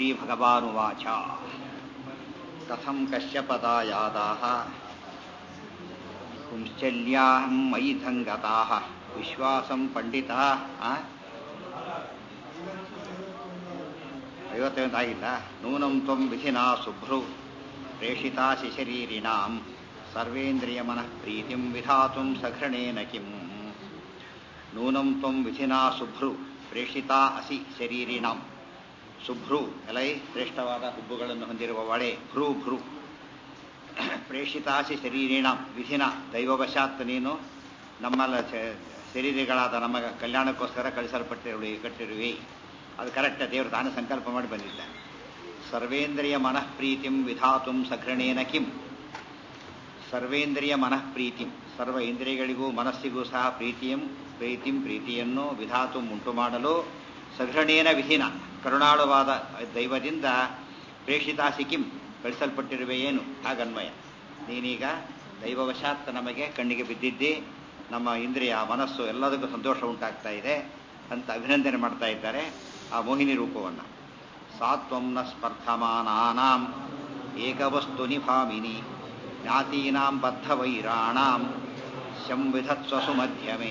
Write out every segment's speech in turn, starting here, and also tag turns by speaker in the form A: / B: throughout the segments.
A: श्रीभगवानुवाच कथं कश्यपदायादाः पुंश्चल्याहं मयि धङ्गताः विश्वासं ಪಂಡಿತಾ ಐವತ್ತೈವತ್ತು ಆಗಿಲ್ಲ ನೂನಂ ತ್ವಂ ವಿಧಿನಾ ಶುಭ್ರು ಪ್ರೇಷಿತಾಸಿ ಶರೀರಿಣಾಂ ಸರ್ವೇಂದ್ರಿಯ ಮನಃ ಪ್ರೀತಿಂ ವಿಧಾತುಂ ಸಘೃಣೇನ ಕಿಂ ನೂನಂ ತ್ವಂ ವಿಧಿನಾ ಶುಭ್ರು ಪ್ರೇಷಿತಾ ಅಸಿ ಶರೀರಿಣಾಂ ಶುಭ್ರು ಎಲೈ ಶ್ರೇಷ್ಠವಾದ ಹುಬ್ಬುಗಳನ್ನು ಹೊಂದಿರುವ ಒಳೆ ಭ್ರೂ ಭ್ರೂ ಪ್ರೇಷಿತಾಸಿ ಶರೀರಿಣ ವಿಧಿನ ದೈವವಶಾತ್ ನೀನು ನಮ್ಮಲ್ಲ ಶರೀರಿಗಳಾದ ನಮ್ಮ ಕಲ್ಯಾಣಕ್ಕೋಸ್ಕರ ಕಳಿಸಲ್ಪಟ್ಟಿರುವೆ ಕಟ್ಟಿರುವೆ ಅದು ಕರೆಕ್ಟ್ ದೇವರು ತಾನು ಸಂಕಲ್ಪ ಮಾಡಿ ಬಂದಿದ್ದ ಸರ್ವೇಂದ್ರಿಯ ಮನಃಪ್ರೀತಿಂ ವಿಧಾತುಂ ಸಘೃಣೇನ ಕಿಂ ಸರ್ವೇಂದ್ರಿಯ ಮನಃಪ್ರೀತಿಂ ಸರ್ವ ಇಂದ್ರಿಯಗಳಿಗೂ ಮನಸ್ಸಿಗೂ ಸಹ ಪ್ರೀತಿಯಂ ಪ್ರೀತಿಂ ಪ್ರೀತಿಯನ್ನು ವಿಧಾತು ಉಂಟು ಮಾಡಲು ಸಘೃಣೇನ ವಿಧಿನ ಕರುಣಾಳುವಾದ ದೈವದಿಂದ ಪ್ರೇಷಿತಾಸಿ ಕಿಂ ಕಳಿಸಲ್ಪಟ್ಟಿರುವೆ ಏನು ಹಾಗನ್ವಯ ನೀನೀಗ ದೈವವಶಾತ್ ನಮಗೆ ಕಣ್ಣಿಗೆ ಬಿದ್ದಿದ್ದಿ ನಮ್ಮ ಇಂದ್ರಿಯ ಮನಸ್ಸು ಎಲ್ಲದಕ್ಕೂ ಸಂತೋಷ ಉಂಟಾಗ್ತಾ ಇದೆ ಅಂತ ಅಭಿನಂದನೆ ಮಾಡ್ತಾ ಇದ್ದಾರೆ ಆ ಮೋಹಿನಿ ರೂಪವನ್ನು ಸಾತ್ವಂ ನ ಸ್ಪರ್ಧಮಾನಾನಾಂ ಏಕವಸ್ತು ನಿಭಾಮಿನಿ ಜ್ಞಾತೀನಾಂ ಬದ್ಧವೈರಾಣಾಂ ಶಂವಿಧತ್ವ ಸುಮಧ್ಯಮೇ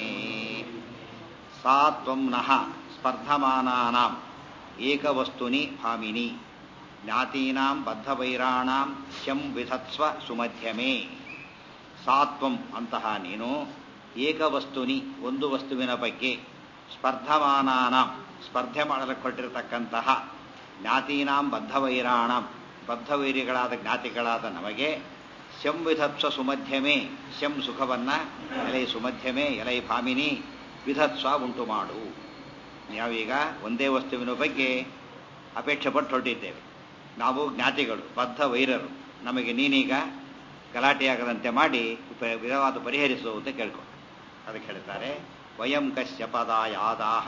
A: ಸಾತ್ವಂ ನಃ ಸ್ಪರ್ಧಮಾನಾನಾಂ ಏಕವಸ್ತುನಿ ಭಾಮಿನಿ ಜ್ಞಾತೀನಾಂ ಬದ್ಧವೈರಾಣಾಂ ಶಂ ವಿಧತ್ಸ್ವ ಸುಮಧ್ಯಮೇ ಸಾತ್ವಂ ಅಂತಹ ನೀನು ಏಕವಸ್ತುನಿ ಒಂದು ವಸ್ತುವಿನ ಬಗ್ಗೆ ಸ್ಪರ್ಧಮಾನಾನಾಂ ಸ್ಪರ್ಧೆ ಮಾಡಲ್ಪಟ್ಟಿರತಕ್ಕಂತಹ ಜ್ಞಾತೀನಾಂ ಬದ್ಧವೈರಾಣಾಂ ಬದ್ಧವೈರಿಗಳಾದ ಜ್ಞಾತಿಗಳಾದ ನಮಗೆ ಶಂ ವಿಧತ್ಸ್ವ ಸುಮಧ್ಯಮೇ ಶಂ ಸುಖವನ್ನ ಎಲೈ ಸುಮಧ್ಯಮೇ ಎಲೈ ಭಾಮಿನಿ ವಿಧತ್ಸ್ವ ಉಂಟು ಮಾಡು ನಾವೀಗ ಒಂದೇ ವಸ್ತುವಿನ ಬಗ್ಗೆ ಅಪೇಕ್ಷೆ ಪಟ್ಟು ಹೊರಟಿದ್ದೇವೆ ನಾವು ಜ್ಞಾತಿಗಳು ಬದ್ಧ ವೈರರು ನಮಗೆ ನೀನೀಗ ಗಲಾಟೆಯಾಗದಂತೆ ಮಾಡಿ ವಿಧವಾದ ಪರಿಹರಿಸು ಅಂತ ಕೇಳ್ಕೊಂಡು ಅದಕ್ಕೆ ಹೇಳ್ತಾರೆ ವಯಂ ಕಶ್ಯಪದಾಯಾದಾಹ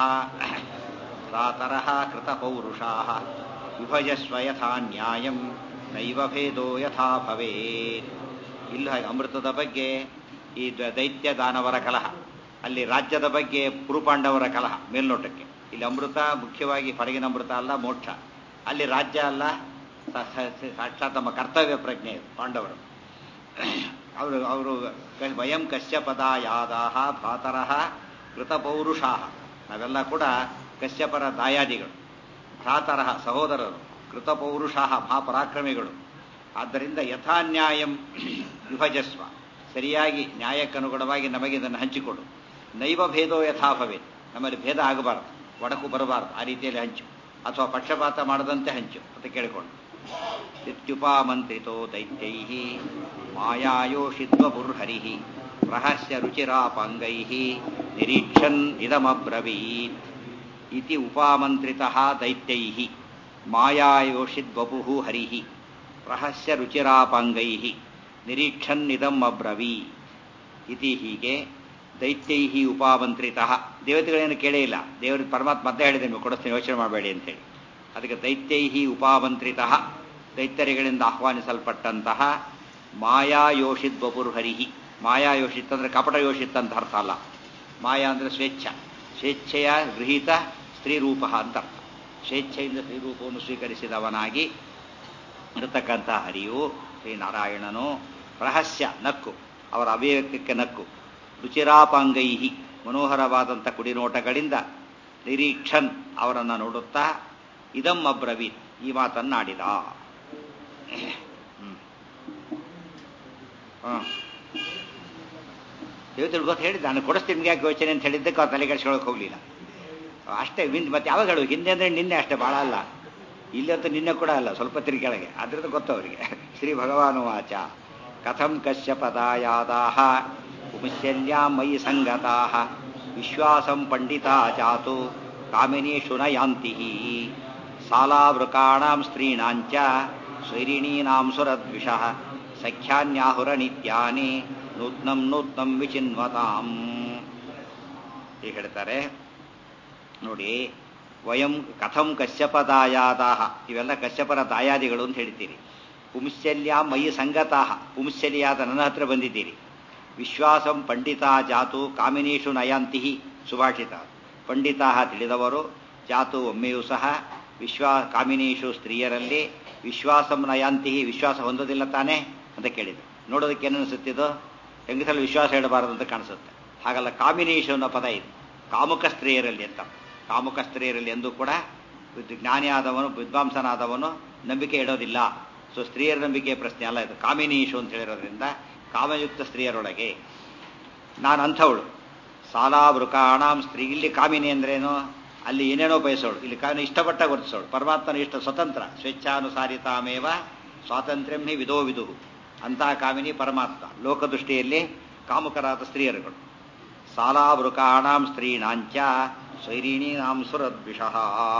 A: ಪ್ರಾತರಃ ಕೃತ ಪೌರುಷಾ ವಿಭಜಸ್ವ ಯಥಾ ನ್ಯಾಯಂ ನೈವ ಭೇದೋ ಯಥಾ ಭವೇತ್ ಇಲ್ಲ ಅಮೃತದ ಬಗ್ಗೆ ಈ ದೈತ್ಯ ದಾನವರ ಕಲಹ ಅಲ್ಲಿ ರಾಜ್ಯದ ಬಗ್ಗೆ ಕುರುಪಾಂಡವರ ಕಲಹ ಮೇಲ್ನೋಟಕ್ಕೆ ಇಲ್ಲಿ ಅಮೃತ ಮುಖ್ಯವಾಗಿ ಹೊರಗಿನ ಅಮೃತ ಅಲ್ಲ ಮೋಕ್ಷ ಅಲ್ಲಿ ರಾಜ್ಯ ಅಲ್ಲ ಸಾಕ್ಷಾತ್ ನಮ್ಮ ಕರ್ತವ್ಯ ಪ್ರಜ್ಞೆ ಪಾಂಡವರು ಅವರು ಅವರು ವಯಂ ಕಶ್ಯಪದ ಯಾದಾಹ ಭ್ರಾತರಃ ಕೃತಪೌರುಷಾ ನಾವೆಲ್ಲ ಕೂಡ ಕಶ್ಯಪರ ದಾಯಾದಿಗಳು ಭ್ರಾತರಃ ಸಹೋದರರು ಕೃತಪೌರುಷಾ ಮಹಾಪರಾಕ್ರಮಿಗಳು ಆದ್ದರಿಂದ ಯಥಾನ್ಯಾಯಂ ವಿಭಜಸ್ವ ಸರಿಯಾಗಿ ನ್ಯಾಯಕ್ಕನುಗುಣವಾಗಿ ನಮಗೆ ಇದನ್ನು ಹಂಚಿಕೊಡು ನೈವ ಭೇದೋ ಯಥಾ ಭವೇತ್ ನಮ್ಮಲ್ಲಿ ಭೇದ ಆಗಬಾರದು ಒಡಕು ಬರಬಾರದು ಆ ರೀತಿಯಲ್ಲಿ ಹಂಚು ಅಥವಾ ಪಕ್ಷಪಾತ ಮಾಡದಂತೆ ಹಂಚು ಅಂತ ಕೇಳಿಕೊಂಡು ಇತ್ಯುಪಾಮಂತ್ರಿತೋ ದೈತ್ಯೈ ಮಾಯಾಯೋಷಿತ್ವಪುರ್ಹರಿ ರಹಸ್ಯ ರುಚಿರಾಪಾಂಗೈ ನಿರೀಕ್ಷನ್ ಇದಮಬ್ರವೀತ್ ಇತಿ ಉಪಾಮಂತ್ರಿತ ದೈತ್ಯೈ ಮಾಯಾಯೋಷಿದ್ವಪು ಹರಿ ರಹಸ್ಯ ರುಚಿರಾಪಾಂಗೈ ನಿರೀಕ್ಷನ್ ಇದಂ ಅಬ್ರವೀ ಇತಿ ಹೀಗೆ ದೈತ್ಯೈ ಉಪಾಮಂತ್ರಿತ ದೇವತೆಗಳೇನು ಕೇಳೇ ಇಲ್ಲ ದೇವರು ಪರಮಾತ್ಮ ಮತ್ತೆ ಹೇಳಿದೆ ನೀವು ಕೊಡಿಸ್ತೀನಿ ಯೋಚನೆ ಮಾಡಬೇಡಿ ಅಂತೇಳಿ ಅದಕ್ಕೆ ದೈತ್ಯೈ ಉಪಾಮಂತ್ರಿತ ದೈತ್ಯರಿಗಳಿಂದ ಆಹ್ವಾನಿಸಲ್ಪಟ್ಟಂತಹ ಮಾಯಾಯೋಷಿತ್ ಬಪುರ್ಹರಿಹಿ ಮಾಯಾಯೋಷಿತ್ ಅಂದರೆ ಕಪಟ ಯೋಷಿತ್ ಅಂತ ಅರ್ಥ ಅಲ್ಲ ಮಾಯಾ ಅಂದರೆ ಸ್ವೇಚ್ಛ ಸ್ವೇಚ್ಛೆಯ ಗೃಹೀತ ಸ್ತ್ರೀರೂಪ ಅಂತ ಅರ್ಥ ಸ್ವೇಚ್ಛೆಯಿಂದ ಸ್ತ್ರೀರೂಪವನ್ನು ಸ್ವೀಕರಿಸಿದವನಾಗಿ ಇರತಕ್ಕಂತಹ ಹರಿಯು ಶ್ರೀನಾರಾಯಣನು ರಹಸ್ಯ ನಕ್ಕು ಅವರ ಅಭಿವ್ಯಕ್ತಿಗೆ ನಕ್ಕು ರುಚಿರಾಪಾಂಗೈಹಿ ಮನೋಹರವಾದಂಥ ಕುಡಿನೋಟಗಳಿಂದ ನಿರೀಕ್ಷನ್ ಅವರನ್ನು ನೋಡುತ್ತಾ ಇದಂ ಅಬ್ರವೀತ್ ಈ ಮಾತನ್ನಾಡಿದ ದೇವತೆಗಳು ಗೊತ್ತು ಹೇಳಿದ್ದ ನಾನು ಕೊಡಿಸ್ತೀನಿ ಯಾಕೆ ಯೋಚನೆ ಅಂತ ಹೇಳಿದ್ದಕ್ಕೆ ಅವ್ರು ತಲೆಗೆಡ್ಸ್ಕೊಳಕ್ಕೆ ಹೋಗಲಿಲ್ಲ ಅಷ್ಟೇ ವಿನ್ ಮತ್ತೆ ಯಾವಾಗ ಹೇಳು ಹಿಂದೆ ಅಂದರೆ ನಿನ್ನೆ ಅಷ್ಟೇ ಭಾಳ ಅಲ್ಲ ಇಲ್ಲಂತೂ ನಿನ್ನೆ ಕೂಡ ಅಲ್ಲ ಸ್ವಲ್ಪ ತಿರುಗೆಳಗೆ ಅದ್ರದ್ದು ಗೊತ್ತು ಅವರಿಗೆ ಶ್ರೀ ಭಗವಾನು ವಾಚ ಕಥಂ ಕಶ್ಯಪದಾಯಾದಾಹ ಉಪಶಲ್ಯಾ ಮಯಿ ಸಂಗತಾಹ ವಿಶ್ವಾಸಂ ಪಂಡಿತಾ ಜಾತು ಕಾಮಿನೀಷು ನ ಯಾಂತಿ ಸಾಲಾವೃಕಾಣಾಂ ಸ್ತ್ರೀಣಾಂಚ ಸ್ವೈರಿಣೀನಾಂ ಸುರದ್ವಿಷಃ ಸಖ್ಯಾನ್ಯಾಹುರ ನಿತ್ಯಾನಿ ನೂತ್ನಂ ನೂತ್ನಂ ವಿಚಿನ್ವತಾಂ ಈಗ ಹೇಳ್ತಾರೆ ನೋಡಿ ವಯಂ ಕಥಂ ಕಶ್ಯಪದಾಯಾದಾಹ ಇವೆಲ್ಲ ಕಶ್ಯಪರ ದಾಯಾದಿಗಳು ಅಂತ ಹೇಳ್ತೀರಿ ಪುಂಶಲ್ಯ ಮಯಿ ಸಂಗತಾಹ ಪುಂಶಲಿಯಾದ ನನ್ನ ಹತ್ರ ಬಂದಿದ್ದೀರಿ ವಿಶ್ವಾಸಂ ಪಂಡಿತಾ ಜಾತು ಕಾಮಿನೀಷು ನಯಾಂತಿ ಸುಭಾಷಿತ ಪಂಡಿತಾ ತಿಳಿದವರು ಜಾತು ಒಮ್ಮೆಯೂ ಸಹ ವಿಶ್ವಾ ಕಾಮಿನೀಷು ಸ್ತ್ರೀಯರಲ್ಲಿ ವಿಶ್ವಾಸಂ ನಯಾಂತಿ ವಿಶ್ವಾಸ ಹೊಂದೋದಿಲ್ಲ ತಾನೇ ಅಂತ ಕೇಳಿದ್ರು ನೋಡೋದಕ್ಕೆ ಏನು ಅನಿಸುತ್ತಿದ್ದು ಹೆಂಗಸಲ್ಲಿ ವಿಶ್ವಾಸ ಹೇಳಬಾರದು ಅಂತ ಕಾಣಿಸುತ್ತೆ ಹಾಗಲ್ಲ ಕಾಮಿನೀಷು ಅನ್ನೋ ಪದ ಇದೆ ಕಾಮುಕ ಸ್ತ್ರೀಯರಲ್ಲಿ ಅಂತ ಕಾಮುಕ ಸ್ತ್ರೀಯರಲ್ಲಿ ಎಂದೂ ಕೂಡ ಜ್ಞಾನಿ ಆದವನು ವಿದ್ವಾಂಸನಾದವನು ನಂಬಿಕೆ ಇಡೋದಿಲ್ಲ ಸೊ ಸ್ತ್ರೀಯರ ನಂಬಿಕೆಯ ಪ್ರಶ್ನೆ ಅಲ್ಲ ಇದು ಕಾಮಿನೀಷು ಅಂತ ಹೇಳಿರೋದ್ರಿಂದ ಕಾಮಯುಕ್ತ ಸ್ತ್ರೀಯರೊಳಗೆ ನಾನು ಅಂಥವಳು ಸಾಲಾವೃಕಾಣಾಂ ಸ್ತ್ರೀ ಇಲ್ಲಿ ಕಾಮಿನಿ ಅಂದ್ರೇನು ಅಲ್ಲಿ ಏನೇನೋ ಬಯಸೋಳು ಇಲ್ಲಿ ಕಾಮಿನಿ ಇಷ್ಟಪಟ್ಟ ವರ್ತಿಸೋಳು ಪರಮಾತ್ಮನ ಇಷ್ಟ ಸ್ವತಂತ್ರ ಸ್ವೇಚ್ಛಾನುಸಾರಿತಾಮೇವ ಸ್ವಾತಂತ್ರ್ಯಂ ಹಿ ವಿಧೋ ವಿದು ಅಂತಹ ಕಾಮಿನಿ ಪರಮಾತ್ಮ ಲೋಕದೃಷ್ಟಿಯಲ್ಲಿ ಕಾಮುಕರಾದ ಸ್ತ್ರೀಯರುಗಳು ಸಾಲಾವೃಕಾಣಾಂ ಸ್ತ್ರೀಣಾಂಚ ಸ್ವೈರೀಣೀನಾಂ ಸುರದ್ವಿಷಃ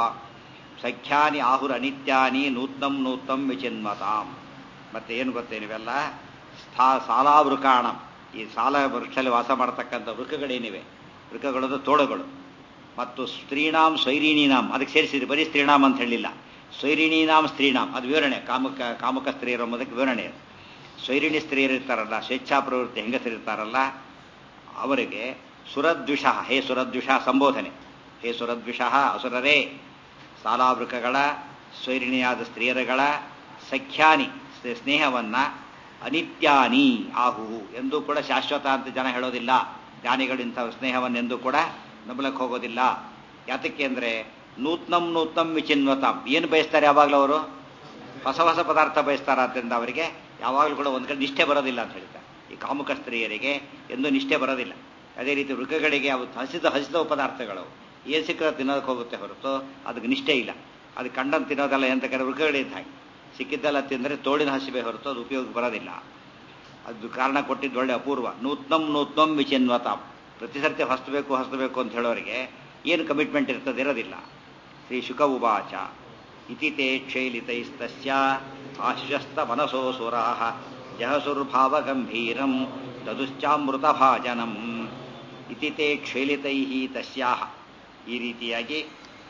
A: ಸಖ್ಯಾನಿ ಆಹುರ ಅನಿತ್ಯಾನಿ ನೂತ್ನಂ ನೂತ್ನಂ ವಿಚಿನ್ಮತಾಂ ಮತ್ತೆ ಏನು ಗೊತ್ತೇ ನೀವೆಲ್ಲ ಸ್ಥಾ ಸಾಲಾವೃಕಾಣಂ ಈ ಸಾಲ ವೃಕ್ಷದಲ್ಲಿ ವಾಸ ಮಾಡತಕ್ಕಂಥ ವೃಕ್ಕಗಳೇನಿವೆ ವೃಕ್ಕಗಳದು ತೋಳುಗಳು ಮತ್ತು ಸ್ತ್ರೀಣಾಂ ಸ್ವೈರಿಣೀನಾಂ ಅದಕ್ಕೆ ಸೇರಿಸಿದ್ರೆ ಬರೀ ಸ್ತ್ರೀಣಾಮ್ ಅಂತ ಹೇಳಿಲ್ಲ ಸ್ವೈರಿಣೀನಾಂ ಸ್ತ್ರೀಣಾಂ ಅದು ವಿವರಣೆ ಕಾಮುಕ ಕಾಮುಕ ಸ್ತ್ರೀಯರು ಎಂಬುದಕ್ಕೆ ವಿವರಣೆ ಅದು ಸ್ವೈರಿಣಿ ಸ್ತ್ರೀಯರು ಇರ್ತಾರಲ್ಲ ಸ್ವೇಚ್ಛಾ ಪ್ರವೃತ್ತಿ ಹೆಂಗಸರಿರ್ತಾರಲ್ಲ ಅವರಿಗೆ ಸುರದ್ವಿಷ ಹೇ ಸುರದ್ವಿಷ ಸಂಬೋಧನೆ ಹೇ ಸುರದ್ವಿಷ ಅಸುರರೇ ಸಾಲಾವೃಕಗಳ ಸ್ವೈರಿಣಿಯಾದ ಸ್ತ್ರೀಯರುಗಳ ಸಖ್ಯಾನಿ ಸ್ನೇಹವನ್ನ ಅನಿತ್ಯಾನಿ ಆಹುಹು ಎಂದೂ ಕೂಡ ಶಾಶ್ವತ ಅಂತ ಜನ ಹೇಳೋದಿಲ್ಲ ಜ್ಞಾನಿಗಳಿಂಥ ಸ್ನೇಹವನ್ನೆಂದೂ ಕೂಡ ನಂಬಲಕ್ಕೆ ಹೋಗೋದಿಲ್ಲ ಯಾತಕ್ಕೆ ಅಂದರೆ ನೂತ್ನಂ ನೂತ್ನಂ ವಿಚಿನ್ವತಾಂ ಏನು ಬಯಸ್ತಾರೆ ಯಾವಾಗಲೂ ಅವರು ಹೊಸ ಹೊಸ ಪದಾರ್ಥ ಬಯಸ್ತಾರ ಆದ್ದರಿಂದ ಅವರಿಗೆ ಯಾವಾಗಲೂ ಕೂಡ ಒಂದು ಕಡೆ ನಿಷ್ಠೆ ಬರೋದಿಲ್ಲ ಅಂತ ಹೇಳ್ತಾರೆ ಈ ಕಾಮುಕ ಸ್ತ್ರೀಯರಿಗೆ ಎಂದೂ ನಿಷ್ಠೆ ಬರೋದಿಲ್ಲ ಅದೇ ರೀತಿ ವೃಕ್ಕಗಳಿಗೆ ಅವು ಹಸಿದ ಹಸಿದ ಪದಾರ್ಥಗಳು ಏನು ಸಿಕ್ಕದ ತಿನ್ನೋದಕ್ಕೆ ಹೋಗುತ್ತೆ ಹೊರತು ಅದಕ್ಕೆ ನಿಷ್ಠೆ ಇಲ್ಲ ಅದು ಕಂಡಂತ ತಿನ್ನೋದಲ್ಲ ಎಂತ ಕಡೆ ವೃಕ್ಕಗಳಿದ್ದ ಹಾಗೆ ಸಿಕ್ಕಿದ್ದೆಲ್ಲ ತಿಂದರೆ ತೋಳಿನ ಹಸಿವೆ ಹೊರತು ಅದು ಉಪಯೋಗ ಬರೋದಿಲ್ಲ ಅದು ಕಾರಣ ಕೊಟ್ಟಿದ್ದು ಒಳ್ಳೆ ಅಪೂರ್ವ ನೂತ್ನಂ ನೂತ್ನಂ ವಿಚಿನ್ವತಾಂ ಪ್ರತಿ ಸರ್ತಿ ಹೊಸಬೇಕು ಹೊಸಬೇಕು ಅಂತ ಹೇಳೋರಿಗೆ ಏನು ಕಮಿಟ್ಮೆಂಟ್ ಇರ್ತದೆ ಇರೋದಿಲ್ಲ ಶ್ರೀ ಶುಕ ಉವಾಚ ಇತಿ ತೇ ಕ್ಷೈಲಿತೈಸ್ತಸ್ಯ ಆಶ್ವಸ್ತ ಮನಸೋ ಸುರಾಹ ಜಹಸುರ್ಭಾವ ಗಂಭೀರಂ ತದುಶ್ಚಾಮೃತ ಭಾಜನಂ ಇತಿ ತೇ ಕ್ಷೈಲಿತೈ ತಸ್ಯಾಹ ಈ ರೀತಿಯಾಗಿ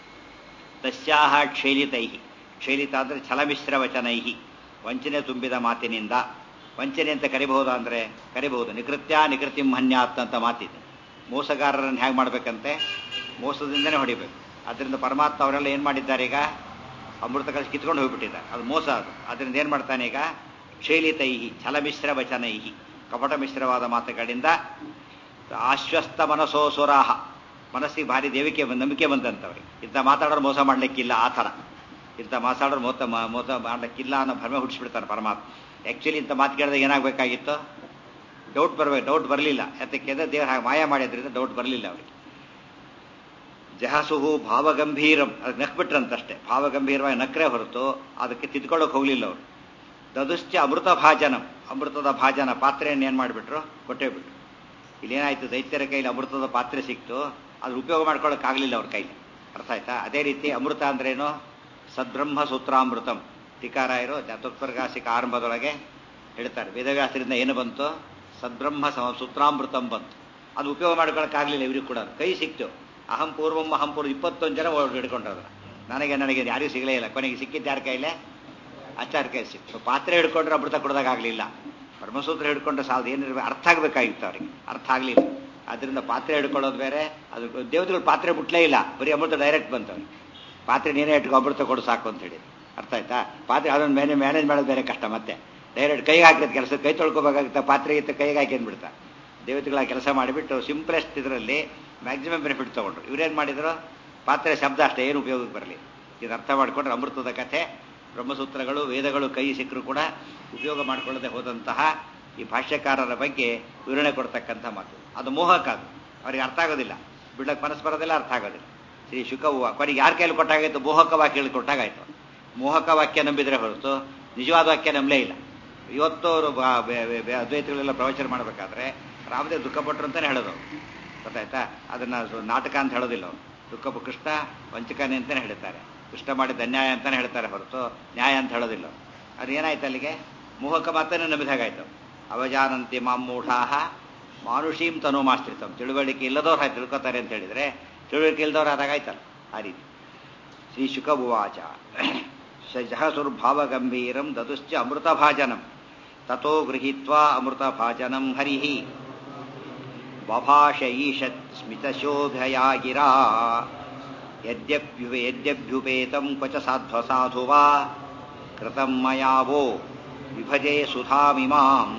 A: ತಸ್ಯಾಹ ಕ್ಷೈಲಿತೈ ಕ್ಷೈಲಿತ ಅಂದರೆ ಛಲಮಿಶ್ರ ವಚನೈ ವಂಚನೆ ತುಂಬಿದ ಮಾತಿನಿಂದ ವಂಚನೆ ಅಂತ ಕರಿಬಹುದಾ ಅಂದರೆ ಕರಿಬಹುದು ನಿಕೃತ್ಯ ನಿಕೃತಿ ಮನ್ಯಾತ್ ಅಂತ ಮಾತಿದೆ ಮೋಸಗಾರರನ್ನು ಹೇಗೆ ಮಾಡಬೇಕಂತೆ ಮೋಸದಿಂದನೇ ಹೊಡಿಬೇಕು ಅದರಿಂದ ಪರಮಾತ್ಮ ಅವರೆಲ್ಲ ಏನು ಮಾಡಿದ್ದಾರೆ ಈಗ ಅಮೃತ ಕಲಿಸಿ ಕಿತ್ಕೊಂಡು ಹೋಗ್ಬಿಟ್ಟಿದ್ದಾರೆ ಅದು ಮೋಸ ಅದು ಅದರಿಂದ ಏನು ಮಾಡ್ತಾನೆ ಈಗ ಕ್ಷೇಲಿತೈಹಿ ಛಲಮಿಶ್ರ ವಚನೈಹಿ ಕಪಟ ಮಿಶ್ರವಾದ ಮಾತುಗಳಿಂದ ಆಶ್ವಸ್ತ ಮನಸೋ ಸುರಾಹ ಮನಸ್ಸಿಗೆ ಭಾರಿ ದೇವಿಕೆ ನಂಬಿಕೆ ಬಂದಂಥವ್ರಿಗೆ ಇಂಥ ಮಾತಾಡೋರು ಮೋಸ ಮಾಡಲಿಕ್ಕಿಲ್ಲ ಆ ಥರ ಇಂಥ ಮಾತಾಡೋರು ಮೋಸ ಮೋಸ ಮಾಡಲಿಕ್ಕಿಲ್ಲ ಅನ್ನೋ ಭ್ರಮೆ ಹುಟ್ಟಿಸ್ಬಿಡ್ತಾರೆ ಪರಮಾತ್ಮ ಆ್ಯಕ್ಚುಲಿ ಇಂಥ ಮಾತು ಕೇಳಿದಾಗ ಏನಾಗಬೇಕಾಗಿತ್ತು ಡೌಟ್ ಬರಬೇಕು ಡೌಟ್ ಬರಲಿಲ್ಲ ಯಾತಕ್ಕೆ ಅಂದರೆ ದೇವ್ರ ಹಾಗೆ ಮಾಯ ಮಾಡಿದ್ರಿಂದ ಡೌಟ್ ಬರಲಿಲ್ಲ ಅವರಿಗೆ ಜಹಸುಹು ಭಾವಗಂಭೀರಂ ಅದು ನಕ್ಬಿಟ್ರಂತಷ್ಟೇ ಭಾವಗಂಭೀರವಾಗಿ ನಕ್ರೆ ಹೊರತು ಅದಕ್ಕೆ ತಿದ್ಕೊಳ್ಳೋಕೆ ಹೋಗಲಿಲ್ಲ ಅವರು ದದುಶ್ಚ ಅಮೃತ ಭಾಜನಂ ಅಮೃತದ ಭಾಜನ ಪಾತ್ರೆಯನ್ನು ಏನು ಮಾಡಿಬಿಟ್ರು ಕೊಟ್ಟೇ ಬಿಟ್ರು ಇಲ್ಲೇನಾಯ್ತು ದೈತ್ಯರ ಕೈಲಿ ಅಮೃತದ ಪಾತ್ರೆ ಸಿಕ್ತು ಅದ್ರ ಉಪಯೋಗ ಮಾಡ್ಕೊಳ್ಳೋಕ್ಕಾಗಲಿಲ್ಲ ಅವ್ರ ಕೈಲಿ ಅರ್ಥ ಆಯ್ತಾ ಅದೇ ರೀತಿ ಅಮೃತ ಅಂದ್ರೇನು ಸದ್ಬ್ರಹ್ಮ ಸೂತ್ರಾಮೃತಂ ಟಿಕಾರಾಯರು ಚತುರ್ಪ್ರಕಾಶಿಕ ಆರಂಭದೊಳಗೆ ಹೇಳ್ತಾರೆ ವೇದವ್ಯಾಸರಿಂದ ಏನು ಬಂತು ಸದ್ಬ್ರಹ್ಮ ಸೂತ್ರಾಮೃತಂ ಬಂತು ಅದು ಉಪಯೋಗ ಮಾಡ್ಕೊಳ್ಳೋಕ್ಕಾಗಲಿಲ್ಲ ಇವ್ರಿಗೆ ಕೂಡ ಕೈ ಸಿಕ್ತು ಅಹಂ ಪೂರ್ವಂ ಅಹಂ ಪೂರ್ವ ಇಪ್ಪತ್ತೊಂದು ಜನ ಹಿಡ್ಕೊಂಡ್ರು ನನಗೆ ನನಗೆ ಯಾರಿಗೂ ಸಿಗಲೇ ಇಲ್ಲ ಕೊನೆಗೆ ಸಿಕ್ಕಿದ್ದು ಯಾರ ಕೈಲೇ ಆಚಾರ ಕೈ ಸಿಕ್ತು ಪಾತ್ರೆ ಹಿಡ್ಕೊಂಡ್ರೆ ಅಮೃತ ಕೊಡೋದಾಗಲಿಲ್ಲ ಬ್ರಹ್ಮಸೂತ್ರ ಹಿಡ್ಕೊಂಡ್ರೆ ಸಾಲದು ಏನಿರ್ಬೇಕು ಅರ್ಥ ಆಗಬೇಕಾಗಿತ್ತು ಅವ್ರಿಗೆ ಅರ್ಥ ಆಗಲಿಲ್ಲ ಅದರಿಂದ ಪಾತ್ರೆ ಹಿಡ್ಕೊಳ್ಳೋದು ಬೇರೆ ಅದು ದೇವತೆಗಳು ಪಾತ್ರೆ ಮುಟ್ಲೇ ಇಲ್ಲ ಬರೀ ಅಮೃತ ಡೈರೆಕ್ಟ್ ಬಂತು ಅವ್ರಿಗೆ ಪಾತ್ರೆ ನೀನೇ ಇಟ್ಕೊ ಅಮೃತ ಕೊಡು ಸಾಕು ಅಂತ ಹೇಳಿ ಅರ್ಥ ಆಯ್ತಾ ಪಾತ್ರೆ ಅದನ್ನು ಮೇಲೆ ಮ್ಯಾನೇಜ್ ಮಾಡೋದು ಬೇರೆ ಕಷ್ಟ ಮತ್ತೆ ಡೈರೆಕ್ಟ್ ಕೈಗೆ ಹಾಕಿದ ಕೆಲಸ ಕೈ ತೊಳ್ಕೊಬೇಕಾಗುತ್ತೆ ಪಾತ್ರೆ ಇತ್ತು ಕೈಗೆ ಹಾಕಿಂದ್ಬಿಡ್ತಾ ದೇವತೆಗಳ ಕೆಲಸ ಮಾಡಿಬಿಟ್ಟು ಸಿಂಪ್ಲೆಸ್ಟ್ ಇದರಲ್ಲಿ ಮ್ಯಾಕ್ಸಿಮಮ್ ಬೆನಿಫಿಟ್ ತೊಗೊಂಡ್ರು ಇವ್ರೇನು ಮಾಡಿದ್ರು ಪಾತ್ರೆ ಶಬ್ದ ಅಷ್ಟೇ ಏನು ಉಪಯೋಗಕ್ಕೆ ಬರಲಿ ಇದು ಅರ್ಥ ಮಾಡಿಕೊಂಡ್ರೆ ಅಮೃತದ ಕಥೆ ಬ್ರಹ್ಮಸೂತ್ರಗಳು ವೇದಗಳು ಕೈ ಸಿಕ್ಕರು ಕೂಡ ಉಪಯೋಗ ಮಾಡಿಕೊಳ್ಳದೆ ಹೋದಂತಹ ಈ ಭಾಷ್ಯಕಾರರ ಬಗ್ಗೆ ವಿವರಣೆ ಕೊಡ್ತಕ್ಕಂಥ ಮಾತು ಅದು ಮೋಹಕ ಅದು ಅವ್ರಿಗೆ ಅರ್ಥ ಆಗೋದಿಲ್ಲ ಬಿಡಕ್ಕೆ ಮನಸ್ಸು ಬರೋದಿಲ್ಲ ಅರ್ಥ ಆಗೋದಿಲ್ಲ ಶ್ರೀ ಶುಕವ್ವ ಕೊನೆಗೆ ಯಾರ ಕೈಲಿ ಕೊಟ್ಟಾಗಾಯ್ತು ಮೋಹಕ ವಾಕ್ಯಗಳು ಕೊಟ್ಟಾಗಾಯ್ತು ಮೋಹಕ ವಾಕ್ಯ ನಂಬಿದ್ರೆ ಹೊರತು ನಿಜವಾದ ವಾಕ್ಯ ನಂಬಲೇ ಇಲ್ಲ ಇವತ್ತು ಅವರು ಅದ್ವೈತಗಳೆಲ್ಲ ಪ್ರವಚನ ಮಾಡಬೇಕಾದ್ರೆ ರಾಮದೇವ್ ದುಃಖಪಟ್ಟರು ಅಂತಾನೆ ಹೇಳೋದು ಗೊತ್ತಾಯ್ತಾ ಅದನ್ನ ನಾಟಕ ಅಂತ ಹೇಳೋದಿಲ್ಲ ಅವರು ದುಃಖ ಕೃಷ್ಣ ವಂಚಕನೇ ಅಂತಾನೆ ಹೇಳ್ತಾರೆ ಕೃಷ್ಣ ಮಾಡಿದ ಅನ್ಯಾಯ ಅಂತಾನೆ ಹೇಳ್ತಾರೆ ಹೊರತು ನ್ಯಾಯ ಅಂತ ಹೇಳೋದಿಲ್ಲ ಅದು ಏನಾಯ್ತು ಅಲ್ಲಿಗೆ ಮೋಹಕ ಮಾತನ್ನೇ ನಂಬಿದಾಗಾಯ್ತು ಅವಜಾನಂತಿ ಮಾಮೂಢಾಹ ಮಾನುಷೀಂ ತನು ಮಾಸ್ತ್ರಿತಂ ತಿಳುವಳಿಕೆ ಇಲ್ಲದವ್ರು ಹಾಗೆ ತಿಳ್ಕೊತಾರೆ ಅಂತ ಹೇಳಿದ್ರೆ ತಿಳುವಳಿಕೆ ಇಲ್ಲದವ್ರು ಆದಾಗಾಯ್ತಲ್ಲ ಆ ರೀತಿ ಶ್ರೀ ಶುಕ ಉವಾಚ ಜಹಸುರ್ಭಾವ ಗಂಭೀರಂ ದದುಶ್ಚ ಅಮೃತ ಭಾಜನಂ ತಥೋ ಗೃಹೀತ್ವಾ ಅಮೃತ ಭಾಜನಂ ಹರಿಃ ಬಭಾಷ ಈಷತ್ ಸ್ಮಿತಶೋಭಯಾ ಗಿರಾ ಯದ್ಯಭ್ಯು ಯದ್ಯಭ್ಯುಪೇತಂ ಕ್ವಚ ಸಾಧ್ವಸಾಧು ವಾ ಕೃತಂ ಮಯಾ ವೋ ವಿಭಜೆ ಸುಧಾಮಿಮಾಂ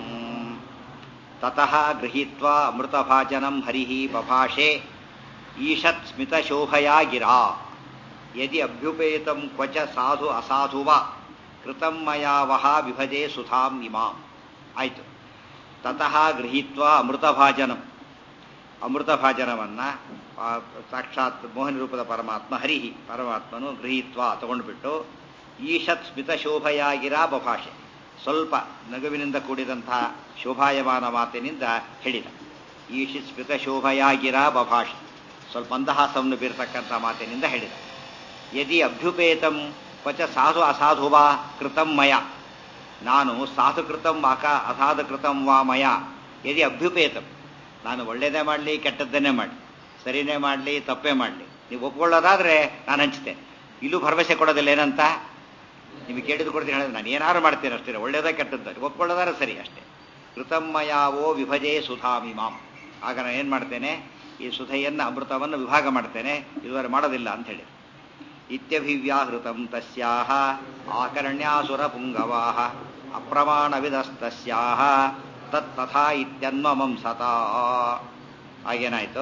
A: ತತಃ ಗೃಹೀತ್ವಾ ಅಮೃತಭಾಜನಂ ಹರಿಃ ಬಭಾಷೆ ಈಷತ್ ಸ್ಮಿತಶೋಭಯಾ ಗಿರಾ ಯದಿ ಅಭ್ಯುಪೇತಂ ಕ್ವಚ ಸಾಧು ಅಸಾಧು ವಾ ಕೃತಂ ಮಯಾ ವಹ ವಿಭಜೆ ಸುಧಾಂ ಇಮಾಂ ಆಯಿತು ತತಃ ಗೃಹೀತ್ವಾ ಅಮೃತಭಾಜನಂ ಅಮೃತಭಾಜನವನ್ನು ಸಾಕ್ಷಾತ್ ಮೋಹನ ರೂಪದ ಪರಮಾತ್ಮ ಹರಿಹಿ ಪರಮಾತ್ಮನು ಗೃಹೀತ್ವ ತಗೊಂಡುಬಿಟ್ಟು ಈಷತ್ ಸ್ಮಿತಶೋಭಯಾಗಿರ ಬಭಾಷೆ ಸ್ವಲ್ಪ ನಗುವಿನಿಂದ ಕೂಡಿದಂತಹ ಶೋಭಾಯಮಾನ ಮಾತಿನಿಂದ ಹೇಳಿದ ಈಷಿತ್ ಸ್ಮಿತಶೋಭಯಾಗಿರ ಬಭಾಷೆ ಸ್ವಲ್ಪ ಮಂದಹಾಸವನ್ನು ಬೀರತಕ್ಕಂಥ ಮಾತಿನಿಂದ ಹೇಳಿದ ಯದಿ ಅಭ್ಯುಪೇತಂ ಕ್ವಚ ಸಾಧು ಅಸಾಧು ವಾ ಕೃತಂ ಮಯ ನಾನು ಸಾಧು ಕೃತಂ ವಾಕ ಅಸಾಧು ಕೃತಂ ವಾ ಮಯ ಯದಿ ಅಭ್ಯುಪೇತಂ ನಾನು ಒಳ್ಳೇದೇ ಮಾಡಲಿ ಕೆಟ್ಟದ್ದನ್ನೇ ಮಾಡಲಿ ಸರಿನೇ ಮಾಡಲಿ ತಪ್ಪೇ ಮಾಡಲಿ ನೀವು ಒಪ್ಕೊಳ್ಳೋದಾದ್ರೆ ನಾನು ಹಂಚ್ತೇನೆ ಇಲ್ಲೂ ಭರವಸೆ ಕೊಡೋದಿಲ್ಲ ಏನಂತ ನಿಮಗೆ ಕೇಳಿದ್ದು ಕೊಡ್ತೀನಿ ಹೇಳಿದ್ರೆ ನಾನು ಏನಾರು ಮಾಡ್ತೇನೆ ಅಷ್ಟೇ ಒಳ್ಳೇದೇ ಕೆಟ್ಟದ್ದು ಒಪ್ಕೊಳ್ಳೋದಾದ್ರೆ ಸರಿ ಅಷ್ಟೇ ಕೃತಮ್ಮಯಾವೋ ವಿಭಜೆ ಸುಧಾಮಿಮಾಂ ಆಗ ನಾನು ಏನು ಮಾಡ್ತೇನೆ ಈ ಸುಧೆಯನ್ನು ಅಮೃತವನ್ನು ವಿಭಾಗ ಮಾಡ್ತೇನೆ ಇದುವರೆ ಮಾಡೋದಿಲ್ಲ ಅಂತ ಹೇಳಿ ಇತ್ಯಭಿವ್ಯಾಹೃತಂ ತಸ್ಯಾಹ ಆಕರ್ಣ್ಯಾಸುರ ಪುಂಗವಾಹ ಅಪ್ರಮಾಣವಿದಸ್ತಸ್ಯಾಹ ತತ್ ತಥಾ ಇತ್ಯನ್ಮಮಂ ಸತಾ ಆಗೇನಾಯ್ತು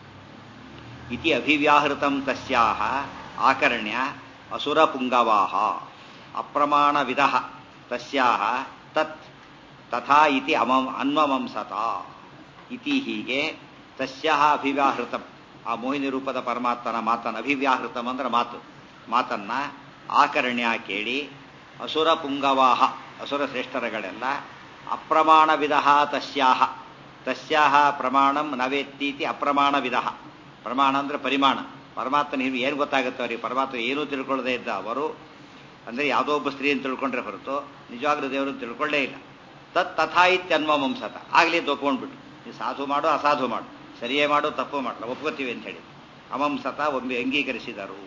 A: ಇತಿ ಅಭಿವ್ಯಾಹೃತಂ ತಸ್ಯಾಹ ಆಕರ್ಣ್ಯ ಅಸುರ ಪುಂಗವಾಹ ಅಪ್ರಮಾಣವಿದ ತಸ್ಯಾಹ ತತ್ ತಥಾ ಇತಿ ಅಮಂ ಅನ್ಮಮಂ ಸತಾ ಇತಿ ಹೀಗೆ ತಸ್ಯಾಹ ಅಭಿವ್ಯಾಹೃತಂ ಆ ಮೋಹಿನಿ ರೂಪದ ಪರಮಾತ್ಮನ ಮಾತನ್ನು ಅಭಿವ್ಯಾಹೃತಂ ಅಂದ್ರೆ ಮಾತು ಮಾತನ್ನ ಆಕರ್ಣ್ಯ ಕೇಳಿ ಅಸುರ ಪುಂಗವಾಹ ಅಸುರ ಶ್ರೇಷ್ಠರಗಳೆಲ್ಲ ಅಪ್ರಮಾಣವಿಧ ತಸ್ಯಾಹ ತಸ್ಯಾಹ ಪ್ರಮಾಣಂ ನವೇತ್ತೀತಿ ಅಪ್ರಮಾಣವಿಧ ಪ್ರಮಾಣ ಅಂದ್ರೆ ಪರಿಮಾಣ ಪರಮಾತ್ಮನ ಹಿರಿಯ ಏನು ಗೊತ್ತಾಗುತ್ತೆ ಅವರಿಗೆ ಪರಮಾತ್ಮ ಏನೂ ತಿಳ್ಕೊಳ್ಳದೇ ಇದ್ದ ಅವರು ಅಂದರೆ ಯಾವುದೋ ಒಬ್ಬ ಸ್ತ್ರೀಯನ್ನು ತಿಳ್ಕೊಂಡ್ರೆ ಹೊರತು ನಿಜವಾಗ್ಲೂ ದೇವರನ್ನು ತಿಳ್ಕೊಳ್ಳೇ ಇಲ್ಲ ತತ್ ತಥಾ ಇತ್ಯನ್ಮಮಂ ಸತ ಆಗಲಿ ಅಂತ ಒಪ್ಕೊಂಡ್ಬಿಟ್ಟು ನೀವು ಸಾಧು ಮಾಡು ಅಸಾಧು ಮಾಡು ಸರಿಯೇ ಮಾಡು ತಪ್ಪು ಮಾಡಲ್ಲ ಒಪ್ಕೋತೀವಿ ಅಂತ ಹೇಳಿ ಅಮಂ ಸತ ಒಮ್ಮೆ ಅಂಗೀಕರಿಸಿದರು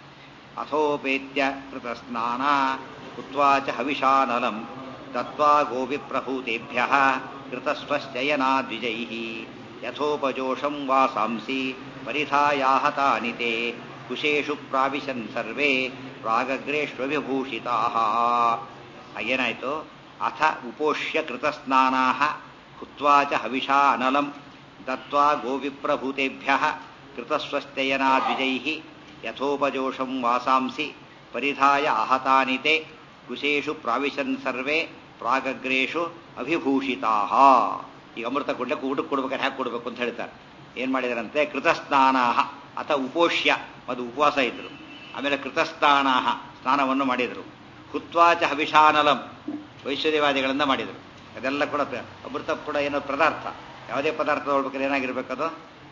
A: ಅಥೋಪೇತ್ಯ ಕೃತ ಸ್ನಾನ ಕುತ್ವಾಚ ಹವಿಷಾನಲಂ ದತ್ವಾ ಗೋವಿಪ್ರಭೂತೆಭ್ಯ ಕೃತಸ್ವಶ್ಚಯನಾ ದ್ವಿಜೈ ಯಥೋಪಜೋಷಂ ವಾಸಾಂಸಿ ಪರಿಧಾಯಾಹತಾನಿ ತೇ ಕುಶೇಷು ಪ್ರಾವಿಶನ್ ಸರ್ವೇ ಪ್ರಾಗಗ್ರೇಷ್ವಿಭೂಷಿತಾ ಏನಾಯ್ತು ಅಥ ಉಪೋಷ್ಯ ಕೃತಸ್ನಾನಾ ಹುತ್ವಾಚ ಹವಿಷಾ ಅನಲಂ ದತ್ವಾ ಗೋವಿಪ್ರಭೂತೆಭ್ಯ ಕೃತಸ್ವಸ್ಥಯನಾ ದ್ವಿಜೈ ಯಥೋಪಜೋಷಂ ವಾಸಾಂಸಿ ಪರಿಧಾಯ ಆಹತಾನಿ ತೇ ಕುಶೇಷು ಪ್ರಾವಿಶನ್ ಸರ್ವೇ ಪ್ರಾಗಗ್ರೇಷು ಅಭಿಭೂಷಿತಾ ಈಗ ಅಮೃತ ಕೊಡ್ಲಿಕ್ಕೆ ಊಟಕ್ಕೆ ಕೊಡ್ಬೇಕಾದ್ರೆ ಹ್ಯಾಕೆ ಕೊಡ್ಬೇಕು ಅಂತ ಹೇಳ್ತಾರೆ ಏನ್ ಮಾಡಿದಾರಂತೆ ಕೃತಸ್ನಾನ ಅಥ ಉಪೋಷ್ಯ ಅದು ಉಪವಾಸ ಇದ್ರು ಆಮೇಲೆ ಕೃತಸ್ನಾನ ಸ್ನಾನವನ್ನು ಮಾಡಿದರು ಹುತ್ವಾಚ ಹವಿಷಾನಲಂ ವೈಶ್ವದೇವಾದಿಗಳಿಂದ ಮಾಡಿದರು ಅದೆಲ್ಲ ಕೂಡ ಅಮೃತ ಕೂಡ ಏನೋ ಪದಾರ್ಥ ಯಾವುದೇ ಪದಾರ್ಥ ನೋಡ್ಬೇಕಾದ್ರೆ ಏನಾಗಿರ್ಬೇಕದು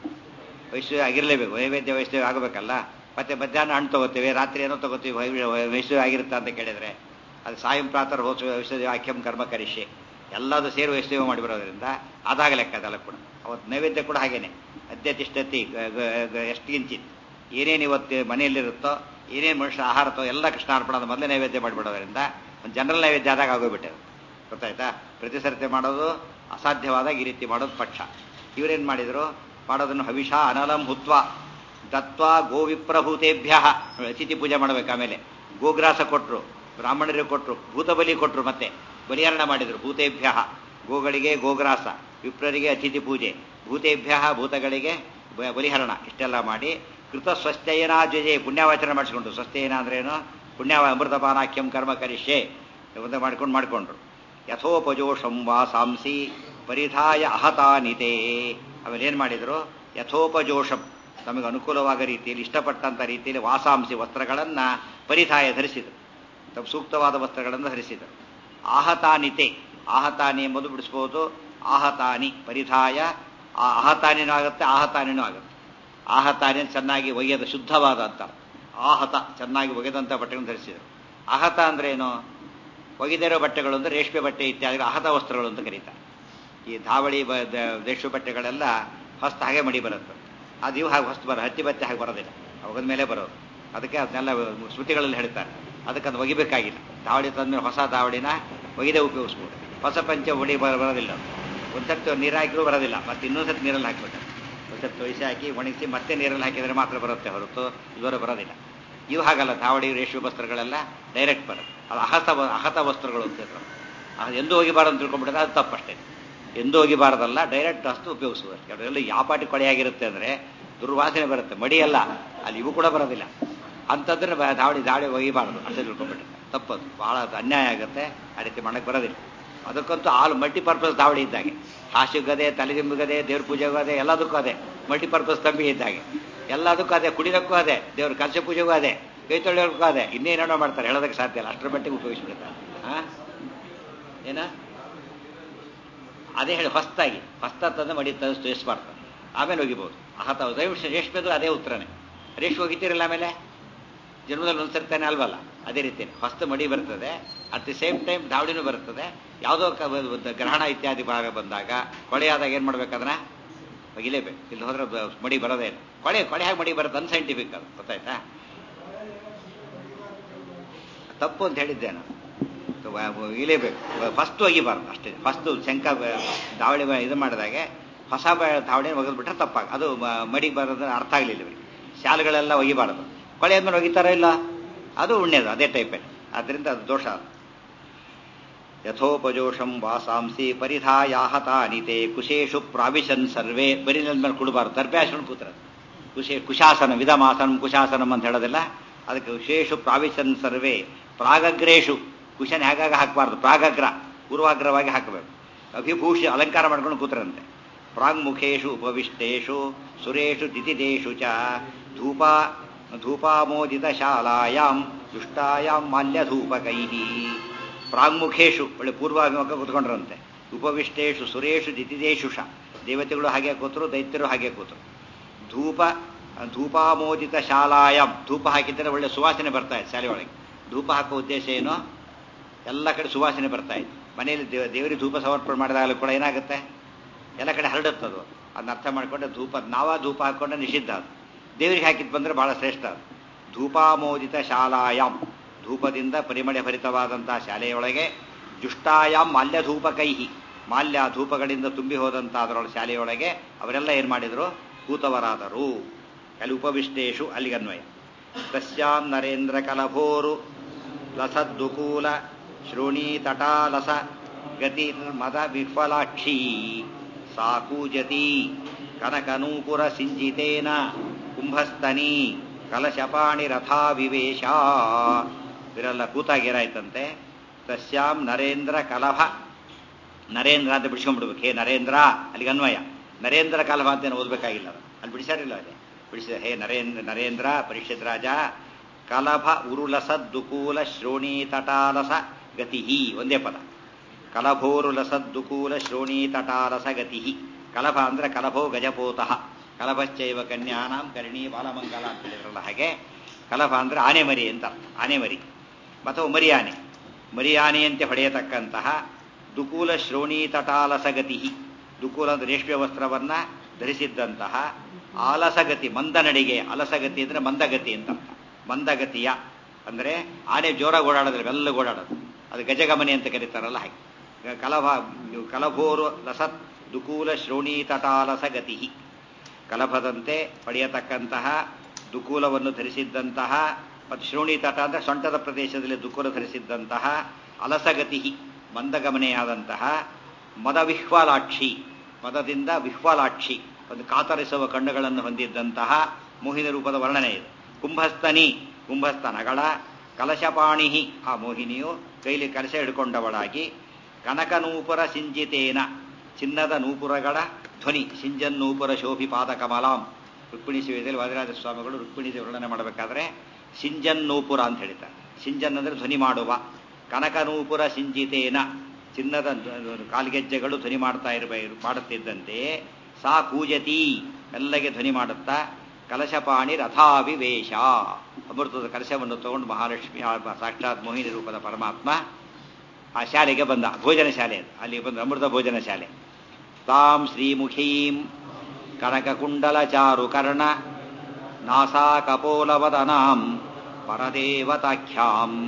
A: ವೈಶ್ವ ಆಗಿರಲೇಬೇಕು ನೈವೇದ್ಯ ವೈಶ್ವ ಆಗಬೇಕಲ್ಲ ಮತ್ತೆ ಮಧ್ಯಾಹ್ನ ಹಣ್ಣು ತಗೋತೀವಿ ರಾತ್ರಿ ಏನೋ ತಗೋತೀವಿ ವೈಶ್ವ ಆಗಿರುತ್ತಾ ಅಂತ ಕೇಳಿದ್ರೆ ಅದು ಸಾಯಂ ಪ್ರಾತರ್ ಹೋಸ ವೈಶ್ವ ಆಖ್ಯಂ ಕರ್ಮ ಕರಿಷ್ಯೆ ಎಲ್ಲದೂ ಸೇರಿ ವೈಷ್ಣವ ಮಾಡಿ ಬರೋದ್ರಿಂದ ಅದಾಗ ಲೆಕ್ಕ ಅದೆಲ್ಲ ಕೂಡ ಅವತ್ತು ನೈವೇದ್ಯ ಕೂಡ ಹಾಗೇನೆ ಅದ್ಯತಿಷ್ಠತಿ ಎಷ್ಟು ಕಿಂಚಿತ್ ಏನೇನು ಇವತ್ತು ಮನೆಯಲ್ಲಿರುತ್ತೋ ಏನೇನು ಮನುಷ್ಯ ಆಹಾರತೋ ಎಲ್ಲ ಕೃಷ್ಣಾರ್ಪಣದ ಮೊದಲೇ ನೈವೇದ್ಯ ಮಾಡಿಬಿಡೋದ್ರಿಂದ ಒಂದು ಜನರಲ್ ನೈವೇದ್ಯ ಆದಾಗ ಆಗೋಗ್ಬಿಟ್ಟೆ ಗೊತ್ತಾಯ್ತಾ ಪ್ರತಿ ಸರ್ತಿ ಮಾಡೋದು ಅಸಾಧ್ಯವಾದಾಗ ಈ ರೀತಿ ಮಾಡೋದು ಪಕ್ಷ ಇವರೇನು ಮಾಡಿದ್ರು ಮಾಡೋದನ್ನು ಹವಿಷ ಅನಲಂ ಹುತ್ವ ದತ್ವಾ ಗೋವಿಪ್ರಭೂತೇಭ್ಯ ಅತಿಥಿ ಪೂಜೆ ಮಾಡ್ಬೇಕು ಆಮೇಲೆ ಗೋಗ್ರಾಸ ಕೊಟ್ರು ಬ್ರಾಹ್ಮಣರಿಗೆ ಕೊಟ್ರು ಭೂತಬಲಿ ಕೊಟ್ರು ಮತ್ತೆ ಬಲಿಹರಣ ಮಾಡಿದ್ರು ಭೂತೇಭ್ಯ ಗೋಗಳಿಗೆ ಗೋಗ್ರಾಸ ವಿಪ್ರರಿಗೆ ಅತಿಥಿ ಪೂಜೆ ಭೂತೇಭ್ಯ ಭೂತಗಳಿಗೆ ಬಲಿಹರಣ ಇಷ್ಟೆಲ್ಲ ಮಾಡಿ ಕೃತ ಸ್ವಸ್ಥಯನ ಜೊಜೆ ಪುಣ್ಯಾವಾಚನೆ ಮಾಡಿಸ್ಕೊಂಡ್ರು ಸ್ವಸ್ಥಯನ ಅಂದ್ರೇನು ಪುಣ್ಯ ಅಮೃತಪಾನಾಖ್ಯಂ ಕರ್ಮ ಕರಿಷ್ಯೆ ಅಂತ ಮಾಡ್ಕೊಂಡು ಮಾಡ್ಕೊಂಡ್ರು ಯಥೋಪಜೋಷಂ ವಾಸಾಂಸಿ ಪರಿಧಾಯ ಅಹತಾನಿತೆ ಆಮೇಲೆ ಏನು ಮಾಡಿದ್ರು ಯಥೋಪಜೋಷಂ ತಮಗೆ ಅನುಕೂಲವಾದ ರೀತಿಯಲ್ಲಿ ಇಷ್ಟಪಟ್ಟಂಥ ರೀತಿಯಲ್ಲಿ ವಾಸಾಂಸಿ ವಸ್ತ್ರಗಳನ್ನು ಪರಿಧಾಯ ಧರಿಸಿದರು ತಮ್ಮ ಸೂಕ್ತವಾದ ವಸ್ತ್ರಗಳನ್ನು ಧರಿಸಿದರು ಆಹತಾನಿತೆ ಆಹತಾನಿ ಎಂಬುದು ಬಿಡಿಸ್ಬೋದು ಆಹತಾನಿ ಪರಿಧಾಯ ಆಹತಾನಿನೂ ಆಗುತ್ತೆ ಆಹತಾನಿನೂ ಆಗುತ್ತೆ ಆಹತಾನಿ ಚೆನ್ನಾಗಿ ಒಗೆಯದ ಶುದ್ಧವಾದ ಅಂತ ಆಹತ ಚೆನ್ನಾಗಿ ಒಗೆದಂಥ ಬಟ್ಟೆಗಳನ್ನು ಧರಿಸಿದರು ಆಹತ ಅಂದ್ರೆ ಏನು ಒಗೆದಿರೋ ಬಟ್ಟೆಗಳು ಅಂದ್ರೆ ರೇಷ್ಮೆ ಬಟ್ಟೆ ಇತ್ಯಾದಿ ಆಹತ ವಸ್ತ್ರಗಳು ಅಂತ ಕರೀತಾರೆ ಈ ಧಾವಳಿ ರೇಷ್ಮೆ ಬಟ್ಟೆಗಳೆಲ್ಲ ಹೊಸ್ತ ಹಾಗೆ ಮಡಿ ಬರುತ್ತೆ ಅದು ಇವು ಹಾಗೆ ಹೊಸ್ತು ಬರ ಹತ್ತಿ ಬಟ್ಟೆ ಹಾಗೆ ಬರೋದಿಲ್ಲ ಒಗದ ಮೇಲೆ ಬರೋದು ಅದಕ್ಕೆ ಅದನ್ನೆಲ್ಲ ಸ್ಮೃತಿಗಳಲ್ಲಿ ಹೇಳ್ತಾರೆ ಅದಕ್ಕೆ ಅದು ಒಗಿಬೇಕಾಗಿಲ್ಲ ಧಾವಳಿ ತಂದ್ಮೇಲೆ ಹೊಸ ಧಾವಳಿನ ಒಗೆದೇ ಉಪಯೋಗಿಸ್ಬೋದು ಹೊಸ ಪಂಚ ಹೊಡಿ ಬರೋದಿಲ್ಲ ಒಂದು ಸರ್ತಿ ನೀರು ಹಾಕಿರೂ ಬರೋದಿಲ್ಲ ಮತ್ತೆ ಇನ್ನೊಂದು ಸರ್ತಿ ನೀರಲ್ಲಿ ಹಾಕ್ಬೇಕು ಸ್ವಲ್ಪ ತೊಯ್ಸಿ ಹಾಕಿ ಒಣಗಿಸಿ ಮತ್ತೆ ನೀರಲ್ಲಿ ಹಾಕಿದರೆ ಮಾತ್ರ ಬರುತ್ತೆ ಹೊರತು ಇವರು ಬರೋದಿಲ್ಲ ಇವು ಹಾಗಲ್ಲ ಧಾವಡಿ ರೇಷ್ಮೆ ವಸ್ತ್ರಗಳೆಲ್ಲ ಡೈರೆಕ್ಟ್ ಬರುತ್ತೆ ಅದು ಅಹತ ವ- ಅಹತ ವಸ್ತ್ರಗಳು ಅಂತ ಹೇಳ್ತಾರೆ. ಅದು ಎಂದೂ ಹೋಗಿಬಾರ್ದು ಅಂತ ತಿಳ್ಕೊಂಡ್ಬಿಟ್ಟಿದ್ರೆ ಅದು ತಪ್ಪಷ್ಟೇ ಎಂದೂ ಹೋಗಿಬಾರ್ದಲ್ಲ ಡೈರೆಕ್ಟ್ ಅಷ್ಟು ಉಪಯೋಗಿಸುವುದು ಕೆಲವೆಲ್ಲ ಯಾವ ಪಾಟಿ ಕೊಳೆಯಾಗಿರುತ್ತೆ ಅಂದರೆ ದುರ್ವಾಸನೆ ಬರುತ್ತೆ ಮಡಿ ಅಲ್ಲ ಅಲ್ಲಿ ಇವು ಕೂಡ ಬರೋದಿಲ್ಲ ಅಂತಂದ್ರೆ ಬ- ಧಾವಡಿ ಧಾವಡಿ ಒಗಿಬಾರ್ದು ಅಷ್ಟೇ ತಿಳ್ಕೊಂಡ್ಬಿಟ್ಟಿರ್ತಾರೆ ತಪ್ಪದು ಭಾಳ ಅದು ಅನ್ಯಾಯ ಆಗುತ್ತೆ ಆ ರೀತಿ ಮಾಡಕ್ಕೆ ಬರೋದಿಲ್ಲ ಅದಕ್ಕಂತೂ ಆಲ್ ಮಲ್ಟಿಪರ್ಪಸ್ ಧಾವಡಿ ಇದ್ದಾಗೆ ಹಾಸಿಗದೆ ತಲೆದಿಂಬಿಗದೆ ದೇವ್ರ ಪೂಜೆಗೂ ಅದೇ ಎಲ್ಲದಕ್ಕೂ ಅದೇ ಮಲ್ಟಿಪರ್ಪಸ್ ತಂಬಿ ಇದ್ದಾಗೆ ಎಲ್ಲದಕ್ಕೂ ಅದೇ ಕುಡಿಯೋಕ್ಕೂ ಅದೇ ದೇವ್ರ ಕಲಶ ಪೂಜೆಗೂ ಅದೇ ಕೈ ತೊಳೆಯೋಕ್ಕೂ ಅದೇ ಇನ್ನೇನೇನೋ ಮಾಡ್ತಾರೆ ಹೇಳೋದಕ್ಕೆ ಸಾಧ್ಯ ಇಲ್ಲ ಅಷ್ಟರ ಮಟ್ಟಿಗೆ ಉಪಯೋಗಿಸ್ಬಿಡ್ತಾರೆ ಹಾಂ ಏನ ಅದೇ ಹೇಳಿ ಹೊಸ್ತಾಗಿ ಹೊಸ್ತ ತಂದು ಮಡಿ ತಂದು ತೋರಿಸ್ಬಾರ್ದು ಆಮೇಲೆ ಹೋಗಿಬೋದು ಆಹತ ದಯವಿಟ್ಟು ರೇಷ್ಮೆದು ಅದೇ ಉತ್ತರನೇ ರೇಷ್ಮೆ ಹೋಗಿತೀರಲ್ಲ ಆಮೇಲೆ ಜನ್ಮದಲ್ಲಿ ಒಂದ್ಸರ್ತಾನೆ ಅಲ್ವಲ್ಲ ಅದೇ ರೀತಿ ಹೊಸ್ತು ಮಡಿ ಬರ್ತದೆ ಅಟ್ ದಿ ಸೇಮ್ ಟೈಮ್ ಧಾವಡಿನೂ ಬರ್ತದೆ ಯಾವುದೋ ಕ- ಒಂದು ಗ್ರಹಣ ಇತ್ಯಾದಿ ಭಾಗ ಬಂದಾಗ ಕೊಳೆಯಾದಾಗ ಏನು ಮಾಡ್ಬೇಕಂದ್ರೆ ಒಗಿಲೇಬೇಕು ಇಲ್ಲಿ ಹೋದ್ರೆ ಬ- ಮಡಿ ಬರೋದೇ ಇಲ್ಲ ಕೊಳೆ ಕೊಳೆ ಹಾಗೆ ಮಡಿ ಬರುತ್ತೆ ಅನ್ಸೈಂಟಿಫಿಕ್ ಅದು ಗೊತ್ತಾಯ್ತಾ ತಪ್ಪು ಅಂತ ಹೇಳಿದ್ದೆ ನಾನು ಇಲೇಬೇಕು ಫಸ್ಟ್ ಒಗಿಬಾರ್ದು ಅಷ್ಟೇ ಫಸ್ಟ್ ಶಂಕ ಬ- ದಾವಳಿ ಬ- ಇದು ಮಾಡಿದಾಗೆ ಹೊಸ ಬ- ದಾವಳಿ ಒಗೆದ್ಬಿಟ್ರೆ ತಪ್ಪಾಗ ಅದು ಮ- ಮಡಿ ಬರೋದ್ರ ಅರ್ಥ ಆಗಲಿಲ್ಲ ಇವರಿಗೆ ಶಾಲೆಗಳೆಲ್ಲ ಒಗಿಬಾರ್ದು ಕೊಳೆ ಆದ್ಮೇಲೆ ಒಗಿತಾರ ಇಲ್ಲ ಅದು ಉಣ್ಣೆದು ಅದೇ ಟೈಪೇ ಆದ್ದರಿಂದ ಅದು ದೋಷ ಅದು ಯಥೋಪಜೋಷಂ ವಾಸಾಂಸಿ ಪರಿಧಾಯಾಹತಾನಿತೆ ಕುಶೇಷು ಪ್ರಾವಿಶನ್ ಸರ್ವೇ ಬರೀ ನೆಲದ ಮೇಲೆ ಕುಡಬಾರ್ದು ದರ್ಭ್ಯಾಸನ ಕೂತ್ರ ಕುಶೇ ಕುಶಾಸನ ವಿಧಮಾಸನಂ ಕುಶಾಸನಂ ಅಂತ ಹೇಳೋದಿಲ್ಲ ಅದಕ್ಕೆ ಕುಶೇಷು ಪ್ರಾವಿಶನ್ ಸರ್ವೇ ಪ್ರಾಗಗ್ರೇಷು ಕುಶನ್ ಹೇಗಾಗ ಹಾಕಬಾರ್ದು ಪ್ರಾಗಗ್ರ ಪೂರ್ವಾಗ್ರವಾಗಿ ಹಾಕಬೇಕು ಅಭಿಭೂಷಿ ಅಲಂಕಾರ ಮಾಡ್ಕೊಂಡು ಕೂತ್ರಂತೆ ಪ್ರಾಂಗ್ಮುಖೇಶು ಉಪವಿಷ್ಟೇಶು ಸುರೇಶು ದಿತಿದೇಶು ಚ ಧೂಪ ಧೂಪಾಮೋದಿತ ಶಾಲಾಯಾಂ ದುಷ್ಟಾಯಾಂ ಮಾಲ್ಯಧೂಪಕೈ ಪ್ರಾಂಗ್ಮುಖೇಶು ಒಳ್ಳೆ ಪೂರ್ವಾಭಿಮುಖ ಕೂತ್ಕೊಂಡ್ರಂತೆ ಉಪವಿಷ್ಟೇಶು ಸುರೇಶು ದಿತಿದೇಶು ಶ ದೇವತೆಗಳು ಹಾಗೆ ಕೂತರು ದೈತ್ಯರು ಹಾಗೆ ಕೂತರು ಧೂಪ ಧೂಪಾಮೋದಿತ ಶಾಲಾಯಾಮ್ ಧೂಪ ಹಾಕಿದರೆ ಒಳ್ಳೆ ಸುವಾಸನೆ ಬರ್ತಾ ಇದೆ ಶಾಲೆ ಒಳಗೆ ಧೂಪ ಹಾಕೋ ಉದ್ದೇಶ ಏನು ಎಲ್ಲ ಕಡೆ ಸುವಾಸನೆ ಬರ್ತಾ ಇದೆ ಮನೆಯಲ್ಲಿ ದೇವ ದೇವರಿಗೆ ಧೂಪ ಸಮರ್ಪಣೆ ಮಾಡಿದಾಗಲೂ ಕೂಡ ಏನಾಗುತ್ತೆ ಎಲ್ಲ ಕಡೆ ಹರಡುತ್ತದು ಅದನ್ನ ಅರ್ಥ ಮಾಡಿಕೊಂಡ್ರೆ ಧೂಪ ನಾವ ಧೂಪ ಹಾಕೊಂಡ್ರೆ ನಿಷಿದ್ಧ ಅದು ದೇವರಿಗೆ ಹಾಕಿದ್ ಬಂದ್ರೆ ಬಹಳ ಶ್ರೇಷ್ಠ ಅದು ಧೂಪಾಮೋದಿತ ಶಾಲಾಯಾಮ್ ಧೂಪದಿಂದ ಪರಿಮಳ ಭರಿತವಾದಂತಹ ಶಾಲೆಯೊಳಗೆ ಜುಷ್ಟಾಯಾಮ್ ಮಾಲ್ಯ ಧೂಪ ಕೈಹಿ ಮಾಲ್ಯ ಧೂಪಗಳಿಂದ ತುಂಬಿ ಹೋದಂಥ ಅದರೊಳಗೆ ಶಾಲೆಯೊಳಗೆ ಅವರೆಲ್ಲ ಏನು ಮಾಡಿದರು ಕೂತವರಾದರು ಅಲ್ಲಿ ಉಪವಿಷ್ಟೇಶು ಅಲ್ಲಿಗನ್ವಯ ತಸ್ಯಾಂ ನರೇಂದ್ರ ಕಲಭೋರು ಲಸದ್ದುಕೂಲ ಶ್ರೋಣೀತಟಾಲಸ ಗತಿರ್ಮದ ವಿಫಲಾಕ್ಷಿ ಸಾಕೂಜತಿ ಕನಕನೂಪುರ ಸಿಂಜಿತೇನ ಕುಂಭಸ್ತನಿ ಕಲಶಪಾಣಿ ರಥಾ ವಿವೇಶ ಇವರೆಲ್ಲ ಕೂತಾಗಿರಾಯ್ತಂತೆ ತಸ್ಯಾಂ ನರೇಂದ್ರ ಕಲಭ ನರೇಂದ್ರ ಅಂತ ಬಿಡಿಸ್ಕೊಂಡ್ಬಿಡ್ಬೇಕು ಹೇ ನರೇಂದ್ರ ಅಲ್ಲಿಗೆ ಅನ್ವಯ ನರೇಂದ್ರ ಕಲಭ ಅಂತ ಏನು ಓದಬೇಕಾಗಿಲ್ಲ ಅದು. ಅಲ್ಲಿ ಬಿಡಿಸಾರಿಲ್ಲ ಅಲ್ಲಿ ಬಿಡಿಸಿದ ಹೇ ನರೇಂದ್ರ ನರೇಂದ್ರ ಪರಿಷತ್ ರಾಜ ಕಲಭ ಉರುಲಸದ್ದುಕೂಲ ಶ್ರೋಣೀತಟಾಲಸ ಗತಿ ಒಂದೇ ಪದ ಕಲಭೋರುಲಸದ್ದುಕೂಲ ಶ್ರೋಣೀತಟಾಲಸ ಗತಿ ಕಲಭ ಅಂದ್ರೆ ಕಲಭೋ ಗಜಪೋತಃ ಕಲಭಶ್ಚೈವ ಕನ್ಯಾನಾಂ ಕರ್ಣಿ ಬಾಲಮಂಗಲ ಅಂತ ಹೇಳಿದ್ರಲ್ಲ ಹಾಗೆ ಕಲಭ ಅಂದ್ರೆ ಆನೆ ಮರಿ ಅಂತ ಅರ್ಥ ಆನೆ ಮರಿ ಅಥವಾ ಮರಿ ಆನೆ ಮರಿ ಆನೆಯಂತೆ ಹೊಡೆಯತಕ್ಕಂತಹ ದುಕೂಲ ಶ್ರೋಣೀತಟಾಲಸಗತಿ ದುಕೂಲ ಅಂದ್ರೆ ರೇಷ್ಮೆ ವಸ್ತ್ರವನ್ನ ಧರಿಸಿದ್ದಂತಹ ಆಲಸಗತಿ ಮಂದ ನಡಿಗೆ ಅಲಸಗತಿ ಅಂದ್ರೆ ಮಂದಗತಿ ಅಂತ ಅರ್ಥ ಮಂದಗತಿಯ ಅಂದ್ರೆ ಆನೆ ಜೋರಾಗಿ ಓಡಾಡೋದ್ರೆ ಬೆಲ್ಲ ಓಡಾಡೋದು ಅದು ಗಜಗಮನಿ ಅಂತ ಕರೀತಾರಲ್ಲ ಹಾಗೆ ಕಲಭ ಕಲಭೋರು ಲಸತ್ ದುಕೂಲ ಶ್ರೋಣೀತಟಾಲಸ ಗತಿ ಕಲಭದಂತೆ ಪಡೆಯತಕ್ಕಂತಹ ದುಕೂಲವನ್ನು ಧರಿಸಿದ್ದಂತಹ ಮತ್ತು ಶ್ರೋಣಿ ತಟ ಅಂದ್ರೆ ಸೊಂಟದ ಪ್ರದೇಶದಲ್ಲಿ ದುಕೂಲ ಧರಿಸಿದ್ದಂತಹ ಅಲಸಗತಿ ಮಂದಗಮನೆಯಾದಂತಹ ಮದವಿಹ್ವಾಲಾಕ್ಷಿ ಮದದಿಂದ ವಿಹ್ವಾಲಾಕ್ಷಿ ಒಂದು ಕಾತರಿಸುವ ಕಣ್ಣುಗಳನ್ನು ಹೊಂದಿದ್ದಂತಹ ಮೋಹಿನಿ ರೂಪದ ವರ್ಣನೆ ಇದೆ ಕುಂಭಸ್ತನಿ ಕುಂಭಸ್ತ ನಗಳ ಕಲಶಪಾಣಿ ಆ ಮೋಹಿನಿಯು ಕೈಲಿ ಕಲಶ ಹಿಡ್ಕೊಂಡವಳಾಗಿ ಕನಕನೂಪುರ ಸಿಂಜಿತೇನ ಚಿನ್ನದ ನೂಪುರಗಳ ಧ್ವನಿ ಸಿಂಜನ್ನೂಪುರ ಶೋಭಿ ಪಾದ ಕಮಲಾಂ ರುಕ್ಮಿಣಿ ಶಿವದಲ್ಲಿ ವಾದಿರಾಜ ಸ್ವಾಮಿಗಳು ರುಕ್ಮಿಣಿ ವರ್ಣನೆ ಮಾಡಬೇಕಾದ್ರೆ ಸಿಂಜನ್ನೂಪುರ ಅಂತ ಹೇಳ್ತಾರೆ ಸಿಂಜನ್ ಅಂದ್ರೆ ಧ್ವನಿ ಮಾಡುವ ಕನಕನೂಪುರ ಸಿಂಜಿತೇನ ಚಿನ್ನದ ಕಾಲ್ಗೆಜ್ಜೆಗಳು ಧ್ವನಿ ಮಾಡ್ತಾ ಇರಬೇಕು ಮಾಡುತ್ತಿದ್ದಂತೆ ಸಾ ಕೂಜತಿ ಮೆಲ್ಲಗೆ ಧ್ವನಿ ಮಾಡುತ್ತಾ ಕಲಶಪಾಣಿ ರಥಾವಿವೇಶ ಅಮೃತದ ಕಲಶವನ್ನು ತಗೊಂಡು ಮಹಾಲಕ್ಷ್ಮಿ ಆ ಸಾಕ್ಷಾತ್ ಮೋಹಿನಿ ರೂಪದ ಪರಮಾತ್ಮ ಆ ಶಾಲೆಗೆ ಬಂದ ಭೋಜನ ಶಾಲೆ ಅದು. ಅಲ್ಲಿ ಬಂದ ಅಮೃತ ಭೋಜನ ಶಾಲೆ ತಾಂ ಶ್ರೀಮುಖೀಂ ಕನಕಕುಂಡಲ ಚಾರು ಕರ್ಣ ನಾಸಾ ಕಪೋಲವದನಾಂ ಪರದೇವತಾಖ್ಯಾಂ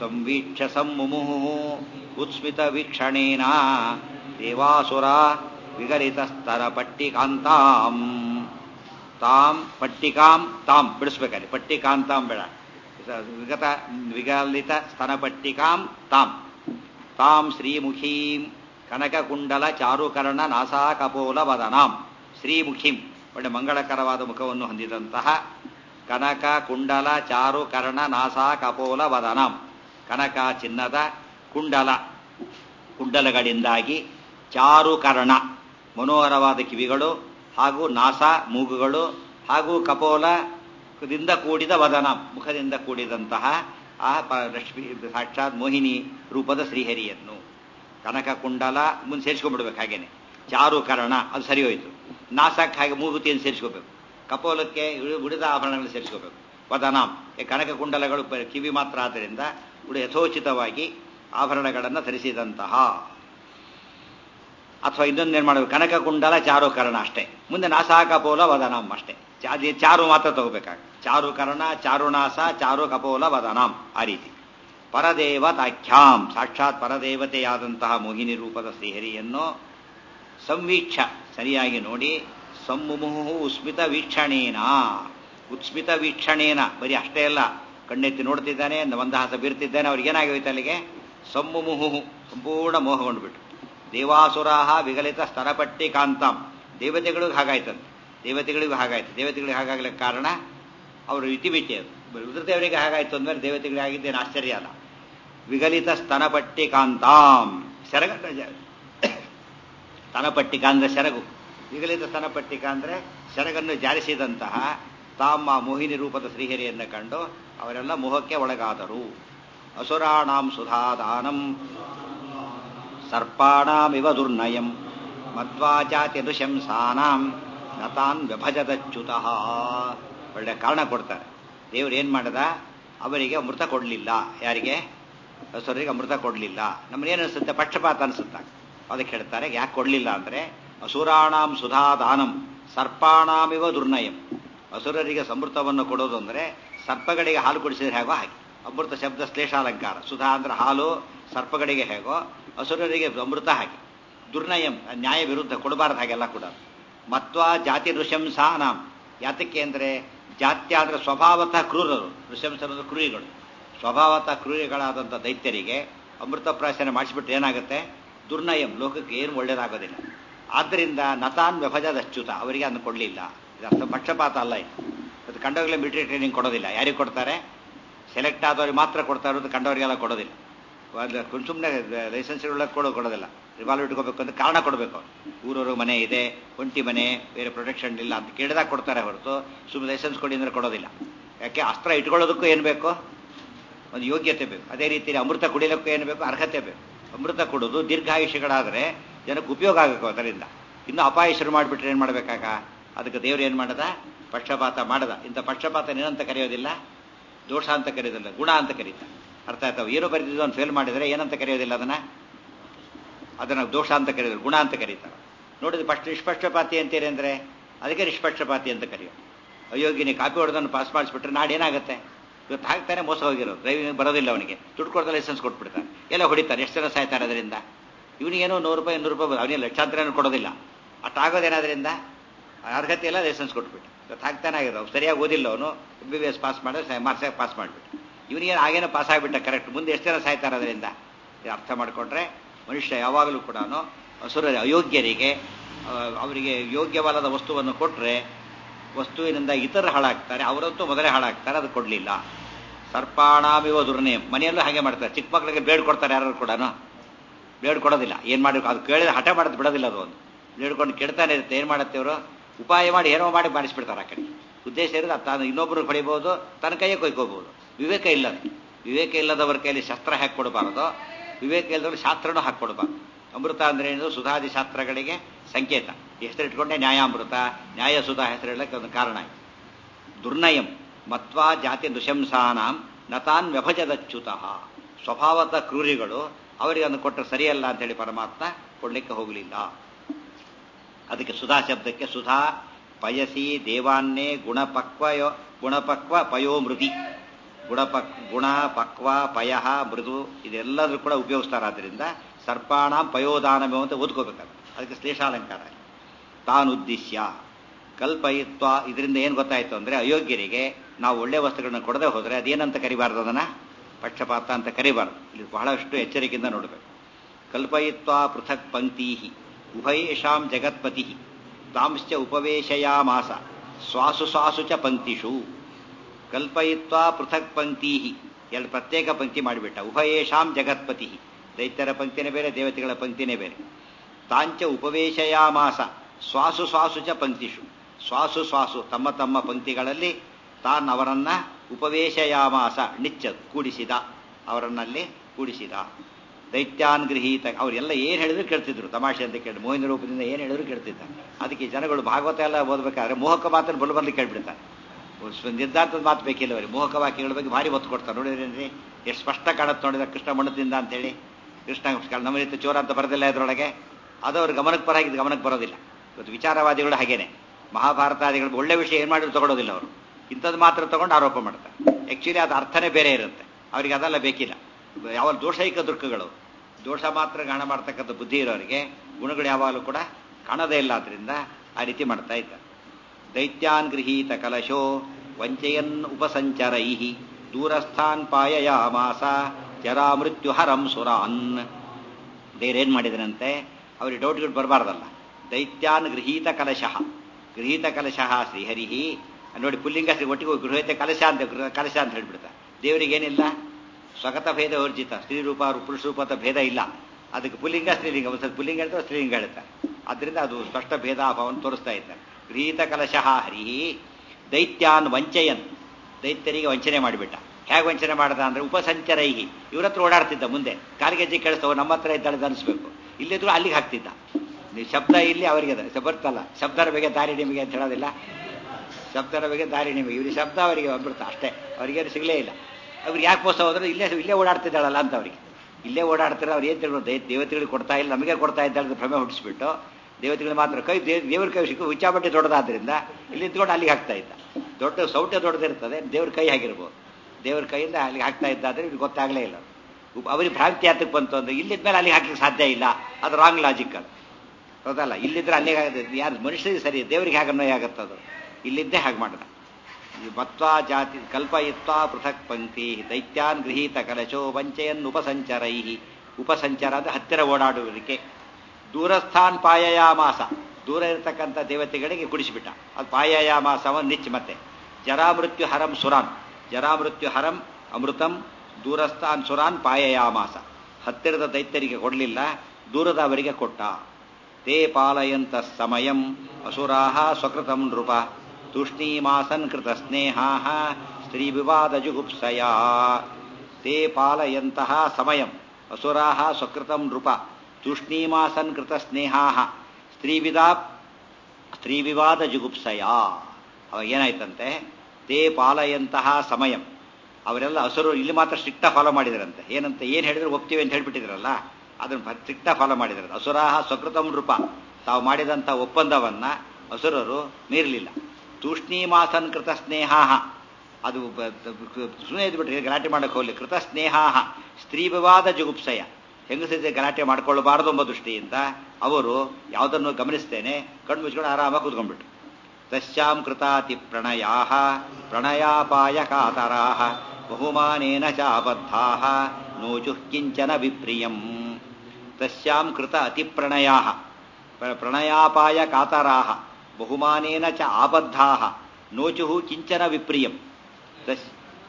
A: ಸಂವೀಕ್ಷ್ಯ ಸಮ್ಮುಮುಹು ಉತ್ಸ್ಮಿತ ವೀಕ್ಷಣೇನ ದೇವಾಸುರ ವಿಗಲಿತ ಸ್ತರ ಪಟ್ಟಿಕಾಂತಾಂ ತಾಂ ಪಟ್ಟಿಕಾಂ ತಾಂ ಬಿಡಿಸ್ಬೇಕಲ್ಲಿ ಪಟ್ಟಿಕಾಂತಾಂ ಬೇಡ ವಿಗತ ವಿಗಲಿತ ಸ್ತನ ಪಟ್ಟಿಕಾಂ ತಾಂ ತಾಂ ಶ್ರೀಮುಖೀಂ ಕನಕಕುಂಡಲ ಚಾರುಕರ್ಣ ನಾಸಾಕಪೋಲ ವದನಾಂ ಶ್ರೀಮುಖೀಂ ಒಳ್ಳೆ ಮಂಗಳಕರವಾದ ಮುಖವನ್ನು ಹೊಂದಿದಂತಹ ಕನಕ ಕುಂಡಲ ಚಾರು ಕರ್ಣ ನಾಸಾ ಕಪೋಲ ವದನಾಂ ಕನಕ ಚಿನ್ನದ ಕುಂಡಲ ಕುಂಡಲಗಳಿಂದಾಗಿ ಚಾರುಕರ್ಣ ಮನೋಹರವಾದ ಕಿವಿಗಳು ಹಾಗೂ ನಾಸ ಮೂಗುಗಳು ಹಾಗೂ ಕಪೋಲದಿಂದ ಕೂಡಿದ ವದನ ಮುಖದಿಂದ ಕೂಡಿದಂತಹ ಆ ಲಕ್ಷ್ಮಿ ಸಾಕ್ಷಾತ್ ಮೋಹಿನಿ ರೂಪದ ಶ್ರೀಹರಿಯನ್ನು ಕನಕ ಕುಂಡಲ ಮುಂದೆ ಸೇರಿಸ್ಕೊಂಡ್ಬಿಡ್ಬೇಕು ಹಾಗೇನೆ ಚಾರುಕರ್ಣ ಅದು ಸರಿ ಹೋಯ್ತು ನಾಸಕ್ಕೆ ಹಾಗೆ ಮೂಗುತಿಯನ್ನು ಸೇರಿಸ್ಕೋಬೇಕು ಕಪೋಲಕ್ಕೆ ಉಳಿದ ಆಭರಣಗಳನ್ನು ಸೇರಿಸ್ಕೋಬೇಕು ವದನಾಂ ಕನಕ ಕುಂಡಲಗಳು ಕಿವಿ ಮಾತ್ರ ಆದ್ದರಿಂದ ಉಳಿ ಯಥೋಚಿತವಾಗಿ ಆಭರಣಗಳನ್ನು ಧರಿಸಿದಂತಹ ಅಥವಾ ಇನ್ನೊಂದೇನು ಮಾಡಬೇಕು ಕನಕ ಕುಂಡಲ ಚಾರುಕರ್ಣ ಅಷ್ಟೇ ಮುಂದೆ ನಾಸಾಕಪೋಲ ವದನಾಂ ಅಷ್ಟೇ ಅದೇ ಚಾರು ಮಾತ್ರ ತಗೋಬೇಕಾಗ ಚಾರುಕರ್ಣ ಚಾರುನಾಸ ಚಾರು ಕಪೋಲ ವದನಾಂ ಆ ರೀತಿ ಪರದೇವತಾಖ್ಯಾಂ ಸಾಕ್ಷಾತ್ ಪರದೇವತೆಯಾದಂತಹ ಮೋಹಿನಿ ರೂಪದ ಶ್ರೀಹರಿಯನ್ನು ಸಂವೀಕ್ಷ ಸರಿಯಾಗಿ ನೋಡಿ ಸಮ್ಮುಮುಹು ಉಸ್ಮಿತ ವೀಕ್ಷಣೇನ ಉತ್ಸ್ಮಿತ ವೀಕ್ಷಣೇನ ಬರೀ ಅಷ್ಟೇ ಅಲ್ಲ ಕಣ್ಣೆತ್ತಿ ನೋಡ್ತಿದ್ದಾನೆ ಮಂದಹಾಸ ಬೀರ್ತಿದ್ದಾನೆ ಅವ್ರಿಗೇನಾಗೋಯ್ತು ಅಲ್ಲಿಗೆ ಸಮ್ಮುಮುಹು ಸಂಪೂರ್ಣ ಮೋಹಗೊಂಡ್ಬಿಟ್ಟು ದೇವಾಸುರಾಹ ವಿಗಲಿತ ಸ್ತರಪಟ್ಟಿ ಕಾಂತಾಂ ದೇವತೆಗಳಿಗೂ ಹಾಗಾಯ್ತಂತೆ ದೇವತೆಗಳಿಗೂ ಹಾಗಾಯ್ತು ದೇವತೆಗಳಿಗೆ ಹಾಗಾಗ್ಲಿಕ್ಕೆ ಕಾರಣ ಅವರು ಇತಿಮಿತಿ ಅದು ರುದ್ರದೇವರಿಗೆ ಹಾಗಾಯ್ತು ಅಂದ್ಮೇಲೆ ದೇವತೆಗಳಿಗೆ ಆಗಿದ್ದೇನು ಆಶ್ಚರ್ಯ ಅಲ್ಲ ವಿಗಲಿತ ಸ್ತನಪಟ್ಟಿ ಕಾಂತಾಂ ಸೆರಗ ಸ್ತನಪಟ್ಟಿಕ ಅಂದ್ರೆ ಸೆರಗು ವಿಗಲಿತ ಸ್ತನಪಟ್ಟಿಕ ಅಂದ್ರೆ ಸೆರಗನ್ನು ಜಾರಿಸಿದಂತಹ ತಾಮ ಮೋಹಿನಿ ರೂಪದ ಶ್ರೀಹರಿಯನ್ನು ಕಂಡು ಅವರೆಲ್ಲ ಮೋಹಕ್ಕೆ ಒಳಗಾದರು ಅಸುರಾಣಾಂ ಸುಧಾದಾನಂ ಸರ್ಪಾಣಾಮಿವ ದುರ್ನಯಂ ಮಧ್ವಾಚಾತಿ ನುಶಂಸಾನಾಂ ನತಾನ್ ವಿಭಜದಚ್ಯುತಃ ಒಳ್ಳೆ ಕಾರಣ ಕೊಡ್ತಾರೆ ದೇವ್ರು ಏನ್ ಮಾಡದ ಅವರಿಗೆ ಅಮೃತ ಕೊಡಲಿಲ್ಲ ಯಾರಿಗೆ ಅಸುರರಿಗೆ ಅಮೃತ ಕೊಡಲಿಲ್ಲ ನಮ್ಮನೇನು ಅನಿಸುತ್ತೆ ಪಕ್ಷಪಾತ ಅನಿಸುತ್ತೆ ಅದಕ್ಕೆ ಹೇಳ್ತಾರೆ ಯಾಕೆ ಕೊಡಲಿಲ್ಲ ಅಂದ್ರೆ ಅಸುರಾಣಾಂ ಸುಧಾದಾನಂ ಸರ್ಪಾಣಾಮಿವ ದುರ್ನಯಂ ಅಸುರರಿಗೆ ಸಮೃತವನ್ನು ಕೊಡೋದು ಅಂದ್ರೆ ಸರ್ಪಗಳಿಗೆ ಹಾಲು ಕುಡಿಸಿದ್ರೆ ಹೇಗೋ ಹಾಗೆ ಅಮೃತ ಶಬ್ದ ಶ್ಲೇಷಾಲಂಕಾರ ಸುಧಾ ಅಂದ್ರೆ ಹಾಲು ಸರ್ಪಗಳಿಗೆ ಹೇಗೋ ಅಸುರರಿಗೆ ಅಮೃತ ಹಾಗೆ ದುರ್ನಯಂ ನ್ಯಾಯ ವಿರುದ್ಧ ಕೊಡಬಾರದು ಹಾಗೆಲ್ಲ ಕೂಡ ಮತ್ವ ಜಾತಿ ಋಷಂಸಾನಾಂ ಯಾತಕ್ಕೆ ಅಂದ್ರೆ ಜಾತ್ಯ ಅಂದ್ರೆ ಸ್ವಭಾವತಃ ಕ್ರೂರರು ಋಷಂಸರು ಕ್ರೂರಿಗಳು ಸ್ವಭಾವತಃ ಕ್ರೂರಿಗಳಾದಂಥ ದೈತ್ಯರಿಗೆ ಅಮೃತ ಪ್ರಾಶನ ಮಾಡಿಸ್ಬಿಟ್ರೆ ಏನಾಗುತ್ತೆ ದುರ್ನಯಂ ಲೋಕಕ್ಕೆ ಏನು ಒಳ್ಳೇದಾಗೋದಿಲ್ಲ ಆದ್ದರಿಂದ ನತಾನ್ ವಿಭಜದ ಅಚ್ಯುತ ಅವರಿಗೆ ಅದನ್ನು ಕೊಡಲಿಲ್ಲ ಇದರ್ಥ ಪಕ್ಷಪಾತ ಅಲ್ಲ ಇದು ಅದು ಕಂಡವರಿಗೆ ಮಿಲಿಟರಿ ಟ್ರೈನಿಂಗ್ ಕೊಡೋದಿಲ್ಲ ಯಾರಿಗೆ ಕೊಡ್ತಾರೆ ಸೆಲೆಕ್ಟ್ ಆದವ್ರಿಗೆ ಮಾತ್ರ ಕೊಡ್ತಾ ಇರೋದು ಕಂಡವರಿಗೆಲ್ಲ ಕೊಡೋದಿಲ್ಲ ಸುಮ್ಮನೆ ಲೈಸೆನ್ಸ್ ಉಳ್ಳಕ್ಕೆ ಕೊಡೋ ಕೊಡೋದಿಲ್ಲ ರಿವಾಲ್ವ್ ಇಟ್ಕೋಬೇಕು ಅಂತ ಕಾರಣ ಕೊಡಬೇಕು ಊರೂರು ಮನೆ ಇದೆ ಒಂಟಿ ಮನೆ ಬೇರೆ ಪ್ರೊಟೆಕ್ಷನ್ ಇಲ್ಲ ಅಂತ ಕೇಳಿದಾಗ ಕೊಡ್ತಾರೆ ಹೊರತು ಸುಮ್ಮನೆ ಲೈಸೆನ್ಸ್ ಕೊಡಿ ಅಂದ್ರೆ ಕೊಡೋದಿಲ್ಲ ಯಾಕೆ ಅಸ್ತ್ರ ಇಟ್ಕೊಳ್ಳೋದಕ್ಕೂ ಏನು ಬೇಕು ಒಂದು ಯೋಗ್ಯತೆ ಬೇಕು ಅದೇ ರೀತಿ ಅಮೃತ ಕುಡಿಯೋಕ್ಕೂ ಏನು ಬೇಕು ಅರ್ಹತೆ ಬೇಕು ಅಮೃತ ಕೊಡೋದು ದೀರ್ಘಾಯುಷ್ಯಗಳಾದರೆ ಜನಕ್ಕೆ ಉಪಯೋಗ ಆಗಬೇಕು ಅದರಿಂದ ಇನ್ನು ಅಪಾಯ ಶುರು ಮಾಡಿಬಿಟ್ರೆ ಏನು ಮಾಡಬೇಕಾಗ ಅದಕ್ಕೆ ದೇವ್ರು ಏನು ಮಾಡದ ಪಕ್ಷಪಾತ ಮಾಡದ ಇಂಥ ಪಕ್ಷಪಾತ ಏನಂತ ಕರೆಯೋದಿಲ್ಲ ದೋಷ ಅಂತ ಕರೆಯೋದಿಲ್ಲ ಗುಣ ಅಂತ ಕರೀತಾರೆ ಅರ್ಥ ಆಯ್ತಾವ ಏನು ಬರೆದಿದ್ದು ಅಂತ ಫೇಲ್ ಮಾಡಿದರೆ ಏನಂತ ಕರೆಯೋದಿಲ್ಲ ಅದನ್ನ ಅದನ್ನು ದೋಷ ಅಂತ ಕರೆಯೋದಿಲ್ಲ ಗುಣ ಅಂತ ಕರೀತಾರೆ ನೋಡಿದ್ರೆ ಫಸ್ಟ್ ನಿಷ್ಪಕ್ಷಪಾತಿ ಅಂತೀರಿ ಅಂದರೆ ಅದಕ್ಕೆ ನಿಷ್ಪಕ್ಷಪಾತಿ ಅಂತ ಕರೆಯೋ ಅಯೋಗ್ಯನಿ ಕಾಪಿ ಹೊಡೆದನ್ನು ಪಾಸ್ ಮಾಡಿಸ್ಬಿಟ್ರೆ ನಾಡು ಏನಾಗುತ್ತೆ ಇವತ್ತು ಹಾಕ್ತಾನೆ ಮೋಸ ಹೋಗಿರೋದು ಡ್ರೈವಿಂಗ್ ಬರೋದಿಲ್ಲ ಅವನಿಗೆ ದುಡ್ಡು ಕೊಡ್ದ ಲೈಸೆನ್ಸ್ ಕೊಟ್ಬಿಡ್ತಾನೆ ಎಲ್ಲ ಹೊಡಿತಾರೆ ಎಷ್ಟು ಜನ ಸಾಯ್ತಾರೆ ಅದರಿಂದ ಇವನಿಗೇನೋ ನೂರು ರೂಪಾಯಿ ಇನ್ನೂರು ರೂಪಾಯಿ ಅವನಿಗೆ ಲಕ್ಷಾಂತರ ಕೊಡೋದಿಲ್ಲ ಅಷ್ಟಾಗೋದೇನಾದ್ರಿಂದ ಅರ್ಹತೆ ಎಲ್ಲ ಲೈಸೆನ್ಸ್ ಕೊಟ್ಬಿಟ್ಟು ಇವತ್ತು ಹಾಕ್ತಾನೆ ಆಗಿರೋ ಸರಿಯಾಗಿ ಓದಿಲ್ಲ ಅವನು M B B S pass ಮಾಡಿದ್ರೆ ಮಾರ್ಕ್ಸಾಗಿ ಪಾಸ್ ಮಾಡಿಬಿಟ್ಟು ಇವನಿಗೆ ಆಗೇನೋ ಪಾಸ್ ಆಗಿಬಿಟ್ಟ ಕರೆಕ್ಟ್ ಮುಂದೆ ಎಷ್ಟು ಜನ ಸಾಯ್ತಾರೆ ಅದರಿಂದ ಅರ್ಥ ಮಾಡಿಕೊಂಡ್ರೆ ಮನುಷ್ಯ ಯಾವಾಗಲೂ ಕೂಡ ಹಸುರ ಅಯೋಗ್ಯರಿಗೆ ಅವರಿಗೆ ಯೋಗ್ಯವಲ್ಲದ ವಸ್ತುವನ್ನು ಕೊಟ್ಟರೆ ವಸ್ತುವಿನಿಂದ ಇತರ ಹಾಳಾಗ್ತಾರೆ ಅವರಂತೂ ಮೊದಲೇ ಹಾಳಾಗ್ತಾರೆ ಅದು ಕೊಡಲಿಲ್ಲ ಸರ್ಪಾಣಾಮಿವ ದುರ್ನಯಂ ಮನೆಯಲ್ಲೂ ಹಾಗೆ ಮಾಡ್ತಾರೆ ಚಿಕ್ಕ ಮಕ್ಕಳಿಗೆ ಬೇಡ್ ಕೊಡ್ತಾರೆ ಯಾರು ಕೂಡ ಬೇಡ್ ಕೊಡೋದಿಲ್ಲ ಏನು ಮಾಡಬೇಕು ಅದು ಕೇಳಿದ್ರೆ ಹಠ ಮಾಡೋದು ಬಿಡೋದಿಲ್ಲ ಅದು ಒಂದು ಬೇಡ್ಕೊಂಡು ಕೆಡ್ತಾನೆ ಇರುತ್ತೆ ಏನು ಮಾಡುತ್ತೆ ಇವರು ಉಪಾಯ ಮಾಡಿ ಏನೋ ಮಾಡಿ ಮಾಡಿಸ್ಬಿಡ್ತಾರೆ ಆ ಕಡೆ ಉದ್ದೇಶ ಇರೋದು ತಾನು ಇನ್ನೊಬ್ಬರು ಹೊಡಿಬೋದು ತನ್ನ ಕೈಯೇ ಕೊಯ್ಕೋಬಹುದು ವಿವೇಕ ಇಲ್ಲದ ವಿವೇಕ ಇಲ್ಲದವರ ಕೈಯಲ್ಲಿ ಶಸ್ತ್ರ ಹಾಕಿ ಕೊಡಬಾರದು ವಿವೇಕ ಇಲ್ಲದವರು ಶಾಸ್ತ್ರನೂ ಹಾಕೊಡ್ಬಾರ್ದು ಅಮೃತ ಅಂದ್ರೆ ಏನು ಸುಧಾದಿ ಶಾಸ್ತ್ರಗಳಿಗೆ ಸಂಕೇತ ಹೆಸರಿಟ್ಕೊಂಡೆ ನ್ಯಾಯಾಮೃತ ನ್ಯಾಯ ಸುಧಾ ಹೆಸರು ಹೇಳಕ್ಕೆ ಒಂದು ಕಾರಣ ಆಯ್ತು ದುರ್ನಯಂ ಮತ್ವಾ ಜಾತಿ ದುಶಂಸಾನಾಂ ನತಾನ್ ವ್ಯಭಜದಚ್ಯುತಃ ಸ್ವಭಾವದ ಕ್ರೂರಿಗಳು ಅವರಿಗೆ ಅದನ್ನು ಕೊಟ್ಟರೆ ಸರಿಯಲ್ಲ ಅಂತೇಳಿ ಪರಮಾತ್ಮ ಕೊಡ್ಲಿಕ್ಕೆ ಹೋಗಲಿಲ್ಲ ಅದಕ್ಕೆ ಸುಧಾ ಶಬ್ದಕ್ಕೆ ಸುಧಾ ಪಯಸಿ ದೇವಾನ್ನೇ ಗುಣಪಕ್ವ ಗುಣಪಕ್ವ ಪಯೋಮೃತಿ ಗುಣ ಪಕ್ ಗುಣ ಪಕ್ವ ಪಯ ಮೃದು ಇದೆಲ್ಲದರೂ ಕೂಡ ಉಪಯೋಗಿಸ್ತಾರೆ ಆದ್ದರಿಂದ ಸರ್ಪಾಣ ಪಯೋದಾನಮೇ ಅಂತ ಓದ್ಕೋಬೇಕಾದ್ರೆ ಅದಕ್ಕೆ ಶ್ಲೇಷಾಲಂಕಾರ ತಾನುದ್ದೇಶ್ಯ ಕಲ್ಪಯಿತ್ವ ಇದರಿಂದ ಏನು ಗೊತ್ತಾಯ್ತು ಅಂದರೆ ಅಯೋಗ್ಯರಿಗೆ ನಾವು ಒಳ್ಳೆ ವಸ್ತುಗಳನ್ನ ಕೊಡದೆ ಹೋದರೆ ಅದೇನಂತ ಕರಿಬಾರ್ದು ಅದನ್ನು ಪಕ್ಷಪಾತ ಅಂತ ಕರಿಬಾರ್ದು ಇಲ್ಲಿ ಬಹಳಷ್ಟು ಎಚ್ಚರಿಕೆಯಿಂದ ನೋಡಬೇಕು ಕಲ್ಪಯಿತ್ವ ಪೃಥಕ್ ಪಂಕ್ತಿ ಉಭಯೇಷಾಂ ಜಗತ್ಪತಿ ತಾಂಶ್ಚ ಉಪವೇಶಯಾಮಾಸ ಸ್ವಾಸು ಸ್ವಾಸು ಚ ಪಂಕ್ತಿಷು ಕಲ್ಪಯಿತ್ವ ಪೃಥಕ್ ಪಂಕ್ತಿ ಎರಡು ಪ್ರತ್ಯೇಕ ಪಂಕ್ತಿ ಮಾಡಿಬಿಟ್ಟ ಉಭಯೇಷಾಂ ಜಗತ್ಪತಿ ದೈತ್ಯರ ಪಂಕ್ತಿನೇ ಬೇರೆ ದೇವತೆಗಳ ಪಂಕ್ತಿನೇ ಬೇರೆ ತಾಂಚ ಉಪವೇಶಯಾಮಾಸ ಸ್ವಾಸು ಸ್ವಾಸು ಚ ಪಂಕ್ತಿಷು ಸ್ವಾಸು ಸ್ವಾಸು ತಮ್ಮ ತಮ್ಮ ಪಂಕ್ತಿಗಳಲ್ಲಿ ತಾನ್ ಅವರನ್ನ ಉಪವೇಶಯಾಮಾಸ ನಿಚ್ಚದು ಕೂಡಿಸಿದ ಅವರನ್ನಲ್ಲಿ ಕೂಡಿಸಿದ ದೈತ್ಯಾನ್ ಗೃಹೀತ ಅವರೆಲ್ಲ ಏನು ಹೇಳಿದ್ರು ಕೇಳ್ತಿದ್ರು ತಮಾಷೆ ಅಂತ ಕೇಳಿ ಮೋಹಿನ ರೂಪದಿಂದ ಏನು ಹೇಳಿದ್ರು ಕೇಳ್ತಿದ್ದ ಅದಕ್ಕೆ ಜನಗಳು ಭಾಗವತ ಎಲ್ಲ ಓದಬೇಕಾದ್ರೆ ಮೋಹಕ ಮಾತನ್ನು ಬಲು ಬಂದು ಕೇಳ್ಬಿಡ್ತಾರೆ ನಿರ್ಧಾರದ ಮಾತು ಬೇಕಿಲ್ಲ ಅವರಿಗೆ ಮೋಹಕ ವಾಕ್ಯಗಳ ಬಗ್ಗೆ ಭಾರಿ ಒತ್ತು ಕೊಡ್ತಾರೆ ನೋಡಿದ್ರೇನ್ರಿ ಎಷ್ಟು ಸ್ಪಷ್ಟ ಕಾಣುತ್ತೆ ನೋಡಿದ ಕೃಷ್ಣ ಮಣ್ಣದಿಂದ ಅಂತೇಳಿ ಕೃಷ್ಣ ನಮ್ಮ ರೀತಿ ಚೋರ ಅಂತ ಬರೋದಿಲ್ಲ ಇದರೊಳಗೆ ಅದು ಅವ್ರ ಗಮನಕ್ಕೆ ಬರಾಗಿದ್ದು ಗಮನಕ್ಕೆ ಬರೋದಿಲ್ಲ ಇವತ್ತು ವಿಚಾರವಾದಿಗಳು ಹಾಗೇನೆ ಮಹಾಭಾರತಾದಿಗಳು ಒಳ್ಳೆ ವಿಷಯ ಏನು ಮಾಡಿದ್ರು ತಗೊಳ್ಳೋದಿಲ್ಲ ಅವರು ಇಂಥದ್ದು ಮಾತ್ರ ತಗೊಂಡು ಆರೋಪ ಮಾಡ್ತಾರೆ ಆ್ಯಕ್ಚುಲಿ ಅದು ಅರ್ಥನೇ ಬೇರೆ ಇರುತ್ತೆ ಅವರಿಗೆ ಅದೆಲ್ಲ ಬೇಕಿಲ್ಲ ಯಾವ ದೋಷೈಕ ದುಃಖಗಳು ದೋಷ ಮಾತ್ರ ಗಾಣ ಮಾಡ್ತಕ್ಕಂಥ ಬುದ್ಧಿ ಇರೋರಿಗೆ ಗುಣಗಳು ಯಾವಾಗಲೂ ಕೂಡ ಕಾಣದೇ ಇಲ್ಲ ಆದ್ರಿಂದ ಆ ರೀತಿ ಮಾಡ್ತಾ ಇದ್ದಾರೆ ದೈತ್ಯಾನ್ ಗೃಹೀತ ಕಲಶೋ ವಂಚಯನ್ ಉಪಸಂಚರೈ ದೂರಸ್ಥಾನ್ ಪಾಯಯಾಮಾಸ ಜರಾ ಮೃತ್ಯು ಹರಂ ಸುರಾನ್ ಬೇರೇನ್ ಮಾಡಿದರಂತೆ ಅವ್ರಿಗೆ ಡೌಟ್ಗಳು ಬರಬಾರ್ದಲ್ಲ ದೈತ್ಯಾನ್ ಗೃಹೀತ ಕಲಶಃ ಗೃಹೀತ ಕಲಶಃ ಶ್ರೀಹರಿ ನೋಡಿ ಪುಲ್ಲಿಂಗ ಶ್ರೀ ಒಟ್ಟಿಗೆ ಗೃಹೀತ ಕಲಶ ಅಂತ ಕಲಶ ಅಂತ ಹೇಳ್ಬಿಡ್ತಾರೆ ದೇವರಿಗೇನಿಲ್ಲ ಸ್ವಗತ ಭೇದ ವರ್ಜಿತ ಸ್ತ್ರೀ ರೂಪ ಪುರುಷ ರೂಪ ಅಂತ ಭೇದ ಇಲ್ಲ ಅದಕ್ಕೆ ಪುಲ್ಲಿಂಗ ಸ್ತ್ರೀಲಿಂಗ ಒಂದು ಪುಲ್ಲಿಂಗ ಹೇಳ್ತಾರೆ ಸ್ತ್ರೀಲಿಂಗ ಹೇಳ್ತಾರೆ ಅದರಿಂದ ಅದು ಸ್ಪಷ್ಟ ಭೇದಾಭಾವವನ್ನು ತೋರಿಸ್ತಾ ಇದ್ದಾರೆ ಗೃಹೀತ ಕಲಶಃ ಹರಿ ದೈತ್ಯಾನ್ ವಂಚಯನ್ ದೈತ್ಯರಿಗೆ ವಂಚನೆ ಮಾಡಿಬಿಟ್ಟ ಹೇಗೆ ವಂಚನೆ ಮಾಡ್ದ ಅಂದ್ರೆ ಉಪಸಂಚರೈಹಿ ಇವ್ರ ಹತ್ರ ಓಡಾಡ್ತಿದ್ದ ಮುಂದೆ ಕಾಲ್ಗೆಜ್ಜೆ ಕೇಳಿಸ್ತವ ನಮ್ಮ ಹತ್ರ ಇದ್ದಾಳೆ ಅನಿಸ್ಬೇಕು ಇಲ್ಲಿದ್ರು ಅಲ್ಲಿಗೆ ಹಾಕ್ತಿದ್ದ ನೀವು ಶಬ್ದ ಇಲ್ಲಿ ಅವರಿಗೆ ಅದ ಬರ್ತಲ್ಲ ಶಬ್ದರ ಬಗ್ಗೆ ದಾರಿ ನಿಮಗೆ ಅಂತ ಹೇಳೋದಿಲ್ಲ ಶಬ್ದರ ಬಗ್ಗೆ ದಾರಿ ನಿಮಗೆ ಇವ್ರಿಗೆ ಶಬ್ದ ಅವರಿಗೆ ಬಂದ್ಬಿಡ್ತಾ ಅಷ್ಟೇ ಅವರಿಗೇನು ಸಿಗಲೇ ಇಲ್ಲ ಅವ್ರಿಗೆ ಯಾಕೆ ಮೋಸ ಹೋದ್ರೆ ಇಲ್ಲೇ ಇಲ್ಲೇ ಓಡಾಡ್ತಿದ್ದಾಳಲ್ಲ ಅಂತ ಅವ್ರಿಗೆ ಇಲ್ಲೇ ಓಡಾಡ್ತಾರೆ ಅವ್ರು ಏನು ತಿಳ್ಕೊಂಡು ದೇವತೆಗಳಿಗೆ ಕೊಡ್ತಾ ಇಲ್ಲ ನಮಗೆ ಕೊಡ್ತಾ ಇದ್ದಾಳೆ ಭ್ರಮೆ ಹುಟ್ಟಿಸ್ಬಿಟ್ಟು ದೇವತೆಗಳು ಮಾತ್ರ ಕೈ ದೇವ್ರ ಕೈ ಸಿಕ್ಕು ಹುಚ್ಚಾಬಟ್ಟೆ ದೊಡ್ಡದಾದ್ರಿಂದ ಇಲ್ಲಿ ನಿಂತ್ಕೊಂಡು ಅಲ್ಲಿಗೆ ಹಾಕ್ತಾ ಇದ್ದ ದೊಡ್ಡ ಸೌಟೆ ದೊಡ್ಡದಿರ್ತದೆ ದೇವ್ರ ಕೈ ಆಗಿರ್ಬೋದು ದೇವ್ರ ಕೈಯಿಂದ ಅಲ್ಲಿಗೆ ಹಾಕ್ತಾ ಇದ್ದಾದ್ರೆ ಇವ್ರಿಗೆ ಗೊತ್ತಾಗಲೇ ಇಲ್ಲ ಅವ್ರಿಗೆ ಭ್ರಾಂತಿ ಹತ್ತಕ್ಕೆ ಬಂತು ಅಂದ್ರೆ ಇಲ್ಲಿದ್ಮೇಲೆ ಅಲ್ಲಿಗೆ ಹಾಕ್ಲಿಕ್ಕೆ ಸಾಧ್ಯ ಇಲ್ಲ ಅದು ರಾಂಗ್ ಲಾಜಿಕ್ ಅದು ಹೌದಲ್ಲ ಇಲ್ಲಿದ್ರೆ ಅಲ್ಲಿಗೆ ಯಾರು ಮನುಷ್ಯರಿಗೆ ಸರಿ ದೇವರಿಗೆ ಹೇಗೆ ಅನ್ವಯ ಆಗುತ್ತದು ಇಲ್ಲಿದ್ದೇ ಹಾಗೆ ಮಾಡಿದ ಮತ್ವಾ ಜಾತಿ ಕಲ್ಪಯಿತ್ವಾ ಪೃಥಕ್ ಪಂಕ್ತಿ ದೈತ್ಯಾನ್ ಗೃಹೀತ ಕಲಶೋ ವಂಚಯನ್ ಉಪಸಂಚರೈ ಉಪಸಂಚಾರ ಅಂದ್ರೆ ಹತ್ತಿರ ಓಡಾಡುವುದಕ್ಕೆ ದೂರಸ್ಥಾನ್ ಪಾಯಯಾಮಾಸ ದೂರ ಇರತಕ್ಕಂಥ ದೇವತೆಗಳಿಗೆ ಕುಡಿಸಿಬಿಟ್ಟ ಅದು ಪಾಯಯಾಮಾಸವನ್ನು ನಿಚ್ಚ ಮತ್ತೆ ಜರಾಮೃತ್ಯು ಹರಂ ಸುರಾನ್ ಜರಾಮೃತ್ಯು ಹರಂ ಅಮೃತಂ ದೂರಸ್ಥಾನ್ ಸುರಾನ್ ಪಾಯಯಾಮಾಸ ಹತ್ತಿರದ ದೈತ್ಯರಿಗೆ ಕೊಡಲಿಲ್ಲ ದೂರದವರಿಗೆ ಕೊಟ್ಟ ತೇ ಪಾಲಯಂತ ಸಮಯಂ ಅಸುರಾಹ ಸ್ವಕೃತಂ ನೃಪ ತೂಷ್ಣೀಮಾಸನ್ ಕೃತ ಸ್ನೇಹಾ ಸ್ತ್ರೀ ವಿವಾದ ಜುಗುಪ್ಸಯ ತೇ ಪಾಲಯಂತಹ ಸಮಯಂ ಅಸುರಾಹ ಸ್ವಕೃತಂ ನೃಪ ತೂಷ್ಣೀಮಾಸನ್ ಕೃತ ಸ್ನೇಹಾ ಸ್ತ್ರೀವಿದಾ ಸ್ತ್ರೀ ವಿವಾದ ಜುಗುಪ್ಸಯ ಅವಾಗ ಏನಾಯ್ತಂತೆ ತೇ ಪಾಲಯಂತಹ ಸಮಯಂ ಅವರೆಲ್ಲ ಹಸುರು ಇಲ್ಲಿ ಮಾತ್ರ ಸ್ಟ್ರಿಕ್ಟ ಫಾಲೋ ಮಾಡಿದ್ರಂತೆ ಏನಂತ ಏನು ಹೇಳಿದ್ರು ಒಪ್ತೀವಿ ಅಂತ ಹೇಳ್ಬಿಟ್ಟಿದ್ರಲ್ಲ ಅದನ್ನು ಸ್ಟ್ರಿಕ್ಟ ಫಾಲೋ ಮಾಡಿದ್ರು ಅಸುರಾಹ ಸ್ವಕೃತಂ ರೂಪ ತಾವು ಮಾಡಿದಂಥ ಒಪ್ಪಂದವನ್ನ ಅಸುರರು ಮೀರಲಿಲ್ಲ ತೂಷ್ಣೀಮಾಸನ್ ಕೃತ ಸ್ನೇಹಾಹ ಅದು ಸುಮ್ಮನೆ ಇದ್ಬಿಟ್ರೆ ಗಲಾಟೆ ಮಾಡಕ್ಕೆ ಹೋಗಲಿ ಕೃತ ಸ್ನೇಹಾಹ ಸ್ತ್ರೀ ವಿವಾದ ಜುಗುಪ್ಸಯ ಹೆಂಗಸಿದ್ರೆ ಗಲಾಟೆ ಮಾಡ್ಕೊಳ್ಬಾರದು ಎಂಬ ದೃಷ್ಟಿಯಿಂದ ಅವರು ಯಾವುದನ್ನು ಗಮನಿಸ್ತೇನೆ ಕಣ್ಣು ಮುಚ್ಕೊಂಡು ಆರಾಮಾಗಿ ಕೂತ್ಕೊಂಡ್ಬಿಟ್ರು ತಸ್ಯಾಂ ಕೃತಾತಿ ಪ್ರಣಯಾ ಪ್ರಣಯಾಪಾಯ ಕಾತರಾ ಬಹುಮಾನೇನ ಚಾಬದ್ಧಾ ನೋಚು ಕಿಂಚನ ವಿಪ್ರಿಯಂ ತಸ್ಯಾಂ ಕೃತ ಅತಿ ಪ್ರಣಯಾ ಪ್ರಣಯಾಪಾಯ ಕಾತರಾ ಬಹುಮಾನೇನ ಚ ಆಬದ್ಧಾ ನೋಚು ಕಿಂಚನ ವಿಪ್ರಿಯಂ ತಸ್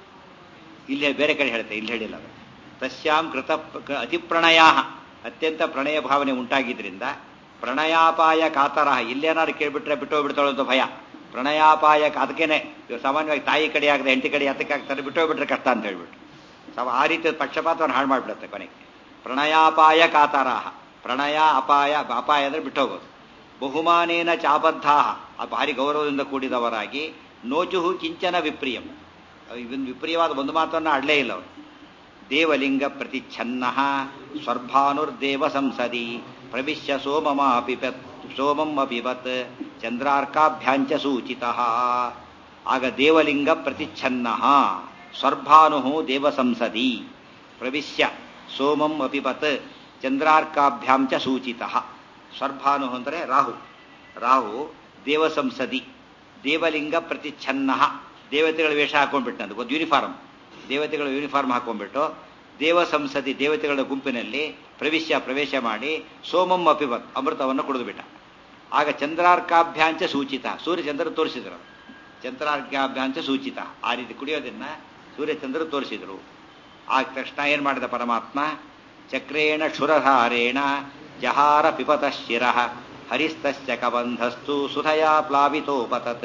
A: ಇಲ್ಲಿ ಬೇರೆ ಕಡೆ ಹೇಳುತ್ತೆ ಇಲ್ಲಿ ಹೇಳಿಲ್ಲ ತಸ್ಯಾಂ ಕೃತ ಅತಿ ಪ್ರಣಯ ಅತ್ಯಂತ ಪ್ರಣಯ ಭಾವನೆ ಉಂಟಾಗಿದ್ರಿಂದ ಪ್ರಣಯಾಪಾಯ ಕಾತರ ಇಲ್ಲೇನಾದ್ರು ಕೇಳ್ಬಿಟ್ರೆ ಬಿಟ್ಟೋಗ್ಬಿಡ್ತಾಳೆ ಅಂತ ಭಯ ಪ್ರಣಯಾಪಾಯ ಅದಕ್ಕೇನೆ ಸಾಮಾನ್ಯವಾಗಿ ತಾಯಿ ಕಡೆ ಆಗದೆ ಹೆಂಡತಿ ಕಡೆ ಹತ್ತಕ್ಕೆ ಆಗ್ತಾರೆ ಬಿಟ್ಟೋಗ್ಬಿಟ್ರೆ ಕಷ್ಟ ಅಂತ ಹೇಳ್ಬಿಟ್ಟು ಸಾವ ಆ ರೀತಿಯ ಪಕ್ಷಪಾತವನ್ನು ಹಾಳು ಮಾಡಿಬಿಡುತ್ತೆ ಕೊನೆಗೆ ಪ್ರಣಯಾಪಾಯ ಕಾತಾರಾಹ ಪ್ರಣಯ ಅಪಾಯ ಅಪಾಯ ಅಂದರೆ ಬಿಟ್ಟೋಗೋದು ಬಹುಮಾನೇನ ಚಾಬದ್ಧಾ ಆ ಭಾರಿ ಗೌರವದಿಂದ ಕೂಡಿದವರಾಗಿ ನೋಚುಹು ಕಿಂಚನ ವಿಪ್ರಿಯಂ ಇದೊಂದು ವಿಪ್ರಿಯವಾದ ಒಂದು ಮಾತನ್ನು ಆಡಲೇ ಇಲ್ಲ ಅವರು ದೇವಲಿಂಗ ಪ್ರತಿಚ್ಛನ್ನ ಸ್ವರ್ಭಾನುರ್ದೇವ ಸಂಸದಿ ಪ್ರವಿಶ್ಯ ಸೋಮಮಾಪಿಪತ್ ಸೋಮಂ ಅಪಿಬತ್ ಚಂದ್ರಾರ್ಕಾಭ್ಯಾಂಚ ಸೂಚಿತ ಆಗ ದೇವಲಿಂಗ ಪ್ರತಿಚ್ಛನ್ನ ಸ್ವರ್ಭಾನು ದೇವ ಸಂಸದಿ ಪ್ರವಿಶ್ಯ ಸೋಮಂ ಅಪಿಪತ್ ಚಂದ್ರಾರ್ಕಾಭ್ಯಾಂ ಚ ಸೂಚಿತ ಸ್ವರ್ಭಾನು ಅಂದರೆ ರಾಹು ರಾಹು ದೇವ ಸಂಸದಿ ದೇವಲಿಂಗ ಪ್ರತಿಚ್ಛನ್ನ ದೇವತೆಗಳ ವೇಷ ಹಾಕೊಂಡ್ಬಿಟ್ಟು ಒಂದು ಯೂನಿಫಾರ್ಮ್ ದೇವತೆಗಳ ಯೂನಿಫಾರ್ಮ್ ಹಾಕೊಂಡ್ಬಿಟ್ಟು ದೇವ ಸಂಸದಿ ದೇವತೆಗಳ ಗುಂಪಿನಲ್ಲಿ ಪ್ರವೇಶ ಪ್ರವೇಶ ಮಾಡಿ ಸೋಮಂ ಅಪಿವತ್ ಅಮೃತವನ್ನು ಕುಡಿದುಬಿಟ್ಟ ಆಗ ಚಂದ್ರಾರ್ಕಾಭ್ಯಾಂಚ ಸೂಚಿತ ಸೂರ್ಯಚಂದ್ರ ತೋರಿಸಿದರು ಚಂದ್ರಾರ್ಕಾಭ್ಯಾಂಚ ಸೂಚಿತ ಆ ರೀತಿ ಕುಡಿಯೋದನ್ನ ಸೂರ್ಯಚಂದ್ರ ತೋರಿಸಿದರು ಆಗ ತಕ್ಷಣ ಏನ್ ಮಾಡಿದ ಪರಮಾತ್ಮ ಚಕ್ರೇಣ ಕ್ಷುರಧಾರೇಣ ಜಹಾರ ಪಿಪತ ಶಿರ ಹರಿಸ್ತಶ್ಚ ಕಬಂಧಸ್ತು ಸುಧಯಾ ಪ್ಲಾವಿತೋಪತತ್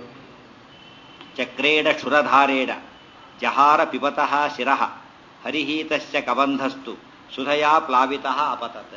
A: ಚಕ್ರೇಣ ಕ್ಷುರಧಾರೇಣ ಜಹಾರ ಪಿಬತಃ ಶಿರಃ ಹರಿಹೀತಶ್ಚ ಕಬಂಧಸ್ತು ಸುಧಯಾ ಪ್ಲಾವಿತಃ ಅಪತತ್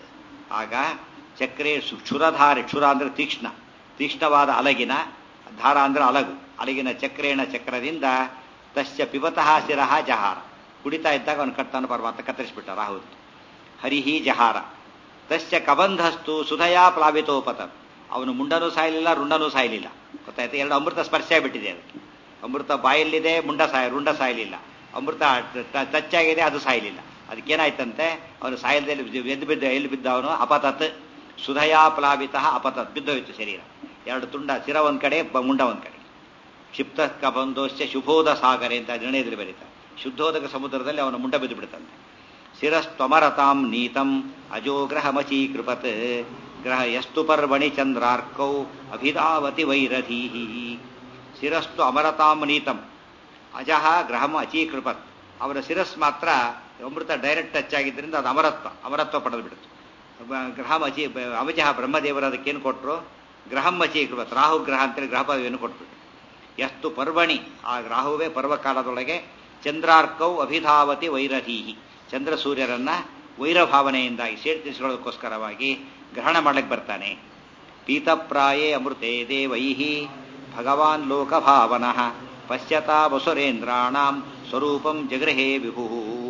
A: ಆಗ ಚಕ್ರೇ ಕ್ಷುರಧಾರೆ ಕ್ಷುರ ಅಂದ್ರೆ ತೀಕ್ಷ್ಣ ತೀಕ್ಷ್ಣವಾದ ಅಲಗಿನ ಧಾರ ಅಂದ್ರೆ ಅಲಗು ಅಲಗಿನ ಚಕ್ರೇಣ ಚಕ್ರದಿಂದ ತಶ್ಚ ಪಿಬತಃ ಶಿರಃ ಜಹಾರ ಕುಡಿತಾ ಇದ್ದಾಗ ಅವನು ಕಟ್ತಾನ ಪರಮಾತ್ಮ ಕತ್ತರಿಸ್ಬಿಟ್ಟ ರಾಹುಲ್ ಹರಿಹಿ ಜಹಾರ ತಶ್ಚ ಕಬಂಧಸ್ತು ಸುಧಯಾ ಪ್ಲಾವಿತೋಪತತ್ ಅವನು ಮುಂಡನೂ ಸಾಯಲಿಲ್ಲ ರುಂಡನೂ ಸಾಯಲಿಲ್ಲ ಗೊತ್ತಾಯ್ತು ಎರಡು ಅಮೃತ ಸ್ಪರ್ಶ ಆಗಿಬಿಟ್ಟಿದೆ ಅದಕ್ಕೆ ಅಮೃತ ಬಾಯಲ್ಲಿದೆ ಮುಂಡ ಸಾಯ ರುಂಡ ಸಾಯಲಿಲ್ಲ ಅಮೃತ ಟಚ್ ಆಗಿದೆ ಅದು ಸಾಯಲಿಲ್ಲ ಅದಕ್ಕೇನಾಯ್ತಂತೆ ಅವನು ಸಾಯಲದಲ್ಲಿ ಎದ್ದು ಬಿದ್ದ ಎಲ್ಲಿ ಬಿದ್ದ ಅವನು ಅಪತತ್ ಸುಧಯಾ ಪ್ಲಾವಿತ ಅಪತತ್ ಬಿದ್ದೋಯ್ತು ಶರೀರ ಎರಡು ತುಂಡ ಶಿರ ಒಂದ್ ಕಡೆ ಮುಂಡ ಒಂದ್ ಕಡೆ ಕ್ಷಿಪ್ತ ಕಬಂಧೋಶ್ಚ ಶುಭೋದ ಸಾಗರೆ ಅಂತ ನಿರ್ಣಯದಲ್ಲಿ ಬರೀತಾರೆ ಶುದ್ಧೋದಕ ಸಮುದ್ರದಲ್ಲಿ ಅವನ ಮುಂಡ ಬಿದ್ದು ಬಿಡುತ್ತಂತೆ ಶಿರಸ್ತ್ವಮರತಾಂ ನೀತಂ ಅಜೋಗ್ರಹಮಚೀ ಕೃಪತ್ ಗ್ರಹ ಯಸ್ತು ಪರ್ವಣಿ ಚಂದ್ರಾರ್ಕೌ ಅಭಿಧಾವತಿ ವೈರಧೀಹಿ ಶಿರಸ್ತು ಅಮರತಾಂ ನೀತಂ ಅಜಹ ಗ್ರಹಂ ಅಚೀಕೃಪತ್ ಅವರ ಶಿರಸ್ ಮಾತ್ರ ಅಮೃತ ಡೈರೆಕ್ಟ್ ಟಚ್ ಆಗಿದ್ದರಿಂದ ಅದು ಅಮರತ್ವ ಅಮರತ್ವ ಪಡೆದು ಬಿಡುತ್ತೆ ಗ್ರಹಂ ಅಚಿ ಅಮಜಹ ಬ್ರಹ್ಮದೇವರು ಅದಕ್ಕೇನು ಕೊಟ್ಟರು ಗ್ರಹಂ ಅಚೀಕೃಪತ್ ರಾಹು ಗ್ರಹ ಅಂತೇಳಿ ಗ್ರಹ ಪದವಿಯನ್ನು ಕೊಟ್ಬಿಟ್ಟು ಎಷ್ಟು ಪರ್ವಣಿ ಆ ರಾಹುವೇ ಪರ್ವಕಾಲದೊಳಗೆ ಚಂದ್ರಾರ್ಕೌ ಅಭಿಧಾವತಿ ವೈರಧೀಹಿ ಚಂದ್ರ ಸೂರ್ಯರನ್ನ ವೈರಭಾವನೆಯಿಂದಾಗಿ ಸೇರ್ತಿಸಿಕೊಳ್ಳೋದಕ್ಕೋಸ್ಕರವಾಗಿ ಗ್ರಹಣ ಮಾಡಲಿಕ್ಕೆ ಬರ್ತಾನೆ ಪೀತಪ್ರಾಯೇ ಅಮೃತೆ ದೇವೈ ಭಗವಾನ್ ಲೋಕಭಾವನಃ ಪಶ್ಯತಾ ವಸುರೇಂದ್ರಾಣಾಂ ಸ್ವರೂಪಂ ಜಗೃಹೇ ವಿಭು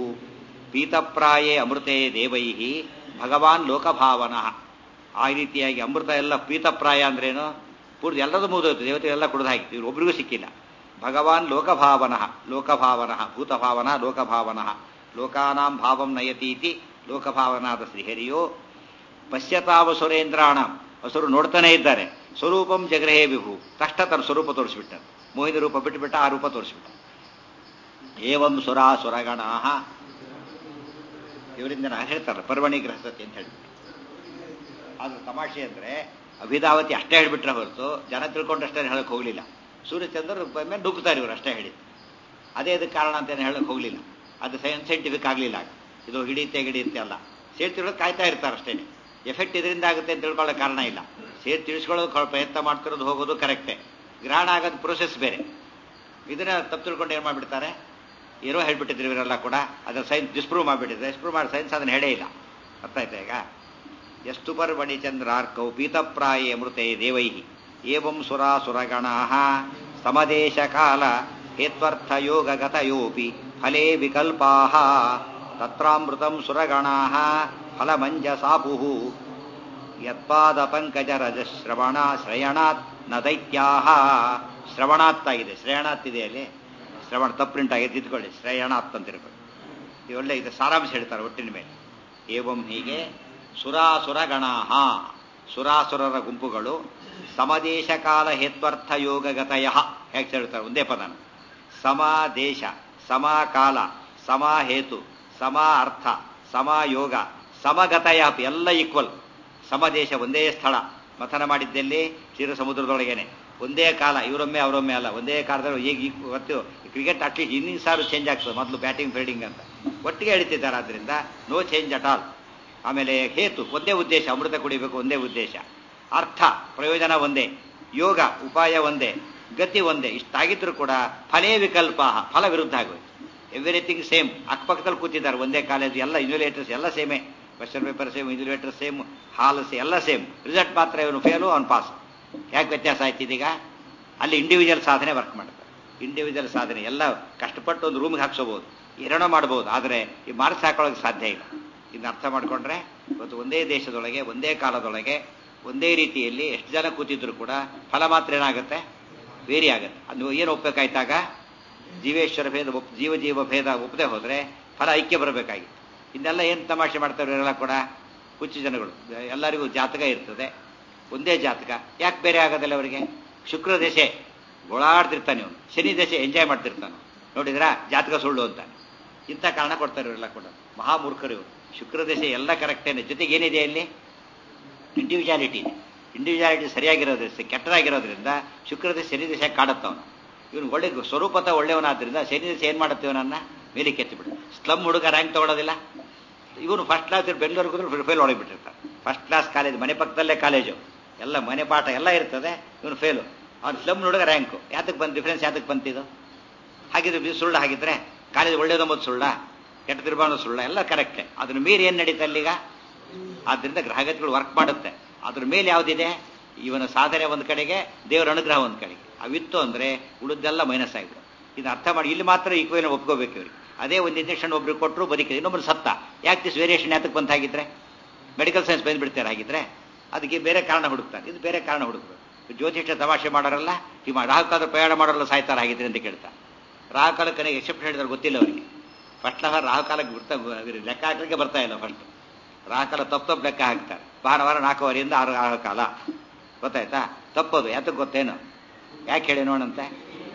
A: ಪೀತಪ್ರಾಯೇ ಅಮೃತೆ ದೇವೈ ಭಗವಾನ್ ಲೋಕಭಾವನಃ ಆ ರೀತಿಯಾಗಿ ಅಮೃತ ಎಲ್ಲ ಪೀತಪ್ರಾಯ ಅಂದ್ರೇನು ಪೂರ್ತಿ ಎಲ್ಲದೂ ಮುಗಿದೋಯ್ತು ದೇವತೆಗಳೆಲ್ಲ ಕುಡಿದು ಹಾಕಿತ್ತು ಇವ್ರು ಒಬ್ರಿಗೂ ಸಿಕ್ಕಿಲ್ಲ ಭಗವಾನ್ ಲೋಕಭಾವನಃ ಲೋಕಭಾವನಃ ಭೂತಭಾವನ ಲೋಕಭಾವನಃ ಲೋಕಾನಾಂ ಭಾವಂ ನಯತೀತಿ ಲೋಕಭಾವನಾದ ಶ್ರೀಹರಿಯೋ ಪಶ್ಯತಾವಸುರೇಂದ್ರಾಣ ಹಸುರು ನೋಡ್ತಾನೆ ಇದ್ದಾರೆ ಸ್ವರೂಪಂ ಜಗ್ರಹೇ ವಿಭು ತಕ್ಷಣ ತನ್ನ ಸ್ವರೂಪ ತೋರಿಸ್ಬಿಟ್ಟ ಮೋಹಿನಿ ರೂಪ ಬಿಟ್ಟುಬಿಟ್ಟ ಆ ರೂಪ ತೋರಿಸ್ಬಿಟ್ಟ ಏವಂ ಸುರಾ ಸುರಗಣ ಇವರಿಂದ ನಾನು ಹೇಳ್ತಾರೆ ಪರ್ವಣಿ ಗ್ರಹಸತಿ ಅಂತ ಹೇಳ್ಬಿಟ್ಟು ಆದ್ರೆ ತಮಾಷೆ ಅಂದ್ರೆ ಅಭಿಧಾವತಿ ಅಷ್ಟೇ ಹೇಳ್ಬಿಟ್ರೆ ಹೊರತು ಜನ ತಿಳ್ಕೊಂಡಷ್ಟೇ ಹೇಳಕ್ ಹೋಗ್ಲಿಲ್ಲ ಸೂರ್ಯಚಂದ್ರ ಮೇಲೆ ನುಗ್ಗುತ್ತಾರೆ ಇವರು ಅಷ್ಟೇ ಹೇಳಿ ಅದೇ ಅದಕ್ಕೆ ಕಾರಣ ಅಂತ ಹೇಳಕ್ ಹೋಗ್ಲಿಲ್ಲ ಅದು ಸೈನ್ಸ್ ಸೈಂಟಿಫಿಕ್ ಆಗಲಿಲ್ಲ ಇದು ಹಿಡಿಯುತ್ತೆ ಹಿಡಿಯುತ್ತೆ ಅಲ್ಲ ಸೇರಿ ತಿಳ್ಕೊಂಡು ಕಾಯ್ತಾ ಇರ್ತಾರೆ ಅಷ್ಟೇ ಎಫೆಕ್ಟ್ ಇದರಿಂದ ಆಗುತ್ತೆ ಅಂತ ತಿಳ್ಕೊಳ್ಳೋ ಕಾರಣ ಇಲ್ಲ ಸೇರಿ ತಿಳಿಸ್ಕೊಳ್ಳೋದು ಪ್ರಯತ್ನ ಮಾಡ್ತಿರೋದು ಹೋಗೋದು ಕರೆಕ್ಟೇ ಗ್ರಹಣ ಆಗೋದು ಪ್ರೊಸೆಸ್ ಬೇರೆ ಇದನ್ನ ತಪ್ಪು ತಿಳ್ಕೊಂಡು ಏನು ಮಾಡಿಬಿಡ್ತಾರೆ ಏನೋ ಹೇಳ್ಬಿಟ್ಟಿದ್ರು ಇವರೆಲ್ಲ ಕೂಡ ಅದರ ಸೈನ್ಸ್ ಡಿಸ್ಪ್ರೂವ್ ಮಾಡಿಬಿಟ್ಟಿದ್ರೆ ಡಿಸ್ಪ್ರೂವ್ ಮಾಡಿ ಸೈನ್ಸ್ ಅದನ್ನ ಹೇಳೇ ಇಲ್ಲ ಅರ್ಥ ಆಯ್ತಾ ಈಗ ಎಷ್ಟು ಪರ್ವಣಿ ಚಂದ್ರಾರ್ಕೌ ಪೀತಪ್ರಾಯೇ ಅಮೃತೆ ದೇವೈ ಏವಂ ಸುರಾ ಸುರಗಣಾ ಸಮದೇಶ ಕಾಲ ಹೇತ್ವರ್ಥ ಯೋಗಗತಯೋಪಿ ಫಲೇ ವಿಕಲ್ಪಾ ತತ್ರಾಮೃತಂ ಸುರಗಣಾ ಫಲಮಂಜಸಾಪು ಯತ್ಪಾದ ಪಂಕಜ ರಜ ಶ್ರವಣ ಶ್ರಯಣಾತ್ ನ ದೈತ್ಯಾ ಶ್ರವಣಾತ್ ಆಗಿದೆ ಶ್ರಯಣಾತ್ ಇದೆ ಅಲ್ಲಿ ಶ್ರವಣ ತಪ್ರಿಂಟ್ ಆಗಿದೆ ತಿದ್ಕೊಳ್ಳಿ ಶ್ರಯಣಾತ್ ಅಂತ ಇರ್ಬೇಕು ಇದು ಒಳ್ಳೆ ಇದು ಸಾರಾಂಶ ಹೇಳ್ತಾರೆ ಒಟ್ಟಿನ ಮೇಲೆ ಏವಂ ಹೀಗೆ ಸುರಾಸುರಗಣಾಹ ಸುರಾಸುರರ ಗುಂಪುಗಳು ಸಮದೇಶ ಕಾಲ ಹೇತ್ವರ್ಥ ಯೋಗಗತಯ ಹೇಗೆ ಹೇಳ್ತಾರೆ ಒಂದೇ ಪದನ ಸಮ ದೇಶ ಸಮ ಕಾಲ ಸಮ ಹೇತು ಸಮ ಅರ್ಥ ಸಮ ಯೋಗ ಸಮಗತಯ ಎಲ್ಲ ಈಕ್ವಲ್ ಸಮದೇಶ ಒಂದೇ ಸ್ಥಳ ಮಥನ ಮಾಡಿದ್ದಲ್ಲಿ ಕ್ಷೀರ ಸಮುದ್ರದೊಳಗೇನೆ ಒಂದೇ ಕಾಲ ಇವರೊಮ್ಮೆ ಅವರೊಮ್ಮೆ ಅಲ್ಲ ಒಂದೇ ಕಾಲದಲ್ಲಿ ಈಗ ಇವತ್ತು ಕ್ರಿಕೆಟ್ ಅಟ್ಲೀಸ್ಟ್ ಇನ್ನಿಂಗ್ಸ್ ಸಾರು ಚೇಂಜ್ ಆಗ್ತದೆ ಮೊದಲು ಬ್ಯಾಟಿಂಗ್ ಫೀಲ್ಡಿಂಗ್ ಅಂತ ಒಟ್ಟಿಗೆ ಹೇಳ್ತಿದ್ದಾರೆ ಆದ್ರಿಂದ ನೋ ಚೇಂಜ್ ಅಟ್ ಆಲ್ ಆಮೇಲೆ ಹೇತು ಒಂದೇ ಉದ್ದೇಶ ಅಮೃತ ಕುಡಿಬೇಕು ಒಂದೇ ಉದ್ದೇಶ ಅರ್ಥ ಪ್ರಯೋಜನ ಒಂದೇ ಯೋಗ ಉಪಾಯ ಒಂದೇ ಗತಿ ಒಂದೇ ಇಷ್ಟಾಗಿದ್ರು ಕೂಡ ಫಲೇ ವಿಕಲ್ಪ ಫಲ ವಿರುದ್ಧ ಆಗೋಯ್ತು ಎವ್ರಿಥಿಂಗ್ ಸೇಮ್ ಅಕ್ಕಪಕ್ಕದಲ್ಲಿ ಕೂತಿದ್ದಾರೆ ಒಂದೇ ಕಾಲೇಜ್ ಎಲ್ಲ ಇನ್ಯುಲೇಟರ್ಸ್ ಎಲ್ಲ ಸೇಮೇ question paper same invigilator same hall ಎಲ್ಲ ಸೇಮ್ ರಿಸಲ್ಟ್ ಮಾತ್ರ ಇವನು ಫೇಲು ಅವ್ನು ಪಾಸ್ ಯಾಕೆ ವ್ಯತ್ಯಾಸ ಆಯ್ತು ಇದೀಗ ಅಲ್ಲಿ ಇಂಡಿವಿಜುವಲ್ ಸಾಧನೆ ವರ್ಕ್ ಮಾಡ್ತಾರೆ ಇಂಡಿವಿಜುವಲ್ ಸಾಧನೆ ಎಲ್ಲ ಕಷ್ಟಪಟ್ಟು ಒಂದು ರೂಮ್ಗೆ ಹಾಕ್ಸೋಬಹುದು ಏನೋ ಮಾಡ್ಬೋದು ಆದರೆ ಈ ಮಾರ್ಕ್ಸ್ ಹಾಕೊಳ್ಳೋಕೆ ಸಾಧ್ಯ ಇಲ್ಲ ಇದನ್ನ ಅರ್ಥ ಮಾಡ್ಕೊಂಡ್ರೆ ಇವತ್ತು ಒಂದೇ ದೇಶದೊಳಗೆ ಒಂದೇ ಕಾಲದೊಳಗೆ ಒಂದೇ ರೀತಿಯಲ್ಲಿ ಎಷ್ಟು ಜನ ಕೂತಿದ್ರು ಕೂಡ ಫಲ ಮಾತ್ರ ಏನಾಗುತ್ತೆ ವೇರಿ ಆಗುತ್ತೆ ಅದು ಏನು ಒಪ್ಪಬೇಕಾಯ್ತಾಗ ಜೀವೇಶ್ವರ ಭೇದ ಒಪ್ ಜೀವ ಜೀವ ಭೇದ ಒಪ್ಪದೆ ಹೋದರೆ ಫಲ ಐಕ್ಯ ಬರಬೇಕಾಗಿತ್ತು ಇನ್ನೆಲ್ಲ ಏನು ತಮಾಷೆ ಮಾಡ್ತಾರೆ ಇವರೆಲ್ಲ ಕೂಡ ಹುಚ್ಚು ಜನಗಳು ಎಲ್ಲರಿಗೂ ಜಾತಕ ಇರ್ತದೆ ಒಂದೇ ಜಾತಕ ಯಾಕೆ ಬೇರೆ ಆಗೋದಿಲ್ಲ ಅವರಿಗೆ ಶುಕ್ರ ದಶೆ ಗೋಳಾಡ್ತಿರ್ತಾನೆ ಇವನು ಶನಿ ದಶೆ ಎಂಜಾಯ್ ಮಾಡ್ತಿರ್ತಾನೆ ನೋಡಿದ್ರಾ ಜಾತಕ ಸುಳ್ಳು ಅಂತಾನೆ ಇಂಥ ಕಾರಣ ಕೊಡ್ತಾರೆ ಇವರೆಲ್ಲ ಕೂಡ ಮಹಾಮೂರ್ಖರು ಇವರು ಶುಕ್ರ ದಶೆ ಎಲ್ಲ ಕರೆಕ್ಟೇನೆ ಜೊತೆಗೆ ಏನಿದೆ ಅಲ್ಲಿ ಇಂಡಿವಿಜುವಾಲಿಟಿ ಇದೆ ಇಂಡಿವಿಜುವಾಲಿಟಿ ಸರಿಯಾಗಿರೋದ್ರಿಂದ ಕೆಟ್ಟದಾಗಿರೋದ್ರಿಂದ ಶುಕ್ರ ದಶೆ ಶನಿ ದಶೆ ಕಾಡುತ್ತವನು ಇವನು ಒಳ್ಳೆ ಸ್ವರೂಪತ ಒಳ್ಳೆಯವನಾದ್ರಿಂದ ಶನಿ ದಶೆ ಏನು ಮಾಡುತ್ತೆ ಇವನನ್ನ ಮೇಲೆ ಕೆತ್ತಿಬಿಡು ಸ್ಲಮ್ ಹುಡುಗ ರ್ಯಾಂಕ್ ತಗೊಳ್ಳೋದಿಲ್ಲ ಇವನು ಫಸ್ಟ್ ಕ್ಲಾಸ್ ಬೆಂಗಳೂರಿಗೆ ಫೇಲ್ ಹೊಡಬಿಟ್ಟಿರ್ತಾರೆ ಫಸ್ಟ್ ಕ್ಲಾಸ್ ಕಾಲೇಜ್ ಮನೆ ಪಕ್ಕದಲ್ಲೇ ಕಾಲೇಜು ಎಲ್ಲ ಮನೆ ಪಾಠ ಎಲ್ಲ ಇರ್ತದೆ ಇವನು ಫೇಲು ಅವ್ನು ಸ್ಲಮ್ ಹುಡುಗ ರ್ಯಾಂಕು ಯಾತಕ್ಕೆ ಬಂದು ಡಿಫ್ರೆನ್ಸ್ ಯಾತಕ್ಕೆ ಬಂತಿದ್ದು ಹಾಗಿದ್ರೆ ಬಿ ಸುಳ್ಳು ಹಾಗಿದ್ರೆ ಕಾಲೇಜ್ ಒಳ್ಳೇದೊಂಬತ್ತು ಸುಳ್ಳ ಕೆಟ್ಟ ತಿರುಬಾನು ಸುಳ್ಳ ಎಲ್ಲ ಕರೆಕ್ಟೇ ಅದನ್ನ ಮೀರಿ ಏನು ನಡೀತಾ ಅಲ್ಲೀಗ ಆದ್ರಿಂದ ಗ್ರಹಗತಿಗಳು ವರ್ಕ್ ಮಾಡುತ್ತೆ ಅದ್ರ ಮೇಲೆ ಯಾವುದಿದೆ ಇವನ ಸಾಧನೆ ಒಂದು ಕಡೆಗೆ ದೇವರ ಅನುಗ್ರಹ ಒಂದು ಕಡೆಗೆ ಅವಿತ್ತು ಅಂದ್ರೆ ಉಳಿದೆಲ್ಲ ಮೈನಸ್ ಆಗಿಬಿಡು ಇದು ಅರ್ಥ ಮಾಡಿ ಇಲ್ಲಿ ಮಾತ್ರ ಈಕ್ವೇನ ಒಪ್ಕೋಬೇಕು ಇವ್ರಿಗೆ ಅದೇ ಒಂದು ಇಂಜೆಕ್ಷನ್ ಒಬ್ರಿಗೆ ಕೊಟ್ಟರು ಬದುಕಿದೆ ಇನ್ನೊಬ್ಬರು ಸತ್ತ ಯಾಕೆ ದಿಸ್ ವೇರಿಯೇಷನ್ ಯಾತಕ್ಕೆ ಬಂತ ಹಾಗಿದ್ರೆ ಮೆಡಿಕಲ್ ಸೈನ್ಸ್ ಬಂದ್ಬಿಡ್ತಾರೆ ಹಾಗಿದ್ರೆ ಅದಕ್ಕೆ ಬೇರೆ ಕಾರಣ ಹುಡುಕ್ತಾರೆ ಇದು ಬೇರೆ ಕಾರಣ ಹುಡುಕಬೇಕು ಜ್ಯೋತಿಷ್ಯ ತಮಾಷೆ ಮಾಡೋರಲ್ಲ ಈ ರಾಹುಕಾಲ ಪ್ರಯಾಣ ಮಾಡೋರಲ್ಲ ಸಾಯ್ತಾರೆ ಹಾಗಿದ್ರೆ ಅಂತ ಕೇಳ್ತಾರೆ ರಾಹುಕಾಲ ಕನೆಗೆ ಎಕ್ಸೆಪ್ಟ್ ಹೇಳಿದ್ರೆ ಗೊತ್ತಿಲ್ಲ ಅವರಿಗೆ ಫಸ್ಟ್ ಲಹ ರಾಹುಕಾಲಕ್ಕೆ ಬಿಡ್ತಾ ಲೆಕ್ಕ ಹಾಕಲಿಕ್ಕೆ ಬರ್ತಾ ಇಲ್ಲ ಫಸ್ಟ್ ರಾಹುಕಾಲ ತಪ್ಪು ತಪ್ಪು ಲೆಕ್ಕ ಹಾಕ್ತಾರೆ ಭಾನುವಾರ ನಾಲ್ಕುವರೆಯಿಂದ ಆರು ರಾಹುಕಾಲ ಗೊತ್ತಾಯ್ತಾ ತಪ್ಪದು ಯಾತಕ್ಕೆ ಗೊತ್ತೇನು ಯಾಕೆ ಹೇಳಿ ನೋಡಂತೆ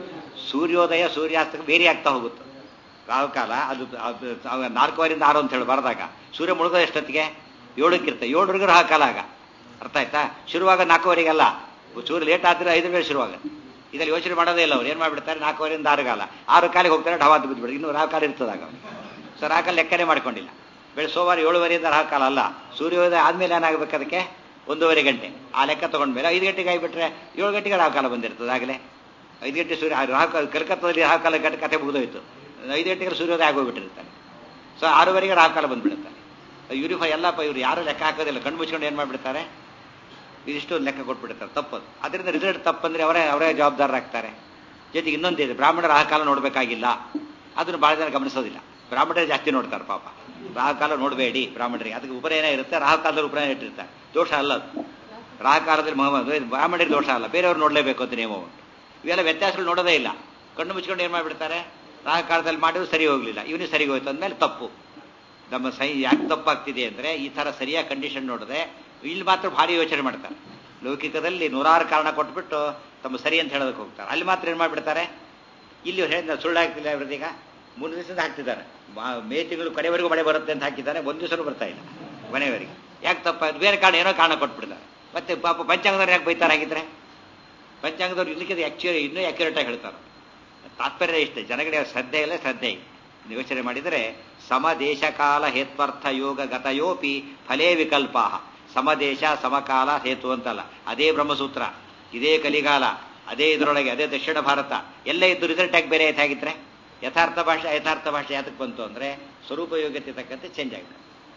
A: ಸೂರ್ಯೋದಯ ಸೂರ್ಯಾಸ್ತಕ್ಕೆ ಬೇರೆ ಆಗ್ತಾ ಹೋಗುತ್ತೆ ರಾಹುಕಾಲ ಅದು ಅದು ನಾಲ್ಕುವರೆಯಿಂದ ಆರು ಅಂತ ಹೇಳಿ ಬರೆದಾಗ ಸೂರ್ಯ ಮುಳುಗೋದು ಎಷ್ಟೊತ್ತಿಗೆ ಏಳಕ್ಕಿರ್ತೆ ಏಳರಿಗೂ ರಾಹುಕಾಲ ಆಗ ಅರ್ಥ ಆಯ್ತಾ ಶುರುವಾಗ ನಾಲ್ಕುವರೆಗಲ್ಲ ಸೂರ್ಯ ಲೇಟ್ ಆದ್ರೆ ಐದು ವೇಳೆ ಶುರುವಾಗುತ್ತೆ ಇದರಲ್ಲಿ ಯೋಚನೆ ಮಾಡೋದೇ ಇಲ್ಲ ಅವ್ರು ಏನು ಮಾಡಿಬಿಡ್ತಾರೆ ನಾಲ್ಕುವರೆಯಿಂದ ಆರು ಕಾಲ ಆರು ಕಾಲಿಗೆ ಹೋಗ್ತಾರೆ ಢವಾತ್ ಬಿದ್ದುಬಿಡಿ ಇನ್ನು ರಾಹುಕಾಲ ಇರ್ತದಾಗ ಸೊ ರಾಹುಕಾಲ ಲೆಕ್ಕನೇ ಮಾಡ್ಕೊಂಡಿಲ್ಲ ಬೆಳೆ ಸೋಮವಾರ ಏಳುವರೆಯಿಂದ ರಾಹುಕಾಲ ಅಲ್ಲ ಸೂರ್ಯೋದಯ ಆದ್ಮೇಲೆ ಏನಾಗಬೇಕು ಅದಕ್ಕೆ ಒಂದೂವರೆ ಗಂಟೆ ಆ ಲೆಕ್ಕ ತಗೊಂಡ್ಮೇಲೆ ಐದು ಗಂಟೆಗೆ ಆಗಿಬಿಟ್ರೆ ಏಳು ಗಂಟೆಗೆ ರಾಹುಕಾಲ ಬಂದಿರ್ತದೆ ಆಗಲೇ ಐದು ಗಂಟೆ ಸೂರ್ಯ ರಾಹುಕಾಲ ಕಲ್ಕತ್ತಾದಲ್ಲಿ ರಾಹುಕಾಲ ಗಂಟೆ ಕತೆ ಮುಗಿದೋಯ್ತು ಐದು ಗಂಟೆಗೆ ಸೂರ್ಯೋದಯ ಆಗೋಗ್ಬಿಟ್ಟಿರ್ತಾನೆ ಸೊ ಆರೂವರೆಗೆ ರಾಹುಕಾಲ ಬಂದ್ಬಿಡುತ್ತಾನೆ ಯೂನಿಫಾರ್ಮ್ ಎಲ್ಲಪ್ಪ ಇವ್ರು ಯಾರು ಲೆಕ್ಕ ಹಾಕೋದಿಲ್ಲ ಕಣ್ಣು ಮುಚ್ಕೊಂಡು ಏನು ಮಾಡಿಬಿಡ್ತಾರೆ ಇದಿಷ್ಟು ಲೆಕ್ಕ ಕೊಟ್ಬಿಡ್ತಾರೆ ತಪ್ಪದು ಅದರಿಂದ ರಿಸಲ್ಟ್ ತಪ್ಪಂದ್ರೆ ಅವರೇ ಅವರೇ ಜವಾಬ್ದಾರರಾಗ್ತಾರೆ ಜೊತೆಗೆ ಇನ್ನೊಂದಿದೆ ಬ್ರಾಹ್ಮಣರ ಆ ಕಾಲ ನೋಡಬೇಕಾಗಿಲ್ಲ ಅದನ್ನು ಭಾಳ ಜನ ಗಮನಿಸೋದಿಲ್ಲ ಬ್ರಾಹ್ಮಣರೇ ಜಾಸ್ತಿ ನೋಡ್ತಾರೆ ಪಾಪ ರಾಹುಕಾಲ ನೋಡಬೇಡಿ ಬ್ರಾಹ್ಮಣರಿಗೆ ಅದಕ್ಕೆ ಉಪನಯನ ಇರುತ್ತೆ ರಾಹುಕಾಲದಲ್ಲಿ ಉಪನಯನ ಇಟ್ಟಿರ್ತಾರೆ ದೋಷ ಅಲ್ಲ ಅದು ರಾಹುಕಾಲದಲ್ಲಿ ಮಹಮ್ಮದ್ ಬ್ರಾಹ್ಮಣರಿಗೆ ದೋಷ ಅಲ್ಲ ಬೇರೆಯವ್ರು ನೋಡಲೇಬೇಕು ಅಂತ ನಿಯಮ ಉಂಟು ಇವೆಲ್ಲ ವ್ಯತ್ಯಾಸಗಳು ನೋಡೋದೇ ಇಲ್ಲ ಕಣ್ಣು ಮುಚ್ಕೊಂಡು ಏನು ಮಾಡಿಬಿಡ್ತಾರೆ ರಾಹುಕಾಲದಲ್ಲಿ ಮಾಡಿದ್ರು ಸರಿ ಹೋಗ್ಲಿಲ್ಲ ಇವನಿಗೆ ಸರಿ ಹೋಯ್ತು ಅಂದಮೇಲೆ ತಪ್ಪು ನಮ್ಮ ಸೈ ಯಾಕೆ ತಪ್ಪಾಗ್ತಿದೆ ಅಂದರೆ ಈ ಥರ ಸರಿಯಾದ ಕಂಡೀಷನ್ ನೋಡಿದ್ರೆ ಇಲ್ಲಿ ಮಾತ್ರ ಭಾರಿ ಯೋಚನೆ ಮಾಡ್ತಾರೆ ಲೌಕಿಕದಲ್ಲಿ ನೂರಾರು ಕಾರಣ ಕೊಟ್ಬಿಟ್ಟು ತಮ್ಮ ಸರಿ ಅಂತ ಹೇಳೋದಕ್ಕೆ ಹೋಗ್ತಾರೆ ಅಲ್ಲಿ ಮಾತ್ರ ಏನು ಮಾಡಿಬಿಡ್ತಾರೆ ಇಲ್ಲಿ ಹೇಳಿದ ಸುಳ್ಳು ಆಗ್ತಿಲ್ಲ ಇವರದೀಗ ಮೂರು ದಿವಸದಿಂದ ಹಾಕ್ತಿದ್ದಾರೆ ಮೇ ತಿಂಗಳು ಕಡೆವರೆಗೂ ಮಳೆ ಬರುತ್ತೆ ಅಂತ ಹಾಕಿದ್ದಾರೆ ಒಂದು ದಿವಸನೂ ಬರ್ತಾ ಇಲ್ಲ ಮನೆಯವರೆಗೆ ಯಾಕೆ ತಪ್ಪಾಯ್ತು ಬೇರೆ ಕಾರಣ ಏನೋ ಕಾರಣ ಕೊಟ್ಬಿಡ್ತಾರೆ ಮತ್ತೆ ಪಾಪ ಪಂಚಾಂಗದವ್ರು ಯಾಕೆ ಬೈತಾರೆ ಹಾಗಿದ್ರೆ ಪಂಚಾಂಗದವ್ರು ಇಲ್ಲಿಕ್ಕೆ ಆಕ್ಚುಲಿ ಇನ್ನೂ ಆಕ್ಯುರೇಟ್ ಆಗಿ ಹೇಳ್ತಾರೆ ತಾತ್ಪರ್ಯ ಇಷ್ಟೇ ಜನಗಳಿಗೆ ಶ್ರದ್ಧೆ ಇಲ್ಲ ಶ್ರದ್ಧೆ ಯೋಚನೆ ಮಾಡಿದರೆ ಸಮದೇಶಕಾಲ ಹೇತ್ವರ್ಥ ಯೋಗ ಗತಯೋಪಿ ಫಲೇ ವಿಕಲ್ಪಾ ಸಮದೇಶ ಸಮಕಾಲ ಹೇತು ಅಂತಲ್ಲ ಅದೇ ಬ್ರಹ್ಮಸೂತ್ರ ಇದೇ ಕಲಿಗಾಲ ಅದೇ ಇದರೊಳಗೆ ಅದೇ ದಕ್ಷಿಣ ಭಾರತ ಎಲ್ಲ ಇದ್ದು ರಿಸಲ್ಟ್ ಆಗಿ ಬೇರೆ ಆಯ್ತು ಹಾಗಿದ್ರೆ ಯಥಾರ್ಥ ಭಾಷೆ ಯಥಾರ್ಥ ಭಾಷೆ ಯಾತಕ್ಕೆ ಬಂತು ಅಂದ್ರೆ ಸ್ವರೂಪ ಯೋಗ್ಯತೆ ತಕ್ಕಂತೆ ಚೇಂಜ್ ಆಗಿದೆ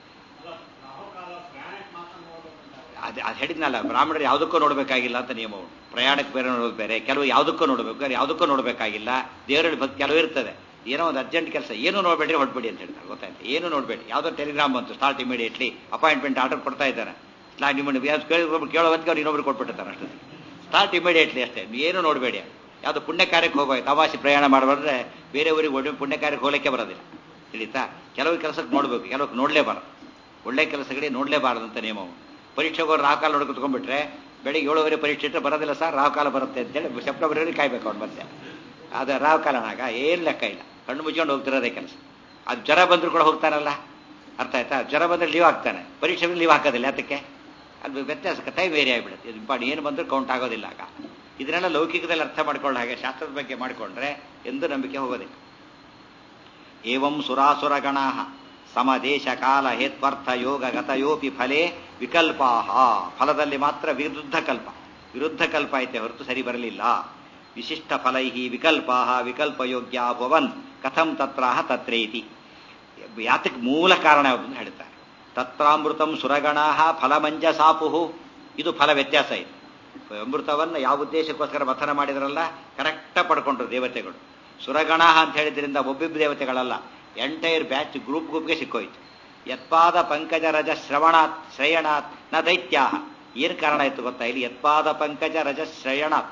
A: ಅದು ಅದು ಹೇಳಿದ್ನಲ್ಲ ಬ್ರಾಹ್ಮಣರು ಯಾವುದಕ್ಕೂ ನೋಡಬೇಕಾಗಿಲ್ಲ ಅಂತ ನಿಯಮ ಉಂಟು ಪ್ರಯಾಣಕ್ಕೆ ಬೇರೆ ನೋಡೋದು ಬೇರೆ ಕೆಲವು ಯಾವುದಕ್ಕೂ ನೋಡಬೇಕು ಬೇರೆ ಯಾವುದಕ್ಕೂ ನೋಡಬೇಕಾಗಿಲ್ಲ ದೇವರಲ್ಲಿ ಭಕ್ತಿ ಕೆಲವು ಇರ್ತದೆ ಏನೋ ಒಂದು ಅರ್ಜೆಂಟ್ ಕೆಲಸ ಏನು ನೋಡಬೇಡಿ ಹೊಡ್ಬೇಡಿ ಅಂತ ಹೇಳ್ತಾರೆ ಗೊತ್ತಾಯ್ತು ಏನು ನೋಡಬೇಡಿ ಯಾವುದೋ ಟೆಲಿಗ್ರಾಮ್ ಬಂತು ಸ್ಟಾರ್ಟ್ ಇಮಿಡಿಯೇಟ್ಲಿ ಅಪಾಯಿಂಟ್ಮೆಂಟ್ ಆರ್ಡರ್ ಕೊಡ್ತಾ ಇದ್ದಾರೆ ನಿಮ್ಮ ಕೇಳೋ ಹೊತ್ತಿಗೆ ಅವ್ರು ಇನ್ನೊಬ್ರು ಕೊಟ್ಬಿಟ್ಟಿರ್ತಾರೆ ಅಷ್ಟೇ ಸ್ಟಾರ್ಟ್ ಇಮಿಡಿಯೇಟ್ಲಿ ಅಷ್ಟೇ ಏನು ನೋಡಬೇಡಿ ಯಾವುದು ಪುಣ್ಯ ಕಾರ್ಯಕ್ಕೆ ಹೋಗಬೇಕು ತಮಾಷೆ ಪ್ರಯಾಣ ಮಾಡಬಾರ್ದ್ರೆ ಬೇರೆ ಊರಿಗೆ ಒಳ್ಳೆ ಪುಣ್ಯ ಕಾರ್ಯಕ್ಕೆ ಹೋಗಲಿಕ್ಕೆ ಬರೋದಿಲ್ಲ ತಿಳಿತಾ ಕೆಲವು ಕೆಲಸಕ್ಕೆ ನೋಡಬೇಕು ಕೆಲವಕ್ಕೆ ನೋಡಲೇಬಾರದು ಒಳ್ಳೆ ಕೆಲಸಗಳಿಗೆ ನೋಡಲೇಬಾರದು ಅಂತ ನಿಯಮವು ಪರೀಕ್ಷೆಗೆ ಹೋಗಿ ರಾಹುಕಾಲ ನೋಡ್ಕೊತ್ಕೊಂಡ್ಬಿಟ್ರೆ ಬೆಳಿಗ್ಗೆ ಏಳುವರೆ ಪರೀಕ್ಷೆ ಇಟ್ಟರೆ ಬರೋದಿಲ್ಲ ಸರ್ ರಾಹುಕಾಲ ಬರುತ್ತೆ ಅಂತೇಳಿ ಸೆಪ್ಟೆಂಬರ್ವರೆಗೆ ಕಾಯ್ಬೇಕು ಅವ್ನು ಮತ್ತೆ ಅದು ರಾಹುಕಾಲನಾಗ ಏನು ಲೆಕ್ಕ ಇಲ್ಲ ಕಣ್ಣು ಮುಚ್ಕೊಂಡು ಹೋಗ್ತಿರೋದೇ ಕೆಲಸ ಅದು ಜ್ವರ ಬಂದರೂ ಕೂಡ ಹೋಗ್ತಾನಲ್ಲ ಅರ್ಥ ಆಯ್ತಾ ಜ್ವರ ಬಂದರೆ ಲೀವ್ ಹಾಕ್ತಾನೆ ಪರೀಕ್ಷೆಗೆ ಲೀವ್ ಹಾಕೋದಿಲ್ಲ ಅದಕ್ಕೆ ಅದು ವ್ಯತ್ಯಾಸ ಟೈಮ್ ವೇರಿ ಆಗಿಬಿಡುತ್ತೆ ಇದು ಇಂಪಾರ್ಟ್ ಏನು ಬಂದರೂ ಕೌಂಟ್ ಆಗೋದಿಲ್ಲ ಆಗ ಇದನ್ನೆಲ್ಲ ಲೌಕಿಕದಲ್ಲಿ ಅರ್ಥ ಮಾಡ್ಕೊಳ್ಳೋ ಹಾಗೆ ಶಾಸ್ತ್ರದ ಬಗ್ಗೆ ಮಾಡಿಕೊಂಡ್ರೆ ಎಂದು ನಂಬಿಕೆ ಹೋಗೋದಿಲ್ಲ ಏವಂ ಸುರಾಸುರಗಣಾ ಸಮದೇಶ ಕಾಲ ಹೇತ್ವರ್ಥ ಯೋಗ ಗತಯೋಪಿ ಫಲೇ ವಿಕಲ್ಪಾಹ ಫಲದಲ್ಲಿ ಮಾತ್ರ ವಿರುದ್ಧ ಕಲ್ಪ ವಿರುದ್ಧ ಕಲ್ಪ ಐತೆ ಹೊರತು ಸರಿ ಬರಲಿಲ್ಲ ವಿಶಿಷ್ಟ ಫಲೈ ವಿಕಲ್ಪಾ ವಿಕಲ್ಪಯೋಗ್ಯ ಭವನ್ ಕಥಂ ತತ್ರಾಹ ತತ್ರೇತಿ ಯಾತಕ್ಕೆ ಮೂಲ ಕಾರಣ ಯಾವುದು ಅಂತ ಹೇಳ್ತಾರೆ ತತ್ರಾಮೃತಂ ಸುರಗಣಾ ಫಲಮಂಜ ಸಾಪುಹು ಇದು ಫಲ ವ್ಯತ್ಯಾಸ ಇದೆ ಅಮೃತವನ್ನು ಯಾವ ಉದ್ದೇಶಕ್ಕೋಸ್ಕರ ಮಥನ ಮಾಡಿದ್ರಲ್ಲ ಕರೆಕ್ಟ ಪಡ್ಕೊಂಡ್ರು ದೇವತೆಗಳು ಸುರಗಣ ಅಂತ ಹೇಳಿದ್ರಿಂದ ಒಬ್ಬಿಬ್ಬ ದೇವತೆಗಳಲ್ಲ ಎಂಟೈರ್ ಬ್ಯಾಚ್ ಗ್ರೂಪ್ ಗ್ರೂಪ್ಗೆ ಸಿಕ್ಕೋಯ್ತು ಯತ್ಪಾದ ಪಂಕಜ ರಜ ಶ್ರವಣಾತ್ ಶ್ರಯಣಾತ್ ನ ದೈತ್ಯಾಹ ಏನು ಕಾರಣ ಇತ್ತು ಗೊತ್ತಾ ಇಲ್ಲಿ ಯತ್ಪಾದ ಪಂಕಜ ರಜ ಶ್ರಯಣಾತ್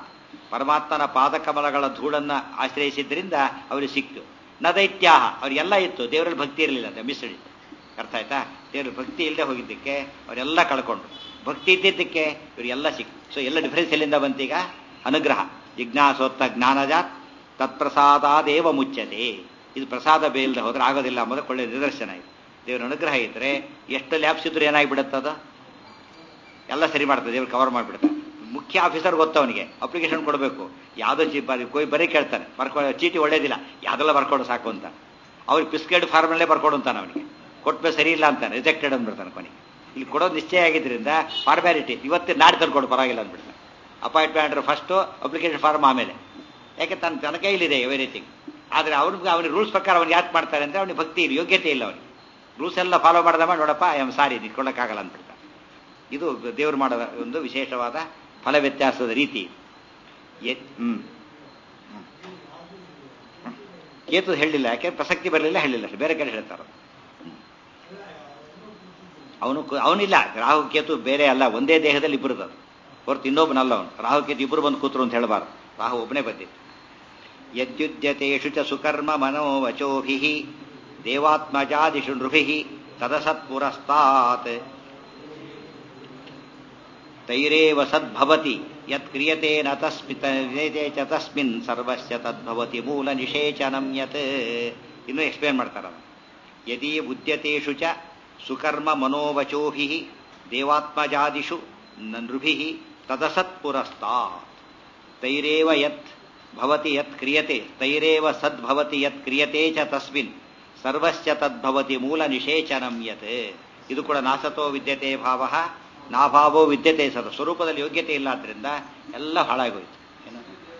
A: ಪರಮಾತ್ಮನ ಪಾದಕಮಲಗಳ ಧೂಳನ್ನ ಆಶ್ರಯಿಸಿದ್ರಿಂದ ಅವರಿಗೆ ಸಿಕ್ತು ನ ದೈತ್ಯಾಹ ಅವ್ರಿಗೆಲ್ಲ ಇತ್ತು ದೇವರಲ್ಲಿ ಭಕ್ತಿ ಇರಲಿಲ್ಲ ಅದು ಮಿಸ್ಡಿತ್ತು ಅರ್ಥ ಆಯ್ತಾ ದೇವ್ರ ಭಕ್ತಿ ಇಲ್ಲದೆ ಹೋಗಿದ್ದಕ್ಕೆ ಅವರೆಲ್ಲ ಕಳ್ಕೊಂಡ್ರು ಭಕ್ತಿ ಇದ್ದಿದ್ದಕ್ಕೆ ಇವರಿಗೆಲ್ಲ ಸಿಕ್ತು ಸೊ ಎಲ್ಲ ಡಿಫರೆನ್ಸ್ ಎಲ್ಲಿಂದ ಬಂತೀಗ ಅನುಗ್ರಹ ಜಿಜ್ಞಾಸೋತ್ತ ಜ್ಞಾನಜಾತ್ ತತ್ಪ್ರಸಾದಾದೇವ ಮುಚ್ಚತೆ ಇದು ಪ್ರಸಾದ ಬೇಲ್ದೆ ಹೋದ್ರೆ ಆಗೋದಿಲ್ಲ ಅನ್ನೋದಕ್ಕೆ ಒಳ್ಳೆ ನಿದರ್ಶನ ಇದು ದೇವರ ಅನುಗ್ರಹ ಇದ್ರೆ ಎಷ್ಟು ಲ್ಯಾಬ್ಸ್ ಇದ್ರೂ ಏನಾಗಿಬಿಡುತ್ತದ ಎಲ್ಲ ಸರಿ ಮಾಡ್ತದೆ ದೇವ್ರು ಕವರ್ ಮಾಡಿಬಿಡ್ತಾರೆ ಮುಖ್ಯ ಆಫೀಸರ್ ಗೊತ್ತು ಅವನಿಗೆ ಅಪ್ಲಿಕೇಶನ್ ಕೊಡಬೇಕು ಯಾವುದೋ ಚೀ ಬರೀ ಕೊಯ್ ಬರೀ ಕೇಳ್ತಾನೆ ಬರ್ಕೊ ಚೀಟಿ ಒಳ್ಳೇದಿಲ್ಲ ಯಾವುದೆಲ್ಲ ಬರ್ಕೊಡು ಸಾಕು ಅಂತ ಅವ್ರಿಗೆ ಪಿಸ್ಕೆಡ್ ಫಾರ್ಮಲ್ಲೇ ಬರ್ಕೊಡು ಅಂತಾನೆ ಅವನಿಗೆ ಕೊಟ್ಮೇಲೆ ಸರಿ ಇಲ್ಲ ಅಂತಾನೆ ರಿಜೆಕ್ಟೆಡ್ ಅಂದ್ಬಿಡ್ತಾನೆ ಕೊನೆಗೆ ಇಲ್ಲಿ ಕೊಡೋದು ನಿಶ್ಚಯ ಆಗಿದ್ದರಿಂದ ಫಾರ್ಮ್ಯಾಲಿಟಿ ಇವತ್ತು ನಾಡಿ ತಂದು ಕೊಡು ಪರವಾಗಿಲ್ಲ ಅಂದ್ಬಿಡ್ತಾನೆ ಅಪಾಯಿಂಟ್ಮೆಂಟ್ ಫಸ್ಟು ಅಪ್ಲಿಕೇಶನ್ ಫಾರ್ಮ್ ಆಮೇಲೆ ಯಾಕೆ ತನ್ನ ತನ್ನ ಕೈಲಿದೆ ಎವ್ರಿಥಿಂಗ್ ಆದರೆ ಅವ್ರಿಗೆ ಅವನಿಗೆ ರೂಲ್ಸ್ ಪ್ರಕಾರ ಅವ್ನು ಯಾಕೆ ಮಾಡ್ತಾರೆ ಅಂದರೆ ಅವನಿಗೆ ಭಕ್ತಿ ಇಲ್ಲ ಯೋಗ್ಯತೆ ಇಲ್ಲ ಅವನಿಗೆ ರೂಲ್ಸ್ ಎಲ್ಲ ಫಾಲೋ ಮಾಡ್ದಮ್ಮ ನೋಡಪ್ಪ ಐ ಆಮ್ ಸಾರಿ ನಿಂತ್ಕೊಳ್ಳೋಕ್ಕಾಗಲ್ಲ ಅಂದ್ಬಿಡ್ತಾನೆ ಇದು ದೇವರು ಮಾಡೋ ಒಂದು ವಿಶೇಷವಾದ ಫಲ ವ್ಯತ್ಯಾಸದ ರೀತಿ ಎ- ಹ್ಮ್ ಹ್ಮ್. ಕೇತು ಹೇಳಿಲ್ಲ ಯಾಕೆ ಪ್ರಸಕ್ತಿ ಬರಲಿಲ್ಲ ಹೇಳಿಲ್ಲ ಅಷ್ಟೇ ಬೇರೆ ಕಡೆ ಹೇಳ್ತಾರೆ ಅವನು ಅವನಿಲ್ಲ ರಾಹು ಕೇತು ಬೇರೆ ಅಲ್ಲ ಒಂದೇ ದೇಹದಲ್ಲಿ ಇಬ್ಬರದು ಹೊರತು ಇನ್ನೊಬ್ಬನಲ್ಲ ಅವನು ರಾಹು ಕೇತು ಇಬ್ಬರು ಬಂದು ಕೂತರು ಅಂತ ಹೇಳಬಾರ್ದು ರಾಹು ಒಬ್ಬನೇ ಬಂದಿತ್ತು ಯದ್ಯುದ್ಯತೇಷು ಚ ಸುಕರ್ಮ ಮನೋವಚೋಭಿ ದೇವಾತ್ಮಜಾದಿಷು ನೃಭಿ ತದಸತ್ಪುರಸ್ತಾತ್ ತೈರೇವ ಸದ್ಭವತಿ ಯತ್ ಕ್ರಿಯತೆ ನ ತಸ್ಮಿತ್ ಕ್ರಿಯತೆ ಚ ತಸ್ಮಿನ್ ಸರ್ವಸ್ಯ ತದ್ಭವತಿ ಮೂಲ ನಿಷೇಚನಂ ಯತ್ ಇನ್ನು ಎಕ್ಸ್ಪ್ಲೇನ್ ಮಾಡ್ತಾರ ಯದಿ ಉದ್ಯತೇಷು ಚ ಸುಕರ್ಮ ಮನೋವಚೋಭಿ ದೇವಾತ್ಮಜಾದಿಷು ನೃಭಿ ತದಸತ್ಪುರಸ್ತಾತ್ ತೈರೇವ ಯತ್ ಭವತಿ ಯತ್ ಕ್ರಿಯತೆ ತೈರೇವ ಸದ್ಭವತಿ ಯತ್ ಕ್ರಿಯತೆ ಚ ತಸ್ಮಿನ್ ಸರ್ವಸ್ಯ ತದ್ಭವತಿ ಮೂಲ ನಿಷೇಚನಂ ಯತ್ ಇದು ಕೂಡ ನಾಸತೋ ವಿದ್ಯತೆ ಭಾವ ನಾಭಾವೋ ವಿದ್ಯತೆ ಸದ ಸ್ವರೂಪದಲ್ಲಿ ಯೋಗ್ಯತೆ ಇಲ್ಲ ಆದ್ರಿಂದ ಎಲ್ಲ ಹಾಳಾಗೋಯ್ತು ಏನು?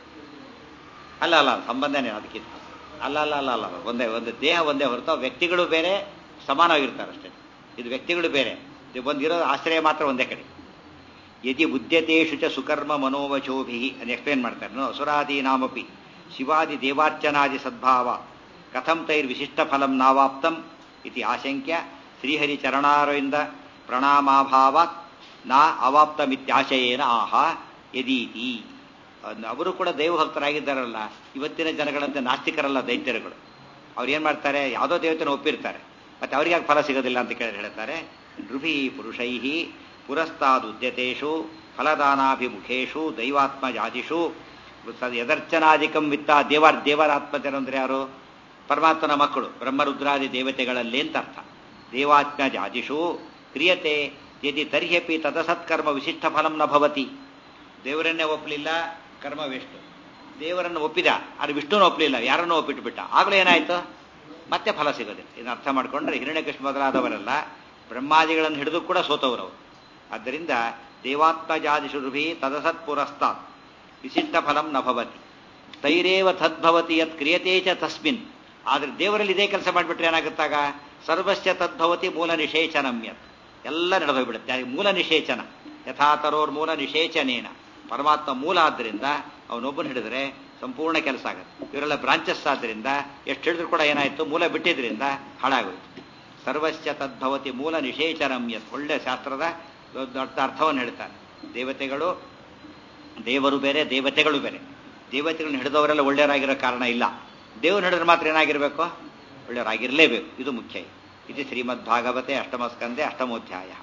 A: ಅಲ್ಲ ಅಲ್ಲ ಸಂಬಂಧನೇ ಅದಕ್ಕಿಂತ ಅಲ್ಲ ಅಲ್ಲ ಅಲ್ಲ ಅಲ್ಲ ಒಂದೇ ಒಂದು ದೇಹ ಒಂದೇ ಹೊರತು ವ್ಯಕ್ತಿಗಳು ಬೇರೆ ಸಮಾನವಾಗಿರ್ತಾರೆ ಅಷ್ಟೇ ಇದು ವ್ಯಕ್ತಿಗಳು ಬೇರೆ ಇದು ಬಂದಿರೋ ಆಶ್ರಯ ಮಾತ್ರ ಒಂದೇ ಕಡೆ ಯದಿ ಉದ್ಯತೇಷು ಚ ಸುಕರ್ಮ ಮನೋವಚೋಭಿ ಅಂತ ಎಕ್ಸ್ಪ್ಲೇನ್ ಮಾಡ್ತಾರೆ ನೋ ಅಸುರಾದೀನಾಮಪಿ ಶಿವಾದಿ ದೇವಾರ್ಚನಾದಿ ಸದ್ಭಾವ ಕಥಂ ತೈರ್ವಿಶಿಷ್ಟ ಫಲಂ ನಾವಾಪ್ತಂ ಇತಿ ಆಶಂಕ್ಯ ಶ್ರೀಹರಿ ಚರಣಾರವಿಂದ ಪ್ರಣಾಮಾಭಾವಾತ್ ನಾ ಅವಾಪ್ತಮಿತ್ಯಾಶಯೇನ ಆಹ ಯದೀತಿ ಅದ್ನ ಅವರು ಕೂಡ ದೈವಭಕ್ತರಾಗಿದ್ದಾರಲ್ಲ ಇವತ್ತಿನ ಜನಗಳಂತೆ ನಾಸ್ತಿಕರಲ್ಲ ದೈತ್ಯರುಗಳು ಅವ್ರು ಏನ್ ಮಾಡ್ತಾರೆ ಯಾವುದೋ ದೇವತೆನ ಒಪ್ಪಿರ್ತಾರೆ ಮತ್ತೆ ಅವ್ರಿಗೆ ಯಾಕೆ ಫಲ ಸಿಗೋದಿಲ್ಲ ಅಂತ ಕೇಳಿ ಹೇಳ್ತಾರೆ ನೃಭಿ ಪುರುಷೈ ಪುರಸ್ತಾದುದ್ಯತೇಷು ಫಲದಾನಾಭಿಮುಖೇಶು ದೈವಾತ್ಮಜಾದಿಷು ಸದ್ ಯದರ್ಚನಾಧಿಕಂ ವಿತ್ತ ದೇವರ್ ದೇವರಾತ್ಮಜರು ಅಂದ್ರೆ ಯಾರು ಪರಮಾತ್ಮನ ಮಕ್ಕಳು ಬ್ರಹ್ಮರುದ್ರಾದಿ ದೇವತೆಗಳಲ್ಲಿ ಅಂತ ಅರ್ಥ ದೇವಾತ್ಮಜಾದಿಷು ಕ್ರಿಯತೆ ಯದಿ ತರ್ಹ್ಯಪಿ ತದಸತ್ಕರ್ಮ ವಿಶಿಷ್ಟ ಫಲಂ ನ ಭವತಿ ದೇವರನ್ನೇ ಒಪ್ಪಲಿಲ್ಲ ಕರ್ಮ ವೇಷ್ಟು ದೇವರನ್ನು ಒಪ್ಪಿದ ಅದು ವಿಷ್ಣುನ ಒಪ್ಪಲಿಲ್ಲ ಯಾರನ್ನೂ ಒಪ್ಪಿಟ್ಟು ಬಿಟ್ಟ ಆಗಲೂ ಏನಾಯ್ತು ಮತ್ತೆ ಫಲ ಸಿಗೋದಿಲ್ಲ ಇದನ್ನ ಅರ್ಥ ಮಾಡ್ಕೊಂಡ್ರೆ ಹಿರಣ್ಯಕೃಷ್ಣ ಮೊದಲಾದವರೆಲ್ಲ ಬ್ರಹ್ಮಾದಿಗಳನ್ನು ಹಿಡಿದು ಕೂಡ ಸೋತವರು ಅವರು ಆದ್ದರಿಂದ ದೇವಾತ್ಮಜಾದಿಷು ರುಭಿ ತದಸತ್ ಪುರಸ್ತಾತ್ ವಿಶಿಷ್ಟ ಫಲಂ ನ ಭವತಿ ತೈರೇವ ತದ್ಭವತಿ ಯತ್ ಕ್ರಿಯತೆ ಚ ತಸ್ಮಿನ್ ಆದ್ರೆ ದೇವರಲ್ಲಿ ಇದೇ ಕೆಲಸ ಮಾಡಿಬಿಟ್ರೆ ಏನಾಗುತ್ತಾಗ ಸರ್ವಸ್ಯ ತದ್ಭವತಿ ಮೂಲ ನಿಷೇಚನಂ ಯತ್ ಎಲ್ಲ ನಡೆದೋಗ್ಬಿಡುತ್ತೆ ಹಾಗೆ ಮೂಲ ನಿಷೇಚನ ಯಥಾತರೋರ್ ಮೂಲ ನಿಷೇಚನೇನ ಪರಮಾತ್ಮ ಮೂಲ ಆದ್ದರಿಂದ ಅವನೊಬ್ಬನ ಹಿಡಿದ್ರೆ ಸಂಪೂರ್ಣ ಕೆಲಸ ಆಗುತ್ತೆ ಇವರೆಲ್ಲ ಬ್ರಾಂಚಸ್ ಆದ್ದರಿಂದ ಎಷ್ಟು ಹಿಡಿದ್ರು ಕೂಡ ಏನಾಯ್ತು ಮೂಲ ಬಿಟ್ಟಿದ್ರಿಂದ ಹಾಳಾಗೋಯ್ತು ಸರ್ವಸ್ಯ ತದ್ಭವತಿ ಮೂಲ ನಿಷೇಚನಂ ಯತ್ ಒಳ್ಳೆ ಶಾಸ್ತ್ರದ ದೊಡ್ಡ ಅರ್ಥವನ್ನು ಹೇಳ್ತಾರೆ ದೇವತೆಗಳು ದೇವರು ಬೇರೆ ದೇವತೆಗಳು ಬೇರೆ ದೇವತೆಗಳನ್ನ ಹಿಡಿದವರೆಲ್ಲ ಒಳ್ಳೆಯವರಾಗಿರೋ ಕಾರಣ ಇಲ್ಲ ದೇವ್ರು ಹಿಡಿದ್ರೆ ಮಾತ್ರ ಏನಾಗಿರ್ಬೇಕು ಒಳ್ಳೆಯವರಾಗಿರಲೇಬೇಕು ಇದು ಮುಖ್ಯ ಇದು ಶ್ರೀಮದ್ ಭಾಗವತೆ ಅಷ್ಟಮ ಸ್ಕಂದೆ ಅಷ್ಟಮೋಧ್ಯಾಯ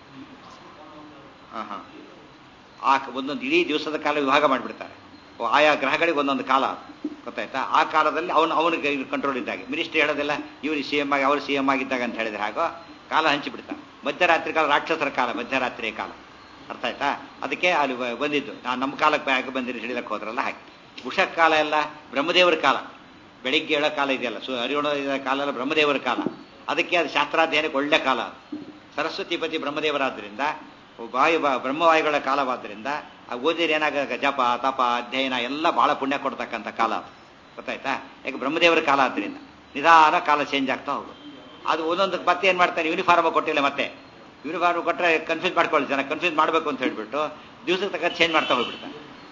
A: ಹಾ ಹಾ ಆ ಒಂದೊಂದು ಇಡೀ ದಿವಸದ ಕಾಲ ವಿಭಾಗ ಮಾಡಿಬಿಡ್ತಾರೆ ಆಯಾ ಗ್ರಹಗಳಿಗೆ ಒಂದೊಂದು ಕಾಲ ಗೊತ್ತಾಯ್ತಾ ಆ ಕಾಲದಲ್ಲಿ ಅವನು ಅವನಿಗೆ ಕಂಟ್ರೋಲ್ ಇದ್ದಾಗೆ ಮಿನಿಸ್ಟ್ರಿ ಹೇಳೋದಿಲ್ಲ ಇವರು ಸಿ ಎಂ ಆಗಿ ಅವರು ಸಿ ಎಂ ಆಗಿದ್ದಾಗ ಅಂತ ಹೇಳಿದ್ರೆ ಹಾಗೋ ಕಾಲ ಹಂಚಿಬಿಡ್ತಾರೆ ಮಧ್ಯರಾತ್ರಿ ಕಾಲ ರಾಕ್ಷಸರ ಕಾಲ ಮಧ್ಯರಾತ್ರಿ ಕಾಲ ಅರ್ಥ ಆಯ್ತಾ ಅದಕ್ಕೆ ಅಲ್ಲಿ ಬ- ಬಂದಿದ್ದು ನಾನು ನಮ್ಮ ಕಾಲಕ್ಕೆ ಯಾಕೆ ಬಂದಿರಿ ಹೇಳಿಲಕ್ಕೆ ಹೋದ್ರಲ್ಲ ಹಾಗೆ ಉಷ ಕಾಲ ಎಲ್ಲ ಬ್ರಹ್ಮದೇವರ ಕಾಲ ಬೆಳಿಗ್ಗೆ ಹೇಳೋ ಕಾಲ ಇದೆಯಲ್ಲ ಸು ಅರಿಯೋಣ ಕಾಲ ಎಲ್ಲ ಬ್ರಹ್ಮದೇವರ ಕಾಲ ಅದಕ್ಕೆ ಅದು ಶಾಸ್ತ್ರಾಧ್ಯಯನಕ್ಕೆ ಒಳ್ಳೆ ಕಾಲ ಅದು ಸರಸ್ವತಿಪತಿ ಬ್ರಹ್ಮದೇವರಾದ್ದರಿಂದ ವಾಯು ಬ- ಬ್ರಹ್ಮವಾಯುಗಳ ಕಾಲವಾದ್ದರಿಂದ ಆ ಓದಿದ್ರೆ ಏನಾಗ ಜಪ ತಪ ಅಧ್ಯಯನ ಎಲ್ಲ ಬಹಳ ಪುಣ್ಯ ಕೊಡ್ತಕ್ಕಂಥ ಕಾಲ ಅದು ಗೊತ್ತಾಯ್ತಾ ಯಾಕೆ ಬ್ರಹ್ಮದೇವರ ಕಾಲ ಆದ್ದರಿಂದ ನಿಧಾನ ಕಾಲ ಚೇಂಜ್ ಆಗ್ತಾ ಹೋಗೋದು ಅದು ಒಂದೊಂದು ಮತ್ತೆ ಏನ್ ಮಾಡ್ತಾರೆ ಯೂನಿಫಾರ್ಮ್ ಕೊಟ್ಟಿಲ್ಲ ಮತ್ತೆ ಯೂನಿಫಾರ್ಮ್ ಕೊಟ್ಟರೆ ಕನ್ಫ್ಯೂಸ್ ಮಾಡ್ಕೊಳ್ಳಿ ಜನ ಕನ್ಫ್ಯೂಸ್ ಮಾಡಬೇಕು ಅಂತ ಹೇಳ್ಬಿಟ್ಟು ದಿವಸಕ್ಕೆ ತಕ್ಕ ಚೇಂಜ್ ಮಾಡ್ತಾ ಹೋಗ್ಬಿಡ್ತಾರೆ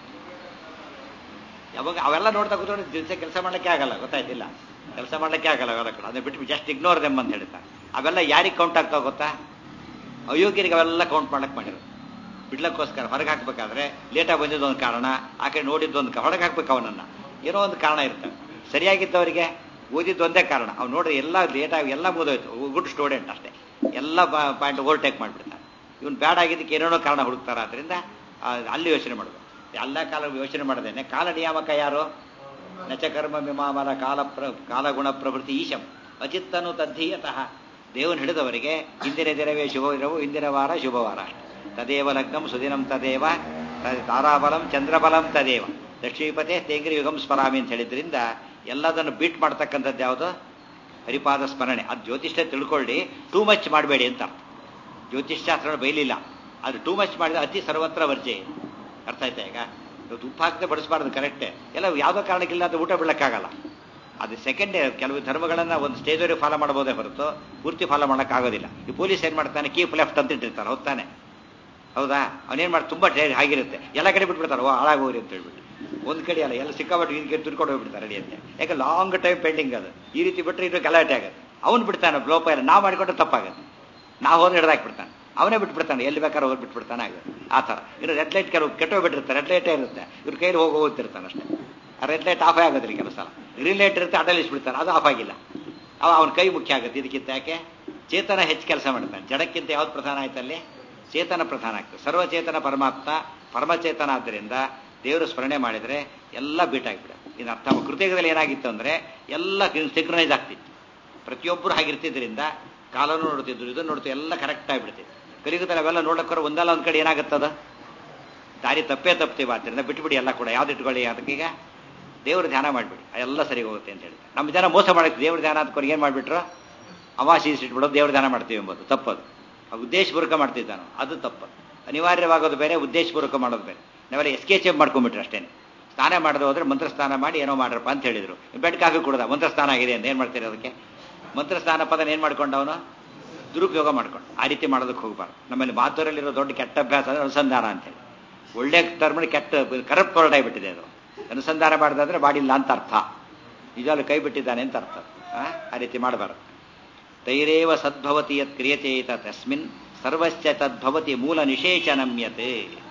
A: ಯಾವಾಗ ಅವೆಲ್ಲ ನೋಡ್ತಾ ಕೂತ್ಕೊಂಡು ದಿವಸ ಕೆಲಸ ಮಾಡ್ಲಿಕ್ಕೆ ಆಗಲ್ಲ ಗೊತ್ತಾಯ್ತಿಲ್ಲ ಕೆಲಸ ಮಾಡ್ಲಿಕ್ಕೆ ಆಗಲ್ಲ ಅವೆಲ್ಲ ಕೂಡ ಅದನ್ನ ಬಿಟ್ಟು ಜಸ್ಟ್ ಇಗ್ನೋರ್ ದೆಮ್ ಅಂತ ಹೇಳ್ತಾರೆ ಅವೆಲ್ಲ ಯಾರಿಗೆ ಕೌಂಟ್ ಆಗ್ತಾವ ಗೊತ್ತಾ ಅಯೋಗ್ಯರಿಗೆ ಅವೆಲ್ಲ ಕೌಂಟ್ ಮಾಡಕ್ ಮಾಡಿರೋದು ಬಿಡ್ಲಕ್ಕೋಸ್ಕರ ಹೊರಗೆ ಹಾಕ್ಬೇಕಾದ್ರೆ ಲೇಟಾಗಿ ಬಂದಿದ್ದು ಒಂದು ಕಾರಣ ಆ ಕಡೆ ನೋಡಿದ್ದು ಒಂದು ಹೊರಗೆ ಹಾಕ್ಬೇಕು ಅವನನ್ನ ಏನೋ ಒಂದು ಕಾರಣ ಇರ್ತವೆ ಸರಿಯಾಗಿದ್ದವರಿಗೆ ಓದಿದ್ದು ಒಂದೇ ಕಾರಣ ಅವ್ನು ನೋಡಿದ್ರೆ ಎಲ್ಲ ಲೇಟಾಗಿ ಎಲ್ಲ ಮುಗಿದೋಯ್ತು ಗುಡ್ ಸ್ಟೂಡೆಂಟ್ ಅಷ್ಟೇ ಎಲ್ಲ ಪಾಯಿಂಟ್ ಓವರ್ಟೇಕ್ ಮಾಡಿಬಿಡ್ತಾನೆ ಇವನು ಬ್ಯಾಡ್ ಆಗಿದ್ದಕ್ಕೆ ಏನೇನೋ ಕಾರಣ ಹುಡುಕ್ತಾರ ಅದರಿಂದ ಅಲ್ಲಿ ಯೋಚನೆ ಮಾಡಬೇಕು ಎಲ್ಲ ಕಾಲ ಯೋಚನೆ ಮಾಡದೇನೆ ಕಾಲ ನಿಯಾಮಕ ಯಾರು ನಚಕರ್ಮ ಮಿಮಾಮಲ ಕಾಲ ಪ್ರ ಕಾಲಗುಣ ಪ್ರವೃತ್ತಿ ಈಶಂ ಅಚಿತ್ತನು ತದ್ಧೀಯತಃ ದೇವನ್ ಹಿಡಿದವರಿಗೆ ಇಂದಿನ ದಿನವೇ ಶುಭವಿರವು ಇಂದಿನ ವಾರ ಶುಭವಾರ ತದೇವ ಲಗ್ನಂ ಸುದಿನಂ ತದೇವ ತಾರಾಬಲಂ ಚಂದ್ರಬಲಂ ತದೇವ ಲಕ್ಷ್ಮೀಪತೆ ತೇಂಗ್ರಿ ಯುಗಂ ಸ್ಮರಾಮಿ ಅಂತ ಹೇಳಿದ್ರಿಂದ ಎಲ್ಲದನ್ನು ಬೀಟ್ ಮಾಡ್ತಕ್ಕಂಥದ್ದು ಯಾವುದು ಹರಿಪಾದ ಸ್ಮರಣೆ ಅದು ಜ್ಯೋತಿಷ್ಯ ತಿಳ್ಕೊಳ್ಳಿ ಟೂ ಮಚ್ ಮಾಡಬೇಡಿ ಅಂತ ಅರ್ಥ ಜ್ಯೋತಿಷ್ಶಾಸ್ತ್ರ ಬೈಲಿಲ್ಲ ಅದು ಟೂ ಮಚ್ ಮಾಡಿದ್ರೆ ಅತಿ ಸರ್ವತ್ರ ವರ್ಜೆ ಅರ್ಥ ಆಯ್ತಾ ಈಗ ಉಪ್ಪು ಹಾಕದೆ ಬಡಿಸಬಾರ್ದು ಕರೆಕ್ಟೇ ಎಲ್ಲ ಯಾವುದೋ ಕಾರಣಕ್ಕಿಲ್ಲ ಅಂತ ಊಟ ಬಿಡಕ್ಕಾಗಲ್ಲ ಅದು ಸೆಕೆಂಡ್ ಕೆಲವು ಧರ್ಮಗಳನ್ನ ಒಂದು ಸ್ಟೇಜ್ವರೆಗೆ ಫಾಲೋ ಮಾಡಬಹುದೇ ಹೊರತು ಪೂರ್ತಿ ಫಾಲೋ ಮಾಡೋಕ್ಕಾಗೋದಿಲ್ಲ ಈ ಪೊಲೀಸ್ ಏನ್ ಮಾಡ್ತಾನೆ ಕೀಪ್ ಲೆಫ್ಟ್ ಅಂತ ಇಟ್ಟಿರ್ತಾರೆ ಹೌದಾನೆ ಹೌದಾ ಅವನೇನ್ ಮಾಡಿ ತುಂಬಾ ಟ್ರೇ ಆಗಿರುತ್ತೆ ಎಲ್ಲ ಕಡೆ ಬಿಟ್ಬಿಡ್ತಾರೆ ಓ ಹಾಳಾಗೋರಿ ಅಂತ ಹೇಳ್ಬಿಟ್ಟು ಒಂದ್ ಕಡೆ ಅಲ್ಲ ಎಲ್ಲ ಸಿಕ್ಕಾಪಟ್ಟು ಇದಕ್ಕೆ ತುರ್ಕೊಂಡು ಹೋಗ್ಬಿಡ್ತಾರೆ ರೆಡಿ ಅಂತ ಯಾಕೆ ಲಾಂಗ್ ಟೈಮ್ ಪೆಂಡಿಂಗ್ ಅದು ಈ ರೀತಿ ಬಿಟ್ಟರೆ ಇದು ಗಲಾಟೆ ಆಗುತ್ತೆ ಅವನು ಬಿಡ್ತಾನೆ ಲೋಪ ಇಲ್ಲ ನಾವು ಮಾಡಿಕೊಂಡ್ರೆ ತಪ್ಪಾಗುತ್ತೆ ನಾವು ಹೋದ್ರೆ ಹಿಡ್ದಾಕ್ಬಿಡ್ತಾನೆ ಅವನೇ ಬಿಟ್ಬಿಡ್ತಾನೆ ಎಲ್ಲಿ ಬೇಕಾದ್ರೆ ಹೋಗಿ ಬಿಟ್ಬಿಡ್ತಾನೆ ಆಗುತ್ತೆ ಆ ಥರ ಇನ್ನು ರೆಡ್ ಲೈಟ್ ಕೆಲವು ಕೆಟ್ಟೋಗ್ಬಿಟ್ಟಿರ್ತಾರೆ ರೆಡ್ ಲೈಟೇ ಇರುತ್ತೆ ಇವ್ರ ಕೈಲಿ ಹೋಗಿ ಹೋಗ್ತಿರ್ತಾನೆ ಅಷ್ಟೇ ಆ ರೆಡ್ ಲೈಟ್ ಆಫೇ ಆಗೋದ್ರಿ ಕೆಲವು ಸಲ ಗ್ರೀನ್ ಲೈಟ್ ಇರುತ್ತೆ ಅಡಲಿಸ್ಬಿಡ್ತಾನೆ ಅದು ಆಫ್ ಆಗಿಲ್ಲ ಅವ ಅವನ ಕೈ ಮುಖ್ಯ ಆಗುತ್ತೆ ಇದಕ್ಕಿಂತ ಯಾಕೆ ಚೇತನ ಹೆಚ್ಚು ಕೆಲಸ ಮಾಡ್ತಾನೆ ಜಡಕ್ಕಿಂತ ಯಾವ್ದು ಪ್ರಧಾನ ಆಯ್ತಲ್ಲಿ ಚೇತನ ಪ್ರಧಾನ ಆಗ್ತದೆ ಸರ್ವಚೇತನ ಪರಮಾತ್ಮ ಪರಮಚೇತನ ಆದ್ದರಿಂದ ದೇವರು ಸ್ಮರಣೆ ಮಾಡಿದರೆ ಎಲ್ಲ ಬೀಟಾಗ್ಬಿಡ ಇನ್ನು ಅರ್ಥ ಕೃತಯುಗದಲ್ಲಿ ಏನಾಗಿತ್ತು ಅಂದರೆ ಎಲ್ಲ ಸಿಂಕ್ರನೈಸ್ ಆಗ್ತಿತ್ತು ಪ್ರತಿಯೊಬ್ಬರು ಹಾಗಿರ್ತಿದ್ರಿಂದ ಕಾಲನು ನೋಡ್ತಿದ್ರು ಇದನ್ನು ನೋಡ್ತಿದ್ರು ಎಲ್ಲ ಕರೆಕ್ಟ್ ಆಗಿಬಿಡ್ತಿತ್ತು ಕಲಿಯುಗದಲ್ಲಿ ಅವೆಲ್ಲ ನೋಡಕ್ಕೋರ ಒಂದಲ್ಲ ಒಂದು ಕಡೆ ಏನಾಗುತ್ತದ ದಾರಿ ತಪ್ಪೇ ತಪ್ತೀವಿ ಆದ್ದರಿಂದ ಬಿಟ್ಬಿಡಿ ಎಲ್ಲ ಕೂಡ ಯಾವ್ದು ಇಟ್ಕೊಳ್ಳಿ ಅದಕ್ಕೀಗ ದೇವ್ರ ಧ್ಯಾನ ಮಾಡಿಬಿಡಿ ಎಲ್ಲ ಸರಿ ಹೋಗುತ್ತೆ ಅಂತ ಹೇಳಿ ನಮ್ಮ ಜನ ಮೋಸ ಮಾಡಕ್ಕೆ ದೇವ್ರ ಧ್ಯಾನ ಅಂದ್ಕೊಂಡು ಏನು ಮಾಡಿಬಿಟ್ರು ಅವಾಸಿ ಇಟ್ಬಿಡೋದು ದೇವ್ರ ಧ್ಯಾನ ಮಾಡ್ತೀವಿ ಎಂಬುದು ತಪ್ಪದು ಉದ್ದೇಶಪೂರ್ವಕ ಮಾಡ್ತಿದ್ದಾನು ಅದು ತಪ್ಪು ಅನಿವಾರ್ಯವಾಗೋದು ಬೇರೆ ಉದ್ದೇಶಪೂರ್ವಕ ಮಾಡೋದು ಬೇರೆ ನಾವೆಲ್ಲ ಎಸ್ಕೇಚ್ ಮಾಡ್ಕೊಂಡ್ಬಿಟ್ರೆ ಅಷ್ಟೇನೆ ಸ್ನಾನ ಮಾಡದೆ ಹೋದ್ರೆ ಮಂತ್ರ ಸ್ನಾನ ಮಾಡಿ ಏನೋ ಮಾಡ್ರಪ್ಪ ಅಂತ ಹೇಳಿದ್ರು ಬೆಡ್ ಕಾಫಿ ಕುಡ್ದ ಮಂತ್ರ ಸ್ನಾನ ಆಗಿದೆ ಅಂತ ಏನು ಮಾಡ್ತೀರಿ ಅದಕ್ಕೆ ಮಂತ್ರ ಸ್ನಾನ ಪದನ ಏನು ಮಾಡ್ಕೊಂಡವನು ದುರುಪಯೋಗ ಮಾಡ್ಕೊಂಡು ಆ ರೀತಿ ಮಾಡೋದಕ್ಕೆ ಹೋಗ್ಬಾರ್ದು ನಮ್ಮಲ್ಲಿ ಮಾತುರಲ್ಲಿರೋ ದೊಡ್ಡ ಕೆಟ್ಟ ಅಭ್ಯಾಸ ಅಂದ್ರೆ ಅನುಸಂಧಾನ ಅಂತೇಳಿ ಒಳ್ಳೆ ಟರ್ಮಲ್ಲಿ ಕೆಟ್ಟ ಕರಪ್ಟ್ ಹೊರಟ ಆಗಿಬಿಟ್ಟಿದೆ ಅದು ಅನುಸಂಧಾನ ಮಾಡಿದ್ರೆ ಮಾಡಿಲ್ಲ ಅಂತ ಅರ್ಥ ನಿಜವಾಗ್ಲೂ ಕೈ ಬಿಟ್ಟಿದ್ದಾನೆ ಅಂತ ಅರ್ಥ ಆ ರೀತಿ ಮಾಡಬಾರ್ದು ತೈರೇವ ಸದ್ಭವತಿ ಯತ್ ಕ್ರಿಯಚೇತ ತಸ್ಮಿನ್ ಸರ್ವಶ್ಚ ತದ್ಭವತಿ ಮೂಲ ನಿಷೇಚನಮ್ಯತೆ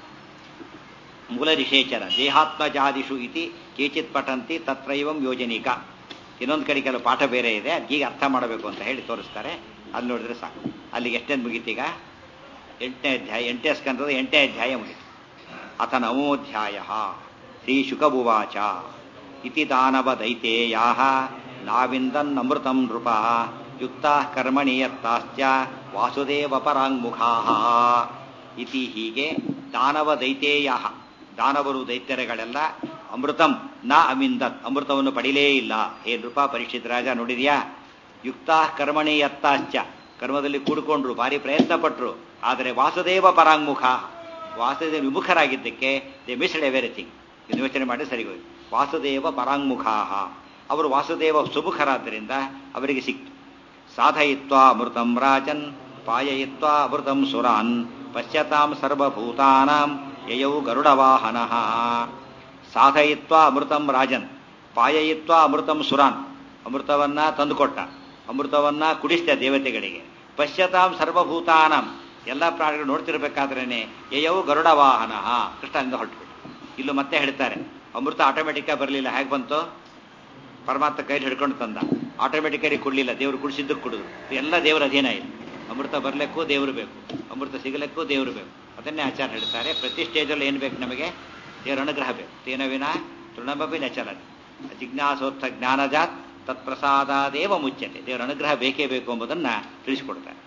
A: ಮೂಲ ನಿಷೇಚನ ದೇಹಾತ್ಮಜಾದಿಷು ಇತಿ ಕೇಚಿತ್ ಪಠಂತಿ ತತ್ರೈವಂ ಯೋಜನಿಕ ಇನ್ನೊಂದು ಕಡೆ ಕೆಲವು ಪಾಠ ಬೇರೆ ಇದೆ ಅದೀಗ ಅರ್ಥ ಮಾಡಬೇಕು ಅಂತ ಹೇಳಿ ತೋರಿಸ್ತಾರೆ ಅಲ್ಲಿ ನೋಡಿದ್ರೆ ಸಾಕು ಅಲ್ಲಿಗೆ ಎಷ್ಟೇನು ಮುಗೀತೀಗ ಎಂಟನೇ ಅಧ್ಯಾಯ ಎಂಟನೇ ಸ್ಕಂದದ ಎಂಟನೇ ಅಧ್ಯಾಯ ಮುಗೀತು ಅಥ ನವೋಧ್ಯಾಯ ಶ್ರೀ ಶುಕಭುವಾಚ ಇತಿ ದಾನವ ದೈತೇಯಾ ನಾವಿಂದನ್ನಮೃತಂ ನೃಪ ಯುಕ್ತ ಕರ್ಮಣೀಯತ್ತಾಶ್ಚ ವಾಸುದೇವ ಪರಾಂಗುಖಾ ಇತಿ ಹೀಗೆ ದಾನವ ದೈತೇಯ ದಾನವರು ದೈತ್ಯರೆಗಳೆಲ್ಲ ಅಮೃತಂ ನ ಅಮಿಂದತ್ ಅಮೃತವನ್ನು ಪಡಿಲೇ ಇಲ್ಲ ಹೇ ನೃಪ ಪರೀಕ್ಷಿತ್ ರಾಜ ನೋಡಿದ್ಯಾ ಯುಕ್ತ ಕರ್ಮಣೀಯತ್ತಾಶ್ಚ ಕರ್ಮದಲ್ಲಿ ಕೂಡಿಕೊಂಡ್ರು ಭಾರಿ ಪ್ರಯತ್ನ ಪಟ್ರು ಆದರೆ ವಾಸುದೇವ ಪರಾಂಗುಖ ವಾಸುದೇವ ವಿಮುಖರಾಗಿದ್ದಕ್ಕೆ ದೇ ಮಿಸ್ಡ್ ಎವೆರಿಥಿಂಗ್ ಇದು ಯೋಚನೆ ಮಾಡಿ ಸರಿಗೋಯ್ತು ವಾಸುದೇವ ಪರಾಂಗುಖಾ ಅವರು ವಾಸುದೇವ ಸುಮುಖರಾದ್ದರಿಂದ ಅವರಿಗೆ ಸಿಕ್ತು ಸಾಧಯಿತ್ವಾ ಅಮೃತಂ ರಾಜನ್ ಪಾಯಯಿತ್ವಾ ಅಮೃತಂ ಸುರಾನ್ ಪಶ್ಯತಾಂ ಸರ್ವಭೂತಾನಾಂ ಯಯೌ ಗರುಡವಾಹನ ಸಾಧಯಿತ್ವಾ ಅಮೃತಂ ರಾಜನ್ ಪಾಯಯಿತ್ವಾ ಅಮೃತಂ ಸುರಾನ್ ಅಮೃತವನ್ನ ತಂದುಕೊಟ್ಟ ಅಮೃತವನ್ನ ಕುಡಿಸಿದ ದೇವತೆಗಳಿಗೆ ಪಶ್ಯತಾಂ ಸರ್ವಭೂತಾನಾಂ ಎಲ್ಲ ಪ್ರಾಣಿಗಳು ನೋಡ್ತಿರ್ಬೇಕಾದ್ರೇನೆ ಯಯೌ ಗರುಡವಾಹನ ಕೃಷ್ಣನಿಂದ ಹೊರಟುಬಿಟ್ಟು ಇಲ್ಲೂ ಮತ್ತೆ ಹೇಳ್ತಾರೆ ಅಮೃತ ಆಟೋಮೆಟಿಕ್ಕಾಗಿ ಬರಲಿಲ್ಲ ಹೇಗೆ ಬಂತು ಪರಮಾತ್ಮ ಕೈಲಿ ಹಿಡ್ಕೊಂಡು ತಂದ ಆಟೋಮೆಟಿಕಲಿ ಕುಡಲಿಲ್ಲ ದೇವರು ಕುಡಿಸಿದ್ದಕ್ಕೆ ಕುಡಿದ್ರು ಎಲ್ಲ ದೇವರ ಅಧೀನ ಇದೆ ಅಮೃತ ಬರಲಿಕ್ಕೂ ದೇವರು ಬೇಕು ಅಮೃತ ಸಿಗಲಿಕ್ಕೂ ದೇವರು ಬೇಕು ಅದನ್ನೇ ಆಚಾರ ಹೇಳ್ತಾರೆ ಪ್ರತಿ ಸ್ಟೇಜಲ್ಲಿ ಏನು ಬೇಕು ನಮಗೆ ದೇವರ ಅನುಗ್ರಹ ಬೇಕು ತೇನ ವಿನ ತೃಣಮಪಿ ನಚಲತಿ ಜಿಜ್ಞಾಸೋತ್ಥ ಜ್ಞಾನಜಾತ್ ತತ್ಪ್ರಸಾದಾದೇವ ಮುಚ್ಚತೆ ದೇವರ ಅನುಗ್ರಹ ಬೇಕೇ ಬೇಕು ಎಂಬುದನ್ನು ತಿಳಿಸಿಕೊಡ್ತಾರೆ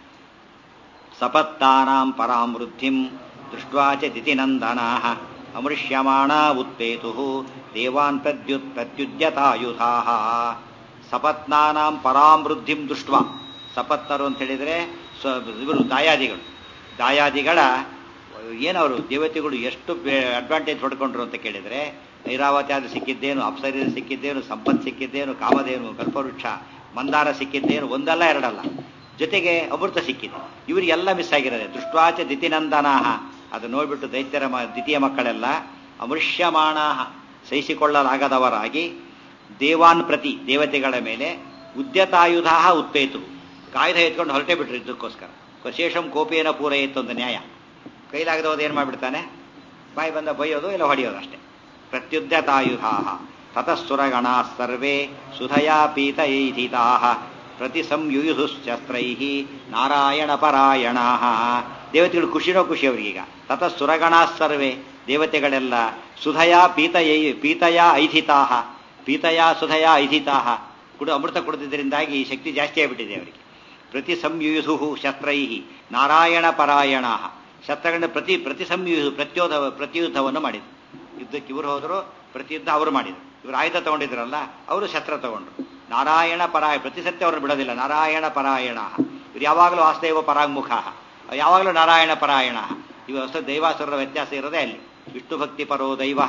A: ಸಪತ್ತಾನಾಂ ಪರಾಂ ವೃದ್ಧಿಂ ದೃಷ್ಟ್ವಾ ಚ ದಿತಿನಂದನಾ ಅಮೃಷ್ಯಮಾಣ ಉತ್ಪೇತು ದೇವಾನ್ ಪ್ರದ್ಯುತ್ ಪ್ರತ್ಯುಜ್ಯತಾಯುಧಾ ಸಪತ್ನಾನಾಂ ಪರಾಂ ವೃದ್ಧಿಂ ದೃಷ್ಟ ಸಪತ್ನರು ಅಂತ ಹೇಳಿದ್ರೆ ಇವರು ದಾಯಾದಿಗಳು ದಾಯಾದಿಗಳ ಏನವರು ದೇವತೆಗಳು ಎಷ್ಟು ಅಡ್ವಾಂಟೇಜ್ ಹೊಡ್ಕೊಂಡ್ರು ಅಂತ ಕೇಳಿದ್ರೆ ಐರಾವತಿ ಆದ್ರೆ ಸಿಕ್ಕಿದ್ದೇನು ಅಪ್ಸರಿ ಸಿಕ್ಕಿದ್ದೇನು ಸಂಪತ್ ಸಿಕ್ಕಿದ್ದೇನು ಕಾಮಧೇನು ಕಲ್ಪವೃಕ್ಷ ಮಂದಾರ ಸಿಕ್ಕಿದ್ದೇನು ಒಂದಲ್ಲ ಎರಡಲ್ಲ ಜೊತೆಗೆ ಅಮೃತ ಸಿಕ್ಕಿದೆ ಇವರಿಗೆಲ್ಲ ಮಿಸ್ ಆಗಿರೋದೆ ದೃಷ್ಟ್ವಾಚ ದಿತಿನಂದನಾಹ ಅದು ನೋಡ್ಬಿಟ್ಟು ದೈತ್ಯರ ದ್ವಿತೀಯ ಮಕ್ಕಳೆಲ್ಲ ಅಮೃಷ್ಯಮಾಣಾಹ ಸಹಿಸಿಕೊಳ್ಳಲಾಗದವರಾಗಿ ದೇವಾನ್ ಪ್ರತಿ ದೇವತೆಗಳ ಮೇಲೆ ಉದ್ಯತಾಯುಧ ಉತ್ಪೇತು ಕಾಯ್ದೆ ಎತ್ಕೊಂಡು ಹೊರಟೆ ಬಿಟ್ರು ಇದಕ್ಕೋಸ್ಕರ ಶೇಷಂ ಕೋಪೇನ ಪೂರೈತು ಒಂದು ನ್ಯಾಯ ಕೈಲಾಗದ ಹೋದ ಏನು ಮಾಡಿಬಿಡ್ತಾನೆ ಬಾಯಿ ಬಂದ ಬೈಯೋದು ಇಲ್ಲ ಹೊಡೆಯೋದು ಅಷ್ಟೇ ಪ್ರತ್ಯುದ್ಯತಾಯುಧಾ ತತಃಸುರಗಣಾ ಸರ್ವೇ ಸುಧಯಾ ಪೀತಯೈಧಿತಾ ಪ್ರತಿ ಸಂಯುಯುಧುಶ್ಚಸ್ತ್ರೈ ನಾರಾಯಣ ಪರಾಯಣ ದೇವತೆಗಳು ಖುಷಿನೋ ಖುಷಿ ಅವರಿಗೀಗ ತತಃ ಸುರಗಣಾ ಸರ್ವೇ ದೇವತೆಗಳೆಲ್ಲ ಸುಧಯಾ ಪೀತಯೈ ಪೀತಯ ಐಧಿತಾ ಪೀತಯ ಸುಧಯ ಐಧಿತಾ ಕುಡ ಅಮೃತ ಕುಡಿದ್ರಿಂದಾಗಿ ಶಕ್ತಿ ಜಾಸ್ತಿ ಆಗಿಬಿಟ್ಟಿದೆ ಅವರಿಗೆ ಪ್ರತಿ ಸಂಯುಧು ಶಸ್ತ್ರೈ ನಾರಾಯಣ ಪರಾಯಣ ಶಸ್ತ್ರಗಳನ್ನ ಪ್ರತಿ ಪ್ರತಿ ಸಂಯುಧು ಪ್ರತ್ಯೋಧ ಪ್ರತಿಯುದ್ಧವನ್ನು ಮಾಡಿದರು ಯುದ್ಧಕ್ಕೆ ಇವರು ಹೋದರು ಪ್ರತಿಯುದ್ಧ ಅವರು ಮಾಡಿದರು ಇವರು ಆಯುಧ ತಗೊಂಡಿದ್ರಲ್ಲ ಅವರು ಶಸ್ತ್ರ ತಗೊಂಡ್ರು ನಾರಾಯಣ ಪರಾಯ ಪ್ರತಿ ಸತ್ಯ ಅವ್ರನ್ನ ಬಿಡೋದಿಲ್ಲ ನಾರಾಯಣ ಪರಾಯಣ ಇವ್ರು ಯಾವಾಗಲೂ ವಾಸ್ತೇವ ಪರಾಂಗುಖ ಯಾವಾಗಲೂ ನಾರಾಯಣ ಪರಾಯಣ ಇವು ಹೊಸ ದೈವಾಸುರರ ವ್ಯತ್ಯಾಸ ಇರೋದೇ ಅಲ್ಲಿ ವಿಷ್ಣು ಭಕ್ತಿ ಪರೋ ದೈವ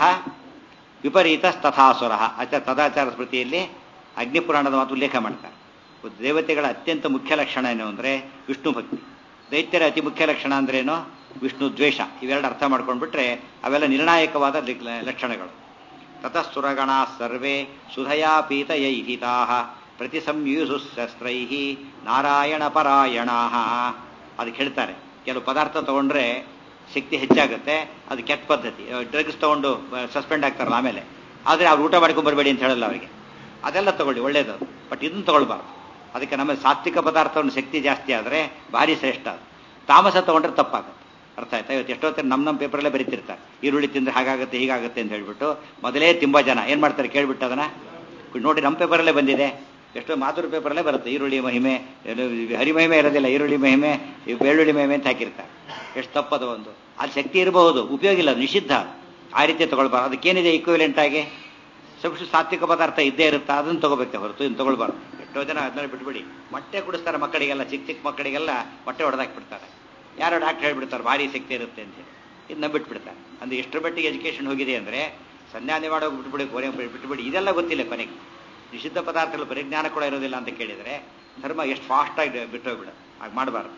A: ವಿಪರೀತ ತಥಾಸುರ ಅಚ ತದಾಚಾರ ಸ್ಮೃತಿಯಲ್ಲಿ ಅಗ್ನಿಪುರಾಣದ ಮಾತು ಉಲ್ಲೇಖ ಮಾಡ್ತಾರೆ ದೇವತೆಗಳ ಅತ್ಯಂತ ಮುಖ್ಯ ಲಕ್ಷಣ ಏನು ಅಂದರೆ ವಿಷ್ಣು ಭಕ್ತಿ ದೈತ್ಯರ ಅತಿ ಮುಖ್ಯ ಲಕ್ಷಣ ಅಂದ್ರೇನು ವಿಷ್ಣು ದ್ವೇಷ ಇವೆರಡು ಅರ್ಥ ಮಾಡ್ಕೊಂಡ್ಬಿಟ್ರೆ ಅವೆಲ್ಲ ನಿರ್ಣಾಯಕವಾದ ಲಕ್ಷಣಗಳು ತತಃಸುರಗಣಾ ಸರ್ವೇ ಸುಧಯಾ ಪೀತಯೈಹಿತಾ ಪ್ರತಿ ಸಂಯುಸುಶಸ್ತ್ರೈ ನಾರಾಯಣ ಪರಾಯಣ ಅದಕ್ಕೆ ಹೇಳ್ತಾರೆ ಕೆಲವು ಪದಾರ್ಥ ತಗೊಂಡ್ರೆ ಶಕ್ತಿ ಹೆಚ್ಚಾಗುತ್ತೆ ಅದು ಕೆಟ್ಟ ಪದ್ಧತಿ ಡ್ರಗ್ಸ್ ತಗೊಂಡು ಸಸ್ಪೆಂಡ್ ಆಗ್ತಾರಲ್ಲ ಆಮೇಲೆ ಆದರೆ ಅವ್ರು ಊಟ ಮಾಡ್ಕೊಂಡು ಬರಬೇಡಿ ಅಂತ ಹೇಳಲ್ಲ ಅವರಿಗೆ ಅದೆಲ್ಲ ತಗೊಳ್ಳಿ ಒಳ್ಳೇದು ಬಟ್ ಇದನ್ನು ತಗೊಳ್ಬಾರ್ದು ಅದಕ್ಕೆ ನಮ್ಮ ಸಾತ್ವಿಕ ಪದಾರ್ಥವನ್ನು ಶಕ್ತಿ ಜಾಸ್ತಿ ಆದರೆ ಭಾರಿ ಶ್ರೇಷ್ಠ ಅದು ತಾಮಸ ತಗೊಂಡ್ರೆ ತಪ್ಪಾಗುತ್ತೆ ಅರ್ಥ ಆಯ್ತಾ ಇವತ್ತು ಎಷ್ಟೊತ್ತರ ನಮ್ಮ ನಮ್ಮ ಪೇಪರಲ್ಲೇ ಬರೀತಿರ್ತಾರೆ ಈರುಳ್ಳಿ ತಿಂದ್ರೆ ಹಾಗಾಗುತ್ತೆ ಹೀಗಾಗುತ್ತೆ ಅಂತ ಹೇಳ್ಬಿಟ್ಟು ಮೊದಲೇ ತುಂಬ ಜನ ಏನು ಮಾಡ್ತಾರೆ ಕೇಳ್ಬಿಟ್ಟು ಅದನ್ನ ನೋಡಿ ನಮ್ಮ ಪೇಪರಲ್ಲೇ ಬಂದಿದೆ ಎಷ್ಟೋ ಮಾತುರ ಪೇಪರಲ್ಲೇ ಬರುತ್ತೆ ಈರುಳ್ಳಿ ಮಹಿಮೆ ಹರಿಮಹಿಮೆ ಇರೋದಿಲ್ಲ ಈರುಳ್ಳಿ ಮಹಿಮೆ ಬೆಳ್ಳುಳ್ಳಿ ಮಹಿಮೆ ಅಂತ ಹಾಕಿರ್ತಾರೆ ಎಷ್ಟು ತಪ್ಪದ ಒಂದು ಅಲ್ಲಿ ಶಕ್ತಿ ಇರಬಹುದು ಉಪಯೋಗ ಇಲ್ಲ ನಿಷಿದ್ಧ ಆ ರೀತಿ ತಗೊಳ್ಬಾರ್ದು ಅದಕ್ಕೇನಿದೆ ಈಕ್ವಿಲೆಂಟ್ ಆಗಿ ಸ್ವಲ್ಪ ಸಾತ್ವಿಕ ಪದಾರ್ಥ ಇದ್ದೇ ಇರುತ್ತೆ ಅದನ್ನು ತಗೋಬೇಕೆ ಹೊರತು ಇನ್ನು ತಗೊಳ್ಬಾರ್ದು ಎಷ್ಟೋ ಜನ ಅದನ್ನ ಬಿಟ್ಬಿಡಿ ಮೊಟ್ಟೆ ಕುಡಿಸ್ತಾರೆ ಮಕ್ಕಳಿಗೆಲ್ಲ ಚಿಕ್ಕ ಚಿಕ್ಕ ಮಕ್ಕಳಿಗೆಲ್ಲ ಮೊಟ್ಟೆ ಹೊಡೆದಾಕ್ಬಿಡ್ತಾರೆ ಯಾರೋ ಡಾಕ್ಟರ್ ಹೇಳ್ಬಿಡ್ತಾರೆ ಭಾರಿ ಶಕ್ತಿ ಇರುತ್ತೆ ಅಂತ ಹೇಳಿ ಇದನ್ನ ಬಿಟ್ಬಿಡ್ತಾರೆ ಅಂದ್ರೆ ಎಷ್ಟರ ಮಟ್ಟಿಗೆ ಎಜುಕೇಶನ್ ಹೋಗಿದೆ ಅಂದರೆ ಸಂಧಾನ ಮಾಡೋಗಿ ಬಿಟ್ಬಿಡಿ ಕೊನೆ ಬಿಟ್ಬಿಡಿ ಇದೆಲ್ಲ ಗೊತ್ತಿಲ್ಲ ಕೊನೆಗೆ ನಿಷಿದ್ಧ ಪದಾರ್ಥಗಳು ಪರಿಜ್ಞಾನ ಕೂಡ ಇರೋದಿಲ್ಲ ಅಂತ ಕೇಳಿದರೆ ಧರ್ಮ ಎಷ್ಟು ಫಾಸ್ಟಾಗಿ ಬಿಟ್ಟೋಗ್ಬಿಡ ಹಾಗೆ ಮಾಡಬಾರ್ದು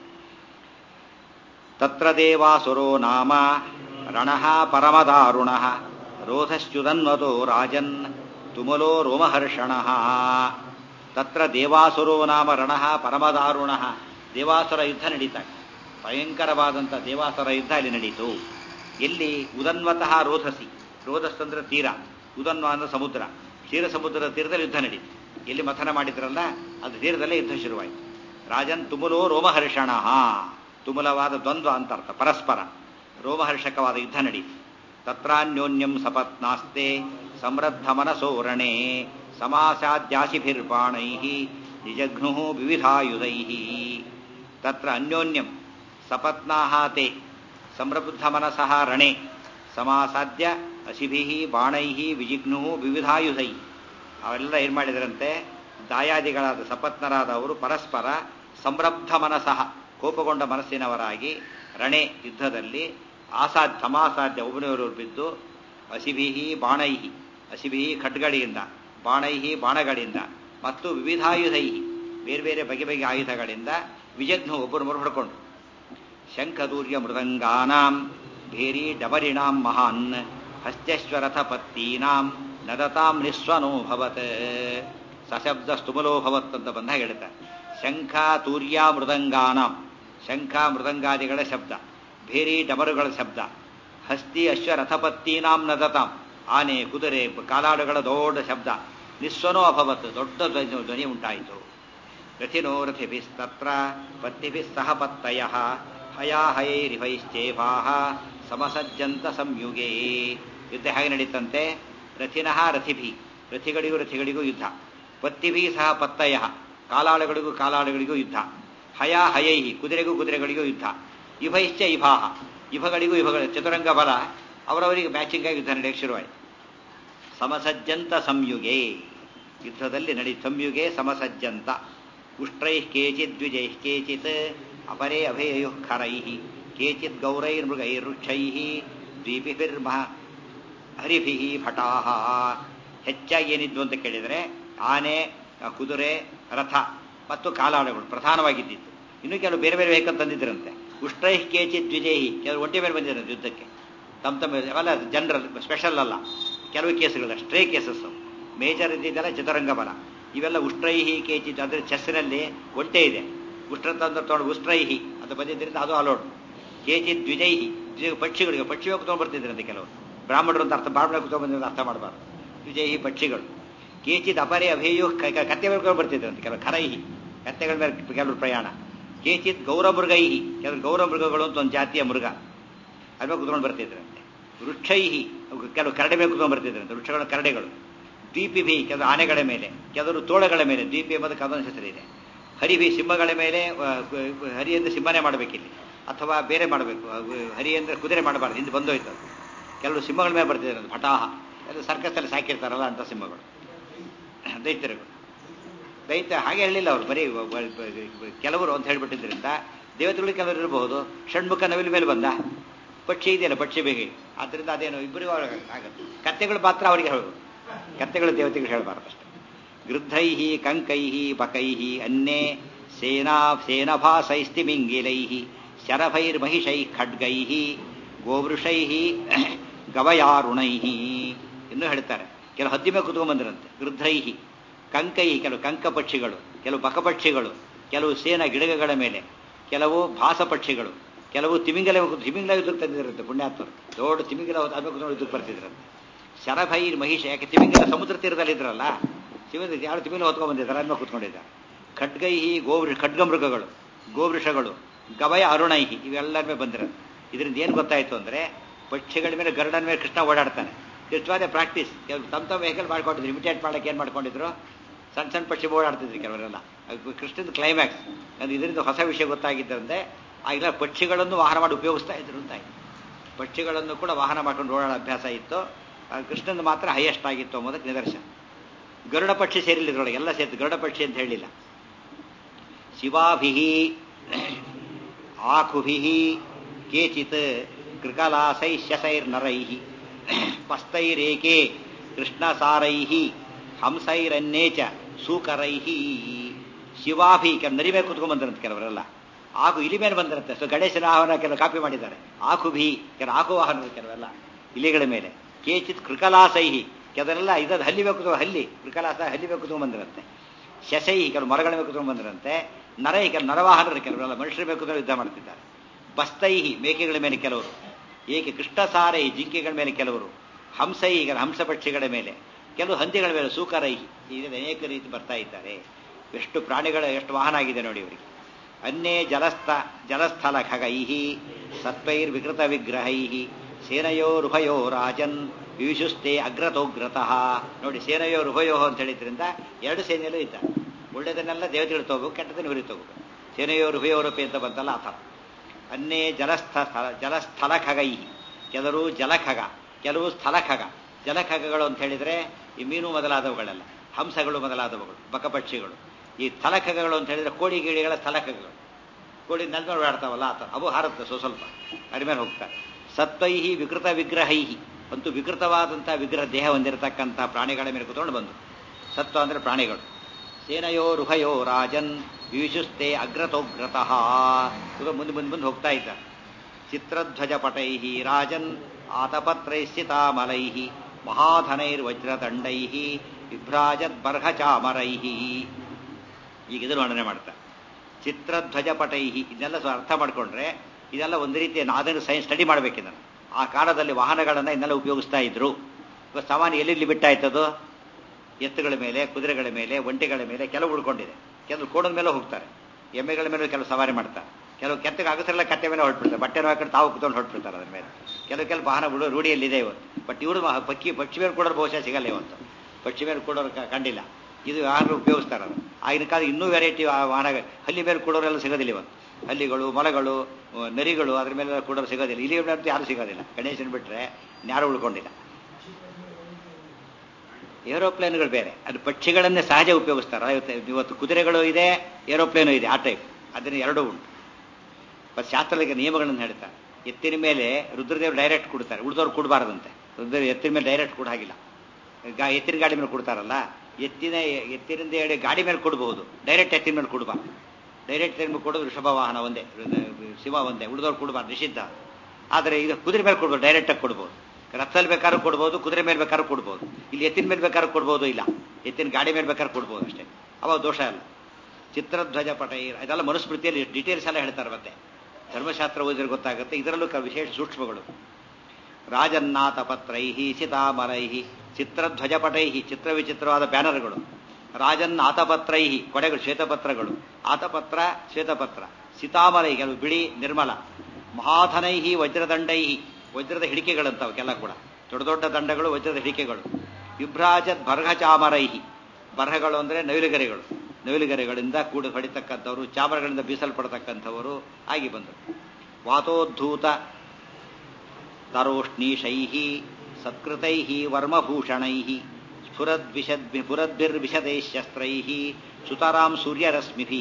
A: ತತ್ರ ದೇವಾಸುರೋ ನಾಮ ರಣಃ ಪರಮದಾರುಣ ರೋಧಶ್ಚುದನ್ವತೋ ರಾಜನ್ ತುಮಲೋ ರೋಮಹರ್ಷಣ ತತ್ರ ದೇವಾಸುರೋ ನಾಮ ರಣಃ ಪರಮದಾರುಣ ದೇವಾಸುರ ಯುದ್ಧ ನಡೀತಾ ಭಯಂಕರವಾದಂಥ ದೇವಾಸುರ ಯುದ್ಧ ಅಲ್ಲಿ ನಡೀತು ಎಲ್ಲಿ ಉದನ್ವತಃ ರೋಧಸಿ ರೋಧಸ್ ಅಂದ್ರೆ ತೀರ ಉದನ್ವ ಅಂದ್ರೆ ಸಮುದ್ರ ಕ್ಷೀರ ಸಮುದ್ರದ ತೀರದಲ್ಲಿ ಯುದ್ಧ ನಡೀತು ಎಲ್ಲಿ ಮಥನ ಮಾಡಿದ್ರಲ್ಲ ಅದು ತೀರದಲ್ಲೇ ಯುದ್ಧ ಶುರುವಾಯಿತು ರಾಜನ್ ತುಮುಲೋ ರೋಮಹರ್ಷಣ ತುಮುಲವಾದ ದ್ವಂದ್ವ ಅಂತ ಅರ್ಥ ಪರಸ್ಪರ ರೋಮಹರ್ಷಕವಾದ ಯುದ್ಧ ನಡೀತು ತತ್ರಾನ್ಯೋನ್ಯಂ ಸಪತ್ನಾಸ್ತೆ ಸಮೃದ್ಧ ಮನಸೋರಣೆ ಸಮಾಸಾದ್ಯಾಸಿಭಿರ್ಬಾಣೈ ನಿಜಘ್ನು ವಿವಿಧಾಯುಧೈ ತತ್ರ ಅನ್ಯೋನ್ಯಂ ಸಪತ್ನಾಹ ತೇ ಸಮೃದ್ಧ ಮನಸಃ ರಣೆ ಸಮಾಸಾದ್ಯ ಅಸಿಭಿ ಬಾಣೈ ವಿಜಿಘ್ನು ವಿವಿಧಾಯುಧೈ ಅವೆಲ್ಲ ಏನು ಮಾಡಿದರಂತೆ ದಾಯಾದಿಗಳಾದ ಸಪತ್ನರಾದ ಅವರು ಪರಸ್ಪರ ಸಮೃದ್ಧ ಮನಸಃ ಕೋಪಗೊಂಡ ಮನಸ್ಸಿನವರಾಗಿ ರಣೆ ಯುದ್ಧದಲ್ಲಿ ಆಸಾಧ್ಯ ಸಮಾಸಾಧ್ಯ ಒಬ್ಬನವರು ಬಿದ್ದು ಅಸಿಭಿಹಿ ಬಾಣೈಹಿ ಅಸಿಭಿಹಿ ಖಡ್ಗಳಿಂದ ಬಾಣೈಹಿ ಬಾಣಗಳಿಂದ ಮತ್ತು ವಿವಿಧಾಯುಧೈ ಬೇರೆ ಬೇರೆ ಬಗೆ ಬಗೆ ಆಯುಧಗಳಿಂದ ವಿಜಘ್ನು ಒಬ್ಬರು ಮರು ಹೊಡ್ಕೊಂಡು ಶಂಖದೂರ್ಯ ಮೃದಂಗಾನಾಂ ಭೇರಿ ಡಬರಿಣಾಂ ಮಹಾನ್ ಹಸ್ತ್ಯಶ್ವರಥ ಪತ್ತೀನಾಂ ನದತಾಂ ನಿಸ್ವನೋ ಭವತ್ ಸಶಬ್ದ ಸ್ತುಮಲೋ ಭವತ್ ಅಂತ ಬಂದಾಗ ಹೇಳ್ತಾರೆ ಶಂಖ ತೂರ್ಯ ಮೃದಂಗಾನಾಂ ಶಂಖ ಮೃದಂಗಾದಿಗಳ ಶಬ್ದ ಭೇರಿ ಡಮರುಗಳ ಶಬ್ದ ಹಸ್ತಿ ಅಶ್ವ ರಥಪತ್ತೀನಾಂ ನದತಾಂ ಆನೆ ಕುದುರೆ ಕಾಲಾಡುಗಳ ದೊಡ್ಡ ಶಬ್ದ ನಿಸ್ವನೋ ಅಭವತ್ ದೊಡ್ಡ ಧ್ವನಿ ಉಂಟಾಯಿತು ರಥಿನೋ ರಥಿಭಿಸ್ತತ್ರ ಪತ್ನಿಭಿಃ ಸಹ ಪತ್ತಯ ಹಯಾಹಯೈರಿಭೈಶ್ಚೇಭಾ ಸಮಸಜ್ಜಂತ ಸಂಯುಗೇ ಯುದ್ಧ ಹೇಗೆ ನಡೀತಂತೆ ರಥಿನಃ ರಥಿಭಿ ರಥಿಗಳಿಗೂ ರಥಿಗಳಿಗೂ ಯುದ್ಧ ಪತ್ತಿಭಿ ಸಹ ಪತ್ತಯ ಕಾಲಾಳುಗಳಿಗೂ ಕಾಲಾಳುಗಳಿಗೂ ಯುದ್ಧ ಹಯ ಹಯೈಹಿ ಕುದುರೆಗೂ ಕುದುರೆಗಳಿಗೂ ಯುದ್ಧ ಇಭೈಶ್ಚ ಇಭಾಹ ಇಭಗಳಿಗೂ ಇಭಗಳ ಚತುರಂಗ ಬಲ ಅವರವರಿಗೆ ಮ್ಯಾಚಿಂಗ್ ಆಗಿ ಯುದ್ಧ ನಡೆಯಕ್ಕೆ ಶುರುವಾಯಿತು ಸಮಸಜ್ಜಂತ ಸಂಯುಗೆ ಯುದ್ಧದಲ್ಲಿ ನಡಿ ಸಂಯುಗೆ ಸಮಸಜ್ಜಂತ ಉಷ್ಟ್ರೈ ಕೇಚಿತ್ ದ್ವಿಜೈ ಕೇಚಿತ್ ಅಪರೇ ಅಭೇಯು ಖರೈ ಕೇಚಿತ್ ಗೌರೈರ್ಮೃಗೈರುಕ್ಷೈ ದ್ವೀಪಿಭಿರ್ಮಹ ಹರಿಭಿ ಭಟಾಹ ಹೆಚ್ಚಾಗಿ ಏನಿದ್ವು ಅಂತ ಕೇಳಿದರೆ ಆನೆ ಕುದುರೆ ರಥ ಮತ್ತು ಕಾಲಾಳುಗಳು ಪ್ರಧಾನವಾಗಿದ್ದಿತ್ತು ಇನ್ನು ಕೆಲವು ಬೇರೆ ಬೇರೆ ವೆಹಿಕಲ್ ತಂದಿದ್ದರಂತೆ ಉಷ್ಟ್ರೈ ಕೇಚಿತ್ ದ್ವಿಜೇಹಿ ಕೆಲವು ಒಂಟಿ ಮೇಲೆ ಬಂದಿರಂತೆ ಯುದ್ಧಕ್ಕೆ ತಮ್ಮ ತಮ್ಮ ಅವೆಲ್ಲ ಜನರಲ್ ಸ್ಪೆಷಲ್ ಅಲ್ಲ ಕೆಲವು ಕೇಸುಗಳು ಸ್ಟ್ರೇ ಕೇಸಸ್ ಮೇಜರ್ ಇದ್ದಿದ್ದೆಲ್ಲ ಚತುರಂಗ ಬಲ ಇವೆಲ್ಲ ಉಷ್ಟ್ರೈಹಿ ಕೇಚಿತ್ ಅಂದರೆ ಚೆಸ್ಸಿನಲ್ಲಿ ಒಂಟೆ ಇದೆ ಉಷ್ಟ್ರ ತಂದ್ರೆ ತೊಗೊಂಡು ಉಷ್ಟ್ರೈಹಿ ಅಂತ ಬಂದಿದ್ದರಿಂದ ಅದು ಅಲೋಡ್ ಕೇಚಿತ್ ದ್ವಿಜೈಹಿ ಈಗ ಪಕ್ಷಿಗಳಿಗೆ ಪಕ್ಷಿ ತೊಗೊಂಡು ಬರ್ತಿದ್ರಂತೆ ಕೆಲವರು ಬ್ರಾಹ್ಮಣರು ಅಂತ ಅರ್ಥ ಬ್ರಾಹ್ಮಣ ತೊಗೊಂಡ್ಬಂದ್ರೆ ಅರ್ಥ ಮಾಡಬಾರ್ದು ವಿಜಯಿ ಪಕ್ಷಿಗಳು ಕೇಚಿತ್ ಅಪರೇ ಅಭೇಯು ಕತ್ತೆ ಮೇಲೆ ಬರ್ತಿದ್ರಂತೆ ಕೆಲವು ಖರೈಹಿ ಕತ್ತೆಗಳ ಮೇಲೆ ಕೆಲವರು ಪ್ರಯಾಣ ಕೇಚಿತ್ ಗೌರಮೃಗೈಹಿ ಕೆಲವರು ಗೌರಮೃಗಗಳು ಅಂತ ಒಂದು ಜಾತಿಯ ಮೃಗ ಅದ್ರ ಕುತ್ಕೊಂಡು ಬರ್ತಿದ್ರಂತೆ ವೃಕ್ಷೈಹಿ ಕೆಲವು ಕರಡೆ ಮೇಲೆ ಕುತ್ಕೊಂಡು ಬರ್ತಿದ್ರಂತೆ ವೃಕ್ಷಗಳ ಕರಡೆಗಳು ದ್ವೀಪಿಭಿ ಕೆಲವು ಆನೆಗಳ ಮೇಲೆ ಕೆಲವರು ತೋಳಗಳ ಮೇಲೆ ದ್ವೀಪಿ ಎಂಬುದಕ್ಕೆ ಅದೊಂದು ಹೆಸರಿದೆ ಹರಿಭಿ ಸಿಂಹಗಳ ಮೇಲೆ ಹರಿ ಅಂದರೆ ಸಿಂಹನೇ ಮಾಡಬೇಕಿಲ್ಲಿ ಅಥವಾ ಬೇರೆ ಮಾಡಬೇಕು ಹರಿ ಅಂದರೆ ಕುದುರೆ ಮಾಡಬಾರ್ದು ಹಿಂದೆ ಬಂದೋಯ್ತು ಅದು ಕೆಲವರು ಸಿಂಹಗಳ ಮೇಲೆ ಬರ್ತಿದ್ದಾರೆ ಭಟಾಹ ಎಲ್ಲ ಸರ್ಕಸ್ಸಲ್ಲಿ ಸಾಕಿರ್ತಾರಲ್ಲ ಅಂತ ಸಿಂಹಗಳು ದೈತ್ಯರುಗಳು ದೈತ್ಯ ಹಾಗೆ ಹೇಳಿಲ್ಲ ಅವರು ಬರೀ ಕೆಲವರು ಅಂತ ಹೇಳ್ಬಿಟ್ಟಿದ್ರಿಂದ ದೇವತೆಗಳು ಕೆಲವರು ಇರಬಹುದು ಷಣ್ಮುಖ ನವಿಲು ಮೇಲೆ ಬಂದ ಪಕ್ಷಿ ಇದೆಯಲ್ಲ ಪಕ್ಷಿ ಬೇಗೆ ಆದ್ದರಿಂದ ಅದೇನು ಇಬ್ಬರಿಗೂ ಆಗುತ್ತೆ ಕತ್ತೆಗಳು ಮಾತ್ರ ಅವರಿಗೆ ಹೇಳೋದು ಕತ್ತೆಗಳು ದೇವತೆಗಳು ಹೇಳಬಾರ್ದು ಅಷ್ಟೇ ಗೃದ್ಧೈಹಿ ಕಂಕೈಹಿ ಬಕೈಹಿ ಅನ್ನೇ ಸೇನಾ ಸೇನಭಾಸೈಸ್ತಿಮಿಂಗಿಲೈಹಿ ಶರಭೈರ್ಮಹಿಷೈ ಖಡ್ಗೈಹಿ ಗೋವೃಷೈಹಿ ಗವಯಾರುಣೈಹಿ ಇನ್ನೂ ಹೇಳ್ತಾರೆ ಕೆಲವು ಹದ್ದಿ ಮೇಲೆ ಕುತ್ಕೊಂಡ್ಬಂದಿರಂತೆ ಗೃದ್ಧೈಹಿ ಕಂಕೈಹಿ ಕೆಲವು ಕಂಕ ಪಕ್ಷಿಗಳು ಕೆಲವು ಬಕಪಕ್ಷಿಗಳು ಕೆಲವು ಸೇನ ಗಿಡಗಗಳ ಮೇಲೆ ಕೆಲವು ಭಾಸ ಪಕ್ಷಿಗಳು ಕೆಲವು ತಿಮಿಂಗಲ ತಿಮಿಂಗಲ ಯುದ್ಧಕ್ಕೆ ತಂದಿದ್ರಂತೆ ಪುಣ್ಯಾತ್ಮರು ದೊಡ್ಡ ತಿಮಿಂಗಲ ಅದ ಕುತ್ಕೊಂಡು ಯುದ್ಧಕ್ಕೆ ಬರ್ತಿದ್ರಂತೆ ಶರಭೈರ್ ಮಹಿಷ ಯಾಕೆ ತಿಮಿಂಗಲ ಸಮುದ್ರ ತೀರದಲ್ಲಿ ಇದ್ರಲ್ಲ ತಿಮಿಂಗ ಯಾರು ತಿಮಿಂಗಲ ಹೊತ್ಕೊಂಡ್ ಬಂದಿದ್ದಾರೆ ಅದ್ಮೇಲೆ ಕೂತ್ಕೊಂಡಿದ್ದಾರೆ ಖಡ್ಗೈಹಿ ಗೋವೃ ಖಡ್ಗಮೃಗಗಳು ಗೋವೃಷಗಳು ಗವಯ ಅರುಣೈಹಿ ಇವೆಲ್ಲರ ಮೇಲೆ ಬಂದಿರೋದು ಇದರಿಂದ ಏನು ಗೊತ್ತಾಯ್ತು ಅಂದ್ರೆ ಪಕ್ಷಿಗಳ ಮೇಲೆ ಗರುಡನ ಮೇಲೆ ಕೃಷ್ಣ ಓಡಾಡ್ತಾನೆ ಇಷ್ಟವಾದ ಪ್ರಾಕ್ಟೀಸ್ ಕೆಲವು ತಮ್ಮ ತಮ್ಮ ವೆಹಿಕಲ್ ಮಾಡ್ಕೊಂಡಿದ್ರು ಇಮಿಟೇಟ್ ಮಾಡಕ್ಕೆ ಏನು ಮಾಡ್ಕೊಂಡಿದ್ರು ಸಣ್ಣ ಸಣ್ಣ ಪಕ್ಷಿ ಓಡಾಡ್ತಿದ್ರು ಕೆಲವರೆಲ್ಲ ಕೃಷ್ಣದ ಕ್ಲೈಮ್ಯಾಕ್ಸ್ ಅದು ಇದರಿಂದ ಹೊಸ ವಿಷಯ ಗೊತ್ತಾಗಿದ್ದರಿಂದ ಆಗಿಲ್ಲ ಪಕ್ಷಿಗಳನ್ನು ವಾಹನ ಮಾಡಿ ಉಪಯೋಗಿಸ್ತಾ ಇದ್ರು ಅಂತ ಪಕ್ಷಿಗಳನ್ನು ಕೂಡ ವಾಹನ ಮಾಡ್ಕೊಂಡು ಓಡಾಡೋ ಅಭ್ಯಾಸ ಇತ್ತು ಕೃಷ್ಣನ ಮಾತ್ರ ಹೈಯೆಸ್ಟ್ ಆಗಿತ್ತು ಅನ್ನೋದಕ್ಕೆ ನಿದರ್ಶನ ಗರುಡ ಪಕ್ಷಿ ಸೇರಿಲ್ಲ ಇದ್ರೊಳಗೆ ಎಲ್ಲ ಸೇರಿತು ಗರುಡ ಪಕ್ಷಿ ಅಂತ ಹೇಳಿಲ್ಲ ಶಿವಾಭಿ ಆಖುಭಿ ಕೇಚಿತ್ ಕೃಕಲಾಸೈ ಶಸೈರ್ನರೈ ಪಸ್ತೈರೇಕೆ ಕೃಷ್ಣಸಾರೈ ಹಂಸೈರನ್ನೇ ಚ ಸೂಕರೈ ಶಿವಾಭಿ ಕೆಲ ನರಿ ಮೇಲೆ ಕುತ್ಕೊಂಡ್ ಬಂದಿರಂತೆ ಕೆಲವರೆಲ್ಲ ಆಕು ಇಲಿ ಮೇಲೆ ಬಂದಿರುತ್ತೆ ಸೊ ಗಣೇಶನ ಆಹ್ವಾನ ಕೆಲವು ಕಾಪಿ ಮಾಡಿದ್ದಾರೆ ಆಕುಭಿ ಕೆಲ ಆಕು ವಾಹನ ಕೆಲವೆಲ್ಲ ಇಲಿಗಳ ಮೇಲೆ ಕೇಚಿತ್ ಕೃಕಲಾಸೈಹಿ ಕೆಲವರೆಲ್ಲ ಇದದು ಹಲ್ಲಿ ಬೇಕು ಹಲ್ಲಿ ಕೃಕಲಾಸ ಹಲ್ಲಿ ಬೇಕು ಕುತ್ಕೊಂಡ್ ಬಂದಿರಂತೆ ಶಸೈ ಕೆಲವು ಮರಗಳ ಮೇಲೆ ಕುತ್ಕೊಂಡ್ ಬಂದಿರಂತೆ ನರೈ ಕೆಲವು ನರವಾಹನರು ಕೆಲವರೆಲ್ಲ ಮನುಷ್ಯರ ಬೇಕು ಯುದ್ಧ ಮಾಡ್ತಿದ್ದಾರೆ ಬಸ್ತೈಹಿ ಮೇಕೆಗಳ ಮೇಲೆ ಕೆಲವರು ಏಕೆ ಕೃಷ್ಣಸಾರೈ ಜಿಂಕೆಗಳ ಮೇಲೆ ಕೆಲವರು ಹಂಸೈ ಹಂಸ ಪಕ್ಷಿಗಳ ಮೇಲೆ ಕೆಲವು ಹಂದಿಗಳ ಮೇಲೆ ಸೂಕರೈಹಿ ಈಗ ಅನೇಕ ರೀತಿ ಬರ್ತಾ ಇದ್ದಾರೆ ಎಷ್ಟು ಪ್ರಾಣಿಗಳ ಎಷ್ಟು ವಾಹನ ಆಗಿದೆ ನೋಡಿ ಇವರಿಗೆ ಅನ್ನೇ ಜಲಸ್ಥ ಜಲಸ್ಥಲ ಖಗೈಹಿ ಸತ್ವೈರ್ ವಿಕೃತ ವಿಗ್ರಹೈ ಸೇನಯೋರುಭಯೋ ರಾಜನ್ ವಿವಿಶುಸ್ತೆ ಅಗ್ರತೋಗ್ರತಃ ನೋಡಿ ಸೇನಯೋರುಭಯೋ ಅಂತ ಹೇಳಿದ್ರಿಂದ ಎರಡು ಸೇನೆಯಲ್ಲೂ ಇದ್ದ ಒಳ್ಳೆಯದನ್ನೆಲ್ಲ ದೇವತೆಗಳು ತಗೋಬೇಕು ಕೆಟ್ಟದನ್ನು ಇವರಿಗೆ ತಗೋಬೇಕು ಸೇನೆಯೋರುಭಯೋರಪಿ ಅಂತ ಬಂತಲ್ಲ ಆ ಥರ ಅನ್ನೇ ಜಲಸ್ಥ ಜಲಸ್ಥಲ ಖಗೈ ಕೆಲವರು ಜಲಖಗ ಕೆಲವು ಸ್ಥಳಖಗ ಜಲಖಗಗಳು ಅಂತ ಹೇಳಿದ್ರೆ ಈ ಮೀನು ಮೊದಲಾದವುಗಳೆಲ್ಲ ಹಂಸಗಳು ಮೊದಲಾದವುಗಳು ಬಕಪಕ್ಷಿಗಳು ಈ ಸ್ಥಳಖಗಗಳು ಅಂತ ಹೇಳಿದ್ರೆ ಕೋಳಿ ಗಿಳಿಗಳ ಸ್ಥಳಖಗಗಳು ಕೋಳಿ ನೆಲ ಮೇಲೆ ಓಡಾಡ್ತಾವಲ್ಲ ಆ ಥರ ಅವು ಹಾರುತ್ತೆ ಸೊ ಸ್ವಲ್ಪ ಅದ್ರ ಮೇಲೆ ಹೋಗ್ತಾರೆ ಸತ್ವೈಹಿ ವಿಕೃತ ವಿಗ್ರಹೈಹಿ ಅಂತೂ ವಿಕೃತವಾದಂಥ ವಿಗ್ರಹ ದೇಹ ಹೊಂದಿರತಕ್ಕಂಥ ಪ್ರಾಣಿಗಳ ಮೇಲೆ ಕುತ್ಕೊಂಡು ಬಂದು ಸತ್ವ ಅಂದರೆ ಪ್ರಾಣಿಗಳು ಸೇನಯೋ ರುಹಯೋ ರಾಜನ್ ವಿವಿಶುಸ್ತೆ ಅಗ್ರತೋಗ್ರತಃ ಇದು ಮುಂದೆ ಮುಂದೆ ಮುಂದೆ ಹೋಗ್ತಾ ಇದ್ದಾರೆ ಚಿತ್ರಧ್ವಜ ಪಟೈ ರಾಜನ್ ಆತಪತ್ರೈಸ್ಥಿತಾಮಲೈ ಮಹಾಧನೈರ್ವಜ್ರದಂಡೈ ವಿಭ್ರಾಜದ್ಬರ್ಹಚಾಮರೈ ಈಗ ಇದನ್ನು ವರ್ಣನೆ ಮಾಡ್ತಾರೆ ಚಿತ್ರಧ್ವಜ ಪಟೈ ಇದನ್ನೆಲ್ಲ ಅರ್ಥ ಮಾಡಿಕೊಂಡ್ರೆ ಇದೆಲ್ಲ ಒಂದು ರೀತಿಯ ಅದನ್ನು ಸೈನ್ಸ್ ಸ್ಟಡಿ ಮಾಡಬೇಕಿದ್ದಾನೆ ಆ ಕಾಲದಲ್ಲಿ ವಾಹನಗಳನ್ನು ಇನ್ನೆಲ್ಲ ಉಪಯೋಗಿಸ್ತಾ ಇದ್ರು ಇವಾಗ ಸಾಮಾನ್ಯ ಎಲ್ಲಿ ಬಿಟ್ಟಾಯ್ತದು ಎತ್ತುಗಳ ಮೇಲೆ ಕುದುರೆಗಳ ಮೇಲೆ ಒಂಟೆಗಳ ಮೇಲೆ ಕೆಲವು ಉಳ್ಕೊಂಡಿದೆ ಕೆಲವು ಕೋಣದ ಮೇಲೆ ಹೋಗ್ತಾರೆ ಎಮ್ಮೆಗಳ ಮೇಲೆ ಕೆಲವು ಸವಾರಿ ಮಾಡ್ತಾರೆ ಕೆಲವು ಕೆತ್ತಗೆ ಆಗಸರೆಲ್ಲ ಕಟ್ಟೆ ಮೇಲೆ ಹೊರಟ್ಬಿಡ್ತಾರೆ ಬಟ್ಟೆ ಹಾಕೊಂಡು ತಾವು ಕುತ್ಕೊಂಡು ಹೊರಟ್ಬಿಡ್ತಾರೆ ಅದ್ರ ಮೇಲೆ ಕೆಲವು ಕೆಲವು ವಾಹನ ಬಿಡು ರೂಢಿಯಲ್ಲಿದೆ ಇವತ್ತು ಬಟ್ ಇವರು ಪಕ್ಕಿ ಪಕ್ಷಿ ಮೇಲೆ ಕೊಡೋರು ಬಹುಶಃ ಸಿಗಲ್ಲ ಇವತ್ತು ಪಕ್ಷಿ ಮೇಲೆ ಕೊಡೋರು ಕಂಡಿಲ್ಲ ಇದು ಯಾರು ಉಪಯೋಗಿಸ್ತಾರೆ ಅದು ಆಗಿನ ಕಾಲ ಇನ್ನೂ ವೆರೈಟಿ ವಾಹನ ಹಲ್ಲಿ ಮೇಲೆ ಕೊಡೋರೆಲ್ಲ ಸಿಗೋದಿಲ್ಲ ಇವತ್ತು ಹಲ್ಲಿಗಳು ಮೊಲಗಳು ನರಿಗಳು ಅದ್ರ ಮೇಲೆ ಕೊಡೋರು ಸಿಗೋದಿಲ್ಲ ಇಲ್ಲಿ ಯಾರು ಸಿಗೋದಿಲ್ಲ ಗಣೇಶನ್ ಬಿಟ್ರೆ ಯಾರು ಉಳ್ಕೊಂಡಿಲ್ಲ ಏರೋಪ್ಲೇನ್ಗಳು ಬೇರೆ ಅದು ಪಕ್ಷಿಗಳನ್ನೇ ಸಹಜ ಉಪಯೋಗಿಸ್ತಾರೆ ಇವತ್ತು ಕುದುರೆಗಳು ಇದೆ ಏರೋಪ್ಲೇನು ಇದೆ ಆ ಟೈಪ್ ಅದನ್ನ ಎರಡೂ ಉಂಟು ಮತ್ತು ಶಾಸ್ತ್ರಗಳಿಗೆ ನಿಯಮಗಳನ್ನು ಹೇಳ್ತಾರೆ ಎತ್ತಿನ ಮೇಲೆ ರುದ್ರದೇವರು ಡೈರೆಕ್ಟ್ ಕೊಡ್ತಾರೆ ಉಳಿದವ್ರು ಕೊಡಬಾರ್ದಂತೆ ರುದ್ರ ಎತ್ತಿನ ಮೇಲೆ ಡೈರೆಕ್ಟ್ ಕೊಡಾಗಿಲ್ಲ ಗಾ ಎತ್ತಿನ ಗಾಡಿ ಮೇಲೆ ಕೊಡ್ತಾರಲ್ಲ ಎತ್ತಿನ ಎತ್ತಿನಿಂದ ಹೇಳಿ ಗಾಡಿ ಮೇಲೆ ಕೊಡಬಹುದು ಡೈರೆಕ್ಟ್ ಎತ್ತಿನ ಮೇಲೆ ಕೊಡಬಾರ್ದು ಡೈರೆಕ್ಟ್ ಎತ್ತಿನ ಮೇಲೆ ಕೊಡೋದು ಋಷಭ ವಾಹನ ಒಂದೇ ಶಿವ ಒಂದೇ ಉಳಿದವ್ರು ಕೊಡಬಾರ್ದು ನಿಷಿದ್ಧ ಆದರೆ ಇದು ಕುದುರೆ ಮೇಲೆ ಕೊಡ್ಬೋದು ಡೈರೆಕ್ಟಾಗಿ ಕೊಡ್ಬೋದು ರಥದಲ್ಲಿ ಬೇಕಾದ್ರೂ ಕೊಡ್ಬೋದು ಕುದುರೆ ಮೇಲೆ ಬೇಕಾದ್ರೂ ಕೊಡ್ಬೋದು ಇಲ್ಲಿ ಎತ್ತಿನ ಮೇಲೆ ಬೇಕಾದ್ರೂ ಕೊಡ್ಬೋದು ಇಲ್ಲ ಎತ್ತಿನ ಗಾಡಿ ಮೇಲೆ ಬೇಕಾದ್ರೂ ಕೊಡ್ಬೋದು ಅಷ್ಟೇ ಅವಾಗ ದೋಷ ಅಲ್ಲ ಚಿತ್ರಧ್ವಜ ಪಟ ಇದೆಲ್ಲ ಮನುಸ್ಮೃತಿಯಲ್ಲಿ ಡೀಟೇಲ್ಸ್ ಎಲ್ಲ ಹೇಳ್ತಾರೆ ಮತ್ತೆ ಧರ್ಮಶಾಸ್ತ್ರ ಓದಿದ್ರೆ ಗೊತ್ತಾಗುತ್ತೆ ಇದರಲ್ಲೂ ಕ- ವಿಶೇಷ ಸೂಕ್ಷ್ಮಗಳು ರಾಜನ್ನಾಥ ಪತ್ರೈ ಸಿತಾಮರೈ ಚಿತ್ರಧ್ವಜಪಟೈ ಚಿತ್ರವಿಚಿತ್ರವಾದ ಬ್ಯಾನರ್ಗಳು ರಾಜನ್ ಆತಪತ್ರೈ ಕೊಡೆಗಳು ಶ್ವೇತಪತ್ರಗಳು ಆತಪತ್ರ ಶ್ವೇತಪತ್ರ ಸಿತಾಮರೈ ಕೆಲವು ಬಿಳಿ ನಿರ್ಮಲ ಮಹಾಧನೈ ವಜ್ರದಂಡೈ ವಜ್ರದ ಹಿಡಿಕೆಗಳಂತವಕ್ಕೆಲ್ಲ ಕೂಡ ದೊಡ್ಡ ದೊಡ್ಡ ದಂಡಗಳು ವಜ್ರದ ಹಿಡಿಕೆಗಳು ವಿಭ್ರಾಜತ್ ಬರ್ಘಚಾಮರೈ ಬರಹಗಳು ಅಂದರೆ ನವಿಲುಗರೆಗಳು ನವಿಲುಗರೆಗಳಿಂದ ಕೂಡಿ ಹೊಡಿತಕ್ಕಂಥವರು ಚಾಮರಗಳಿಂದ ಬೀಸಲ್ಪಡತಕ್ಕಂಥವರು ಆಗಿ ಬಂದರು ವಾತೋದ್ಧೂತ ತರೋಷ್ಣೀಷೈ ಸತ್ಕೃತೈ ವರ್ಮಭೂಷಣೈ ಸ್ಫುರದ್ಭಿರ್ವಿಶದೈ ಶಸ್ತ್ರೈ ಸುತರಾಂ ಸೂರ್ಯರಶ್ಮಿಭಿ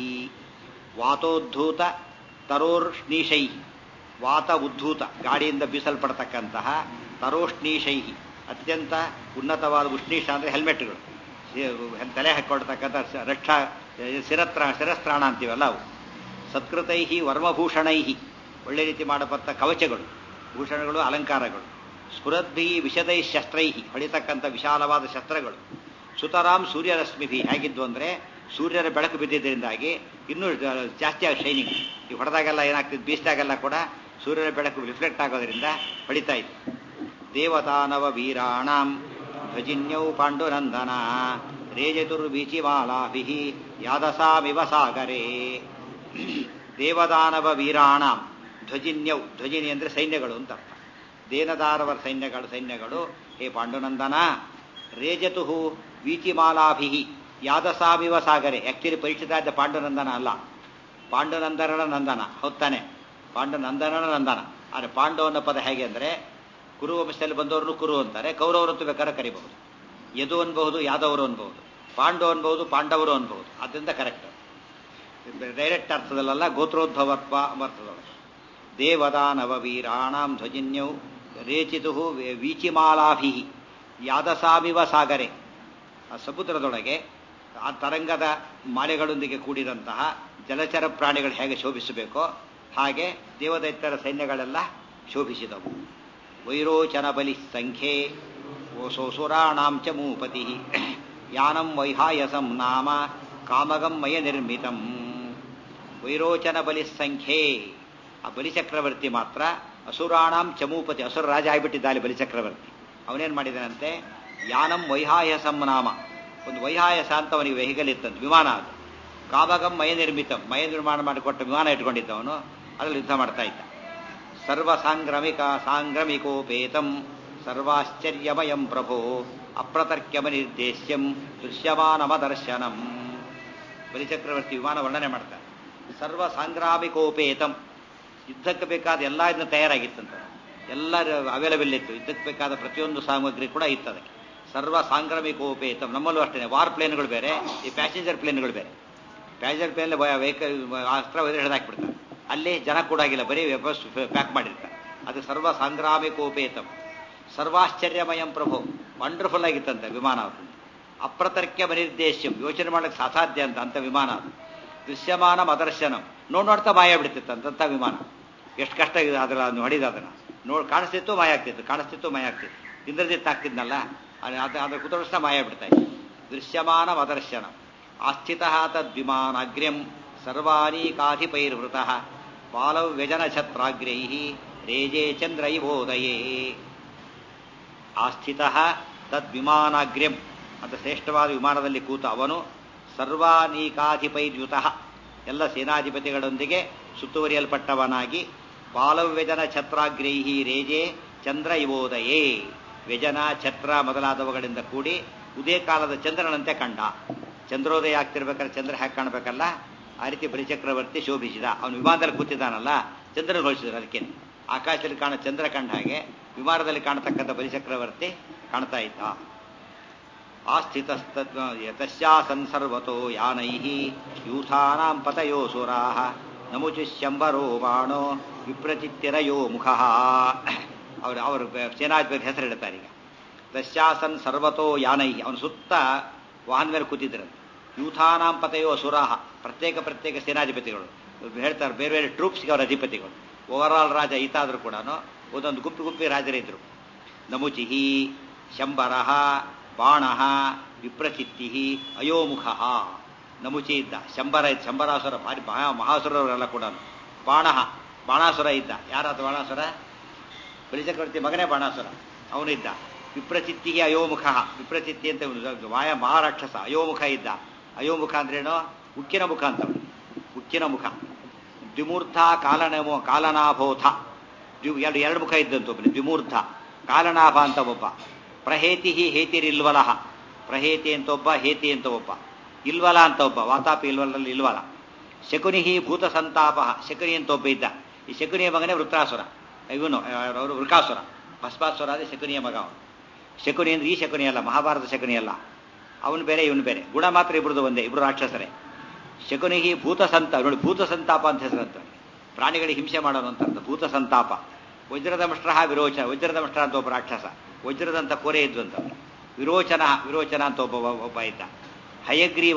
A: ವಾತೋದ್ಧೂತ ತರೋಷ್ಣೀಷೈ ವಾತ ಉದ್ಧೂತ ಗಾಡಿಯಿಂದ ಬೀಸಲ್ಪಡತಕ್ಕಂತಹ ತರೋಷ್ಣೀಷೈ ಅತ್ಯಂತ ಉನ್ನತವಾದ ಉಷ್ಣೀಷ ಅಂದರೆ ಹೆಲ್ಮೆಟ್ಗಳು ಸಿ- ತಲೆ ಹಾಕೊಳ್ತಕ್ಕಂಥ ಸ- ರಕ್ಷಾ ಶಿರತ್ರ ಶಿರಸ್ತ್ರಾಣ ಅಂತೀವಲ್ಲ ಅವು ಸತ್ಕೃತೈ ವರ್ಮಭೂಷಣೈ ಒಳ್ಳೆ ರೀತಿ ಮಾಡಬತ್ತ ಕವಚಗಳು ಭೂಷಣಗಳು ಅಲಂಕಾರಗಳು ಸ್ಫುರದ್ಭಿ ವಿಶದೈ ಶಸ್ತ್ರೈ ಹೊಳಿತಕ್ಕಂಥ ವಿಶಾಲವಾದ ಶಸ್ತ್ರಗಳು ಸುತರಾಂ ಸೂರ್ಯರಶ್ಮಿಭಿ ಹೇಗಿದ್ವು ಅಂದರೆ ಸೂರ್ಯನ ಬೆಳಕು ಬಿದ್ದಿದ್ದರಿಂದಾಗಿ ಇನ್ನೂ ಜಾಸ್ತಿ ಆಗಿ ಶೈನಿಂಗ್ ಈ ಹೊಡೆದಾಗೆಲ್ಲ ಏನಾಗ್ತಿದ್ದು ಬೀಸಿದಾಗೆಲ್ಲ ಕೂಡ ಸೂರ್ಯನ ಬೆಳಕು ರಿಫ್ಲೆಕ್ಟ್ ಆಗೋದ್ರಿಂದ ಹೊಳಿತಾ ಇತ್ತು ದೇವತಾನವ ವೀರಾಣಾಂ ಧ್ವಜಿನ್ಯೌ ಪಾಂಡುನಂದನ ರೇಜತುರ್ವಿಚಿಮಾಲಾಭಿ ಯಾದಸಾಮಿವ ಸಾಗರೇ ದೇವದಾನವ ವೀರಾಣಾಂ ಧ್ವಜಿನ್ಯೌ ಧ್ವಜಿನಿ ಅಂದರೆ ಸೈನ್ಯಗಳು ಅಂತ ಅರ್ಥ ದೇನದಾರವರ ಸೈನ್ಯಗಳು ಸೈನ್ಯಗಳು ಹೇ ಪಾಂಡುನಂದನ ರೇಜತು ವೀಚಿಮಾಲಾಭಿ ಯಾದಸಾಮಿವ ಸಾಗರೆ ಆಕ್ಚುಲಿ ಪರೀಕ್ಷಿತಾದ ಪಾಂಡುನಂದನ ಅಲ್ಲ ಪಾಂಡುನಂದನನ ನಂದನ ಹೊತ್ತಾನೆ ಪಾಂಡುನಂದನನ ನಂದನ ಆದರೆ ಪಾಂಡು ಅನ್ನೋ ಪದ ಹೇಗೆ ಅಂದರೆ ಕುರು ವಂಶದಲ್ಲಿ ಬಂದವ್ರನ್ನು ಕುರು ಅಂತಾರೆ ಕೌರವರಂತೂ ಬೇಕಾದ್ರೆ ಕರಿಬಹುದು ಯದು ಅನ್ಬಹುದು ಯಾದವರು ಅನ್ಬಹುದು ಪಾಂಡು ಅನ್ಬಹುದು ಪಾಂಡವರು ಅನ್ಬಹುದು ಅದರಿಂದ ಕರೆಕ್ಟ್ ಡೈರೆಕ್ಟ್ ಅರ್ಥದಲ್ಲ ಗೋತ್ರೋದ್ಭವತ್ವ ಅರ್ಥದೊಳಗೆ ದೇವದಾನವ ವೀರಾಣಾಂ ಧ್ವಜಿನ್ಯೌ ರೇಚಿತು ವೀಚಿಮಾಲಾಭಿ ಯಾದಸಾಮಿವ ಸಾಗರೆ ಆ ಸಮುದ್ರದೊಳಗೆ ಆ ತರಂಗದ ಮಾಲೆಗಳೊಂದಿಗೆ ಕೂಡಿದಂತಹ ಜಲಚರ ಪ್ರಾಣಿಗಳು ಹೇಗೆ ಶೋಭಿಸಬೇಕೋ ಹಾಗೆ ದೇವದೈತ್ಯರ ಸೈನ್ಯಗಳೆಲ್ಲ ಶೋಭಿಸಿದವು ವೈರೋಚನ ಬಲಿ ಸಂಖ್ಯೆ ಓಸೋಸುರಾಣಾಂ ಚ ಮೂಪತಿ ಯಾನಂ ವೈಹಾಯಸಂ ನಾಮ ಕಾಮಗಂ ಮಯ ನಿರ್ಮಿತಂ ವೈರೋಚನ ಬಲಿ ಸಂಖ್ಯೆ ಆ ಬಲಿಚಕ್ರವರ್ತಿ ಮಾತ್ರ ಅಸುರಾಣಾಂ ಚಮೂಪತಿ ಅಸುರ ರಾಜ ಆಗಿಬಿಟ್ಟಿದ್ದ ಅಲ್ಲಿ ಬಲಿಚಕ್ರವರ್ತಿ ಅವನೇನ್ ಮಾಡಿದಾನಂತೆ ಯಾನಂ ವೈಹಾಯಸಂ ನಾಮ ಒಂದು ವೈಹಾಯಸ ಅಂತ ಅವನಿಗೆ ವೆಹಿಕಲ್ ಇತ್ತಂತೆ ವಿಮಾನ ಅದು ಕಾಮಗಂ ಮಯ ನಿರ್ಮಿತಂ ಮಯ ನಿರ್ಮಾಣ ಮಾಡಿಕೊಟ್ಟ ವಿಮಾನ ಇಟ್ಕೊಂಡಿದ್ದವನು ಅದರಲ್ಲಿ ಯುದ್ಧ ಮಾಡ್ತಾ ಇದ್ದ ಸರ್ವ ಸಾಂಗ್ರಮಿಕ ಸಾಂಗ್ರಮಿಕೋಪೇತಂ ಸರ್ವಾಶ್ಚರ್ಯಮಯಂ ಪ್ರಭೋ ಅಪ್ರತರ್ಕ್ಯಮ ನಿರ್ದೇಶ್ಯಂ ದೃಶ್ಯಮಾನಮದರ್ಶನಂ ಬಲಿಚಕ್ರವರ್ತಿ ವಿಮಾನ ವರ್ಣನೆ ಮಾಡ್ತಾರೆ ಸರ್ವ ಸಾಂಗ್ರಾಮಿಕೋಪೇತಂ ಯುದ್ಧಕ್ಕೆ ಬೇಕಾದ ಎಲ್ಲ ಇದನ್ನ ತಯಾರಾಗಿತ್ತಂತ ಎಲ್ಲ ಅವೈಲಬಲ್ ಇತ್ತು ಯುದ್ಧಕ್ಕೆ ಬೇಕಾದ ಪ್ರತಿಯೊಂದು ಸಾಮಗ್ರಿ ಕೂಡ ಇತ್ತು ಅದಕ್ಕೆ ಸರ್ವ ಸಾಂಕ್ರಾಮಿಕೋಪೇತಂ ನಮ್ಮಲ್ಲೂ ಅಷ್ಟೇ ವಾರ್ ಪ್ಲೇನ್ಗಳು ಬೇರೆ ಈ ಪ್ಯಾಸೆಂಜರ್ ಪ್ಲೇನ್ಗಳು ಬೇರೆ ಪ್ಯಾಸೆಂಜರ್ ಪ್ಲೇನ್ ವೆಹಿಕಲ್ ಅಸ್ತ್ರ ಹಿಡಿದಾಕ್ಬಿಡ್ತಾರೆ ಅಲ್ಲಿ ಜನ ಕೂಡಾಗಿಲ್ಲ ಬರೀ ವ್ಯವಸ್ ಪ್ಯಾಕ್ ಮಾಡಿರ್ತಾರೆ ಅದು ಸರ್ವ ಸಾಂಗ್ರಾಮಿಕೋಪೇತಂ ಸರ್ವಾಶ್ಚರ್ಯಮಯಂ ಪ್ರಭು ವಂಡರ್ಫುಲ್ ಆಗಿತ್ತಂತೆ ವಿಮಾನ ಅದು ಅಪ್ರತರ್ಕ್ಯ ನಿರ್ದೇಶ್ಯಂ ಯೋಚನೆ ಮಾಡಕ್ಕೆ ಅಸಾಧ್ಯ ಅಂತ ಅಂತ ವಿಮಾನ ಅದು ದೃಶ್ಯಮಾನ ಮದರ್ಶನಂ ನೋಡ್ ನೋಡ್ತಾ ಮಾಯ ಬಿಡ್ತಿತ್ತಂತ ವಿಮಾನ ಎಷ್ಟು ಕಷ್ಟ ಇದೆ ಅದ್ರ ಅದನ್ನು ಹೊಡಿದ ಅದನ್ನ ನೋಡ್ ಕಾಣಿಸ್ತಿತ್ತು ಮಾಯ ಆಗ್ತಿತ್ತು ಕಾಣಿಸ್ತಿತ್ತು ಮಾಯ ಆಗ್ತಿತ್ತು ಇಂದ್ರಜಿತ್ ಆಗ್ತಿದ್ನಲ್ಲ ಅದು ಅದ್ರ ಕುತುಡಿಸ್ತಾ ಮಾಯ ಬಿಡ್ತಾ ಇತ್ತು ದೃಶ್ಯಮಾನ ಮದರ್ಶನ ಆಸ್ಥಿತ ತದ್ವಿಮಾನಾಗ್ರ್ಯಂ ಸರ್ವಾನೀಕಾಧಿಪೈರ್ವೃತ ಬಾಲವ್ಯಜನ ಛತ್ರಾಗ್ರೈ ರೇಜೆ ಚಂದ್ರ ಇವೋದಯೇ ಆಸ್ಥಿತ ತದ್ವಿಮಾನಾಗ್ರ್ಯಂ ಅಂತ ಶ್ರೇಷ್ಠವಾದ ವಿಮಾನದಲ್ಲಿ ಕೂತ ಅವನು ಸರ್ವಾನೀಕಾಧಿಪೈರ್ಯುತ ಎಲ್ಲ ಸೇನಾಧಿಪತಿಗಳೊಂದಿಗೆ ಸುತ್ತುವರಿಯಲ್ಪಟ್ಟವನಾಗಿ ಬಾಲವ್ಯಜನ ಛತ್ರಾಗ್ರೈಹಿ ರೇಜೆ ಚಂದ್ರ ಇವೋದಯೇ ವ್ಯಜನ ಛತ್ರ ಮೊದಲಾದವುಗಳಿಂದ ಕೂಡಿ ಉದಯ ಕಾಲದ ಚಂದ್ರನಂತೆ ಕಂಡ ಚಂದ್ರೋದಯ ಆಗ್ತಿರ್ಬೇಕಾದ್ರೆ ಚಂದ್ರ ಹ್ಯಾಕ್ ಕಾಣಬೇಕಲ್ಲ ಆ ರೀತಿ ಬಲಿಚಕ್ರವರ್ತಿ ಶೋಭಿಸಿದ ಅವನು ವಿಮಾನದಲ್ಲಿ ಕೂತಿದ್ದಾನಲ್ಲ ಚಂದ್ರನ ಹೋಲಿಸಿದ್ರು ಅದಕ್ಕೆ ಆಕಾಶದಲ್ಲಿ ಕಾಣೋ ಚಂದ್ರ ಕಂಡ ಹಾಗೆ ವಿಮಾನದಲ್ಲಿ ಕಾಣತಕ್ಕಂಥ ಬಲಿಚಕ್ರವರ್ತಿ ಕಾಣ್ತಾ ಇದ್ದ ಆಸ್ಥಿತಸ್ಯಾಸನ್ ಸರ್ವತೋ ಯಾನೈ ಯೂಥಾನಾಂ ಪತಯೋ ಸುರಾ ನಮುಚಿಶಂಬರೋ ಬಾಣೋ ವಿಪ್ರಚಿತ್ತಿರಯೋ ಮುಖ ಅವರು ಅವರು ಸೇನಾಧಿಪತಿ ಹೆಸರಿಡ್ತಾರೆ ಈಗ ದಶ್ಯಾಸನ್ ಸರ್ವತೋ ಯಾನೈ ಅವನ ಸುತ್ತ ವಾಹನ ಮೇಲೆ ಕೂತಿದ್ರಂತೆ ಯೂಥಾನಾಂ ಪತಯೋ ಸುರಾಹ ಪ್ರತ್ಯೇಕ ಪ್ರತ್ಯೇಕ ಸೇನಾಧಿಪತಿಗಳು ಹೇಳ್ತಾರೆ ಬೇರೆ ಬೇರೆ ಟ್ರೂಪ್ಸ್ಗೆ ಅವರ ಅಧಿಪತಿಗಳು ಓವರ್ ಆಲ್ ರಾಜ ಈತಾದರೂ ಕೂಡ ಒಂದೊಂದು ಗುಪ್ಪಿ ಗುಪ್ಪಿ ರಾಜರಿದ್ರು ನಮುಚಿಹಿ ಶಂಬರಹ ಬಾಣ ವಿಪ್ರಚಿತ್ತಿ ಅಯೋಮುಖ ನಮುಚಿ ಇದ್ದ ಶಂಬರ ಇದ್ದ ಶಂಬರಾಸುರ ಭಾರಿ ಮಹಾ ಮಹಾಸುರವರೆಲ್ಲ ಕೂಡ ಬಾಣ ಬಾಣಾಸುರ ಇದ್ದ ಯಾರಾದ ಬಾಣಾಸುರ ಬಲಿಚಕ್ರವರ್ತಿ ಮಗನೇ ಬಾಣಾಸುರ ಅವನಿದ್ದ ವಿಪ್ರಚಿತ್ತಿಗೆ ಅಯೋಮುಖ ವಿಪ್ರಚಿತ್ತಿ ಅಂತ ಒಂದು ವಾಯ ಮಹಾರಾಕ್ಷಸ ಅಯೋಮುಖ ಇದ್ದ ಅಯೋಮುಖ ಅಂದ್ರೇನು ಉಕ್ಕಿನ ಮುಖ ಅಂತ ಅವ್ನು. ಉಕ್ಕಿನ ಮುಖ ದ್ವಿಮೂರ್ಧ ಕಾಲನಮೋ ಕಾಲನಾಭೋಥ ದ್ವಿ ಎರಡು ಎರಡು ಮುಖ ಇದ್ದಂತ ಒಬ್ಬನು ದ್ವಿಮೂರ್ಧ ಕಾಲನಾಭ ಅಂತ ಒಬ್ಬ ಪ್ರಹೇತಿ ಹೇತಿರಿಲ್ವಲಹ ಪ್ರಹೇತಿ ಅಂತ ಒಬ್ಬ ಹೇತಿ ಅಂತ ಒಬ್ಬ ಇಲ್ವಲ ಅಂತ ಒಬ್ಬ ವಾತಾಪಿ ಇಲ್ವಲಲ್ಲಿ ಇಲ್ವಲ ಶಕುನಿಹಿ ಭೂತ ಸಂತಾಪ ಶಕುನಿ ಅಂತ ಒಬ್ಬ ಇದ್ದ ಈ ಶಕುನಿಯ ಮಗನೇ ವೃತ್ರಾಸುರ ಇವನು ಅವರು ವೃಕಾಸುರ ಭಸ್ಮಾಸುರ ಅದೇ ಶಕುನಿಯ ಮಗ ಅವನು ಶಕುನಿ ಅಂದ್ರೆ ಈ ಶಕುನಿ ಅಲ್ಲ ಮಹಾಭಾರತ ಶಕುನಿ ಅಲ್ಲ ಅವನು ಬೇರೆ ಇವನು ಬೇರೆ ಗುಣ ಮಾತ್ರ ಇಬ್ರದ್ದು ಒಂದೇ ಇಬ್ರು ರಾಕ್ಷಸರೇ ಶಕುನಿಹಿ ಭೂತ ಸಂತ ನೋಡಿ ಭೂತ ಸಂತಾಪ ಅಂತ ಹೆಸರಂತ ಪ್ರಾಣಿಗಳಿಗೆ ಹಿಂಸೆ ಮಾಡೋನು ಅಂತ ಅರ್ಥ ಭೂತ ಸಂತಾಪ ವಜ್ರದ ಮಿಶ್ರ ವಿರೋಚ ವಜ್ರದ ಮಿಶ್ರ ಅಂತ ಒಬ್ಬ ರಾಕ್ಷಸ ವಜ್ರದಂತ ಕೋರೆ ಇದ್ವಂತ ವಿರೋಚನ ವಿರೋಚನ ಅಂತ ಒಬ್ಬ ಒಬ್ಬ ಇದ್ದ ಹಯಗ್ರೀವ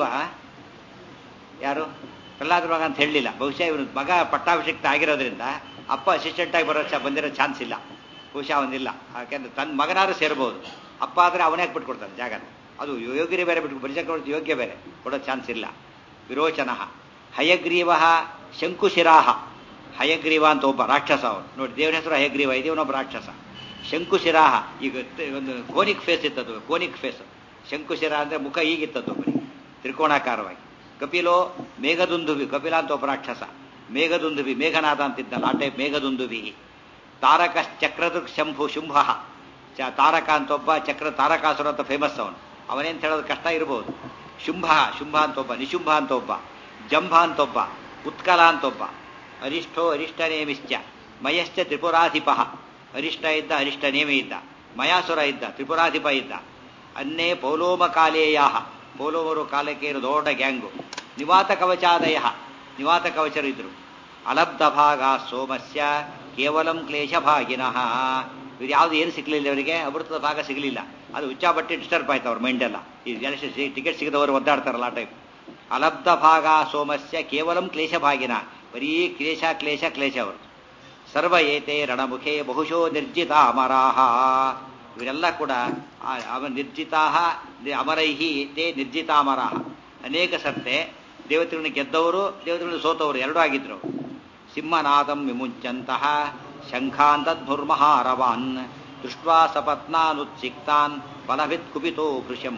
A: ಯಾರು ಪ್ರಹ್ಲಾದ್ರ ಮಗ ಅಂತ ಹೇಳಲಿಲ್ಲ ಬಹುಶಃ ಇವನು ಮಗ ಪಟ್ಟಾಭಿಷಿಕ್ತ ಆಗಿರೋದ್ರಿಂದ ಅಪ್ಪ ಅಸಿಸ್ಟೆಂಟ್ ಆಗಿ ಬರೋ ಚ ಬಂದಿರೋ ಚಾನ್ಸ್ ಇಲ್ಲ ಬಹುಶಃ ಅವನಿಲ್ಲ ಯಾಕೆಂದ್ರೆ ತನ್ನ ಮಗನಾದ್ರೂ ಸೇರ್ಬೋದು ಅಪ್ಪ ಆದರೆ ಅವನೇ ಬಿಟ್ಕೊಡ್ತಾನೆ ಜಾಗ ಅದು ಯೋಗ್ಯರೇ ಬೇರೆ ಬಿಟ್ಟು ಬಲಿಚಕ್ರವರ್ತಿ ಯೋಗ್ಯ ಬೇರೆ ಕೊಡೋ ಚಾನ್ಸ್ ಇಲ್ಲ ವಿರೋಚನ ಹಯಗ್ರೀವ ಶಂಕುಶಿರಾಹ ಹಯಗ್ರೀವ ಅಂತ ಒಬ್ಬ ರಾಕ್ಷಸ ಅವನು ನೋಡಿ ದೇವರ ಹೆಸರು ಹಯಗ್ರೀವ ಇದೆ ಇವನೊಬ್ಬ ರಾಕ್ಷಸ ಶಂಕುಶಿರಾಹ ಈಗ ತ- ಒಂದು ಕೋನಿಕ್ ಫೇಸ್ ಇತ್ತದು ಕೋನಿಕ್ ಫೇಸ್ ಶಂಕುಶಿರ ಅಂದ್ರೆ ಮುಖ ಈಗಿತ್ತದ್ದು ಒಬ್ಬನಿಗೆ ತ್ರಿಕೋಣಾಕಾರವಾಗಿ ಕಪಿಲೋ ಮೇಘದುಂದುಭಿ ಕಪಿಲ ಅಂತ ಒಬ್ಬ ರಾಕ್ಷಸ ಮೇಘದುಂದುಭಿ ಮೇಘನಾದ ಅಂತಿದ್ದಲ್ಲ ಆ ಟೈಪ್ ಮೇಘದುಂದುಭಿ ತಾರಕ ಚಕ್ರದೃಕ್ ಶಂಭು ಶುಂಭ ಚ ತಾರಕ ಅಂತ ಒಬ್ಬ ಚಕ್ರ ತಾರಕಾಸುರ ಅಂತ ಫೇಮಸ್ ಅವನು ಅವನೇಂತ ಹೇಳೋದು ಕಷ್ಟ ಇರಬಹುದು ಶುಂಭ ಶುಂಭ ಅಂತ ಒಬ್ಬ ನಿಶುಂಭ ಅಂತ ಒಬ್ಬ ಜಂಭ ಅಂತ ಒಬ್ಬ ಉತ್ಕಲ ಅಂತ ಒಬ್ಬ ಅರಿಷ್ಟೋ ಅರಿಷ್ಟನೇಮಿಶ್ಚ ಮಯಶ್ಚ ತ್ರಿಪುರಾಧಿಪ ಅರಿಷ್ಟ ಇದ್ದ ಅರಿಷ್ಟ ನೇಮಿ ಇದ್ದ ಮಯಾಸುರ ಇದ್ದ ತ್ರಿಪುರಾಧಿಪ ಇದ್ದ ಅನ್ನೇ ಪೌಲೋಮಕಾಲೇಯ ಪೌಲೋಮರು ಕಾಲಕ್ಕೆ ಇರೋ ದೊಡ್ಡ ಗ್ಯಾಂಗು ನಿವಾತ ಕವಚಾದಯ ನಿವಾತ ಕವಚರು ಇದ್ರು ಅಲಬ್ಧ ಭಾಗ ಸೋಮಸ್ಯ ಕೇವಲಂ ಕ್ಲೇಶಭಾಗಿನಃ ಇವ್ರು ಯಾವ್ದು ಏನು ಸಿಗ್ಲಿಲ್ಲ ಇವರಿಗೆ ಅಮೃತದ ಭಾಗ ಸಿಗಲಿಲ್ಲ ಅದು ಉಚ್ಚಾಬಟ್ಟಿ ಡಿಸ್ಟರ್ಬ್ ಆಯ್ತು ಅವ್ರ ಮೈಂಡೆಲ್ಲ ಈ ಜಲಶ ಟಿಕೆಟ್ ಸಿಗದವರು ಒದ್ದಾಡ್ತಾರಲ್ಲ ಆ ಟೈಪ್ ಅಲಬ್ಧ ಭಾಗ ಸೋಮಸ್ಯ ಕೇವಲಂ ಕ್ಲೇಶಭಾಗಿನ ಬರೀ ಕ್ಲೇಶ ಕ್ಲೇಶ ಕ್ಲೇಶ ಅವರು ಸರ್ವ ಏತೆ ರಣಮುಖೇ ಬಹುಶೋ ನಿರ್ಜಿತ ಅಮರಾಹ ಇವರೆಲ್ಲ ಕೂಡ ಆ- ಅವ ನಿರ್ಜಿತಾ ಅಮರೈಹಿ ತೇ ನಿರ್ಜಿತ ಅಮರಾಹ ಅನೇಕ ಸರ್ತೆ ದೇವತೆಗಳನ್ನ ಗೆದ್ದವರು ದೇವತೆಗಳನ್ನ ಸೋತವರು ಎರಡೂ ಆಗಿದ್ರು ಅವರು. ಸಿಂಹನಾದಂ ವಿಮುಂಚಂತಹ ಶಂಖಾಂತಧ್ನುರ್ಮಹಾರವಾನ್ ದೃಷ್ಟ್ವಾ ಸಪತ್ನಾನುತ್ಸಿಕ್ತಾನ್ ಬಲಭಿತ್ ಕುಪಿತೋ ಭೃಶಂ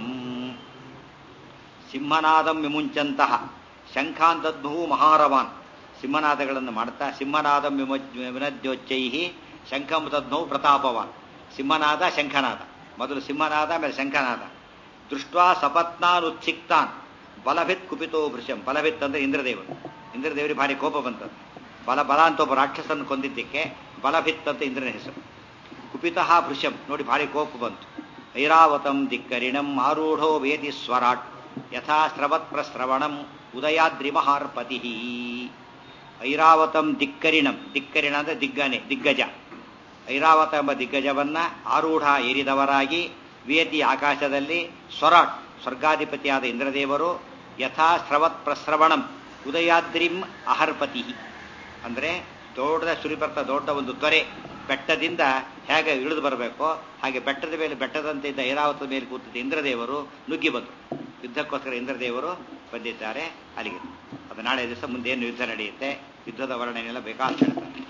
A: ಸಿಂಹನಾದಂ ವಿಮುಂಚಂತಹ ಶಂಖಾಂತಧ್ನು ಮಹಾರವಾನ್ ಸಿಂಹನಾದಗಳನ್ನು ಮಾಡ್ತಾ ಸಿಂಹನಾದಂ ವಿಮುಜ್ ವಿನದ್ಯೋಚ್ಚೈ ಶಂಖಂ ತದ್ನೌ ಪ್ರತಾಪವಾನ್ ಸಿಂಹನಾದ ಶಂಖನಾದ ಮೊದಲು ಸಿಂಹನಾದ ಆಮೇಲೆ ಶಂಖನಾದ ದೃಷ್ಟ್ವಾ ಸಪತ್ನಾನುತ್ಸಿಕ್ತಾನ್ ಬಲಭಿತ್ ಕುಪಿತೋ ಭೃಶಂ ಬಲಭಿತ್ ಅಂದ್ರೆ ಇಂದ್ರದೇವರು ಇಂದ್ರದೇವರಿಗೆ ಭಾರಿ ಕೋಪ ಬಂತದ್ದು ಬಲ ಬಲ ಅಂತ ಒಬ್ಬ ರಾಕ್ಷಸನ್ನು ಕೊಂದಿದ್ದಕ್ಕೆ ಬಲಭಿತ್ ಅಂತ ಇಂದ್ರನ ಹೆಸರು ಕುಪಿತಃ ಭೃಶಂ ನೋಡಿ ಭಾರಿ ಕೋಪ ಬಂತು ಐರಾವತಂ ದಿಕ್ಕರಿಣಂ ಆರೂಢೋ ವೇದಿ ಸ್ವರಾಟ್ ಯಥಾ ಸ್ರವತ್ ಪ್ರಸ್ರವಣಂ ಉದಯಾದ್ರಿ ಮಹಾರ್ಪತಿ ಐರಾವತಂ ದಿಕ್ಕರಿಣಂ ದಿಕ್ಕರಿಣ ಅಂದ್ರೆ ದಿಗ್ಗನೆ ದಿಗ್ಗಜ ಐರಾವತ ಎಂಬ ದಿಗ್ಗಜವನ್ನ ಆರೂಢ ಏರಿದವರಾಗಿ ವೇದಿ ಆಕಾಶದಲ್ಲಿ ಸ್ವರಾಟ್ ಸ್ವರ್ಗಾಧಿಪತಿಯಾದ ಇಂದ್ರದೇವರು ಯಥಾ ಸ್ರವತ್ ಪ್ರಸ್ರವಣಂ ಉದಯಾದ್ರಿಂ ಅಹರ್ಪತಿ ಅಂದ್ರೆ ದೊಡ್ಡ ಸುರಿಬರ್ತ ದೊಡ್ಡ ಒಂದು ತೊರೆ ಬೆಟ್ಟದಿಂದ ಹೇಗೆ ಇಳಿದು ಬರಬೇಕೋ ಹಾಗೆ ಬೆಟ್ಟದ ಮೇಲೆ ಬೆಟ್ಟದಂತೆ ಇದ್ದ ಐರಾವತದ ಮೇಲೆ ಕೂತಿದ್ದ ಇಂದ್ರದೇವರು ನುಗ್ಗಿ ಬಂದರು ಯುದ್ಧಕ್ಕೋಸ್ಕರ ಇಂದ್ರದೇವರು ಬಂದಿದ್ದಾರೆ ಅಲ್ಲಿಗೆ ಅದು ನಾಳೆ ದಿವಸ ಮುಂದೆ ಏನು ಯುದ್ಧ ನಡೆಯುತ್ತೆ ಯುದ್ಧದ ವರ್ಣನೆಲ್ಲ ಬೇಕಾದ ಹೇಳ್ತಾರೆ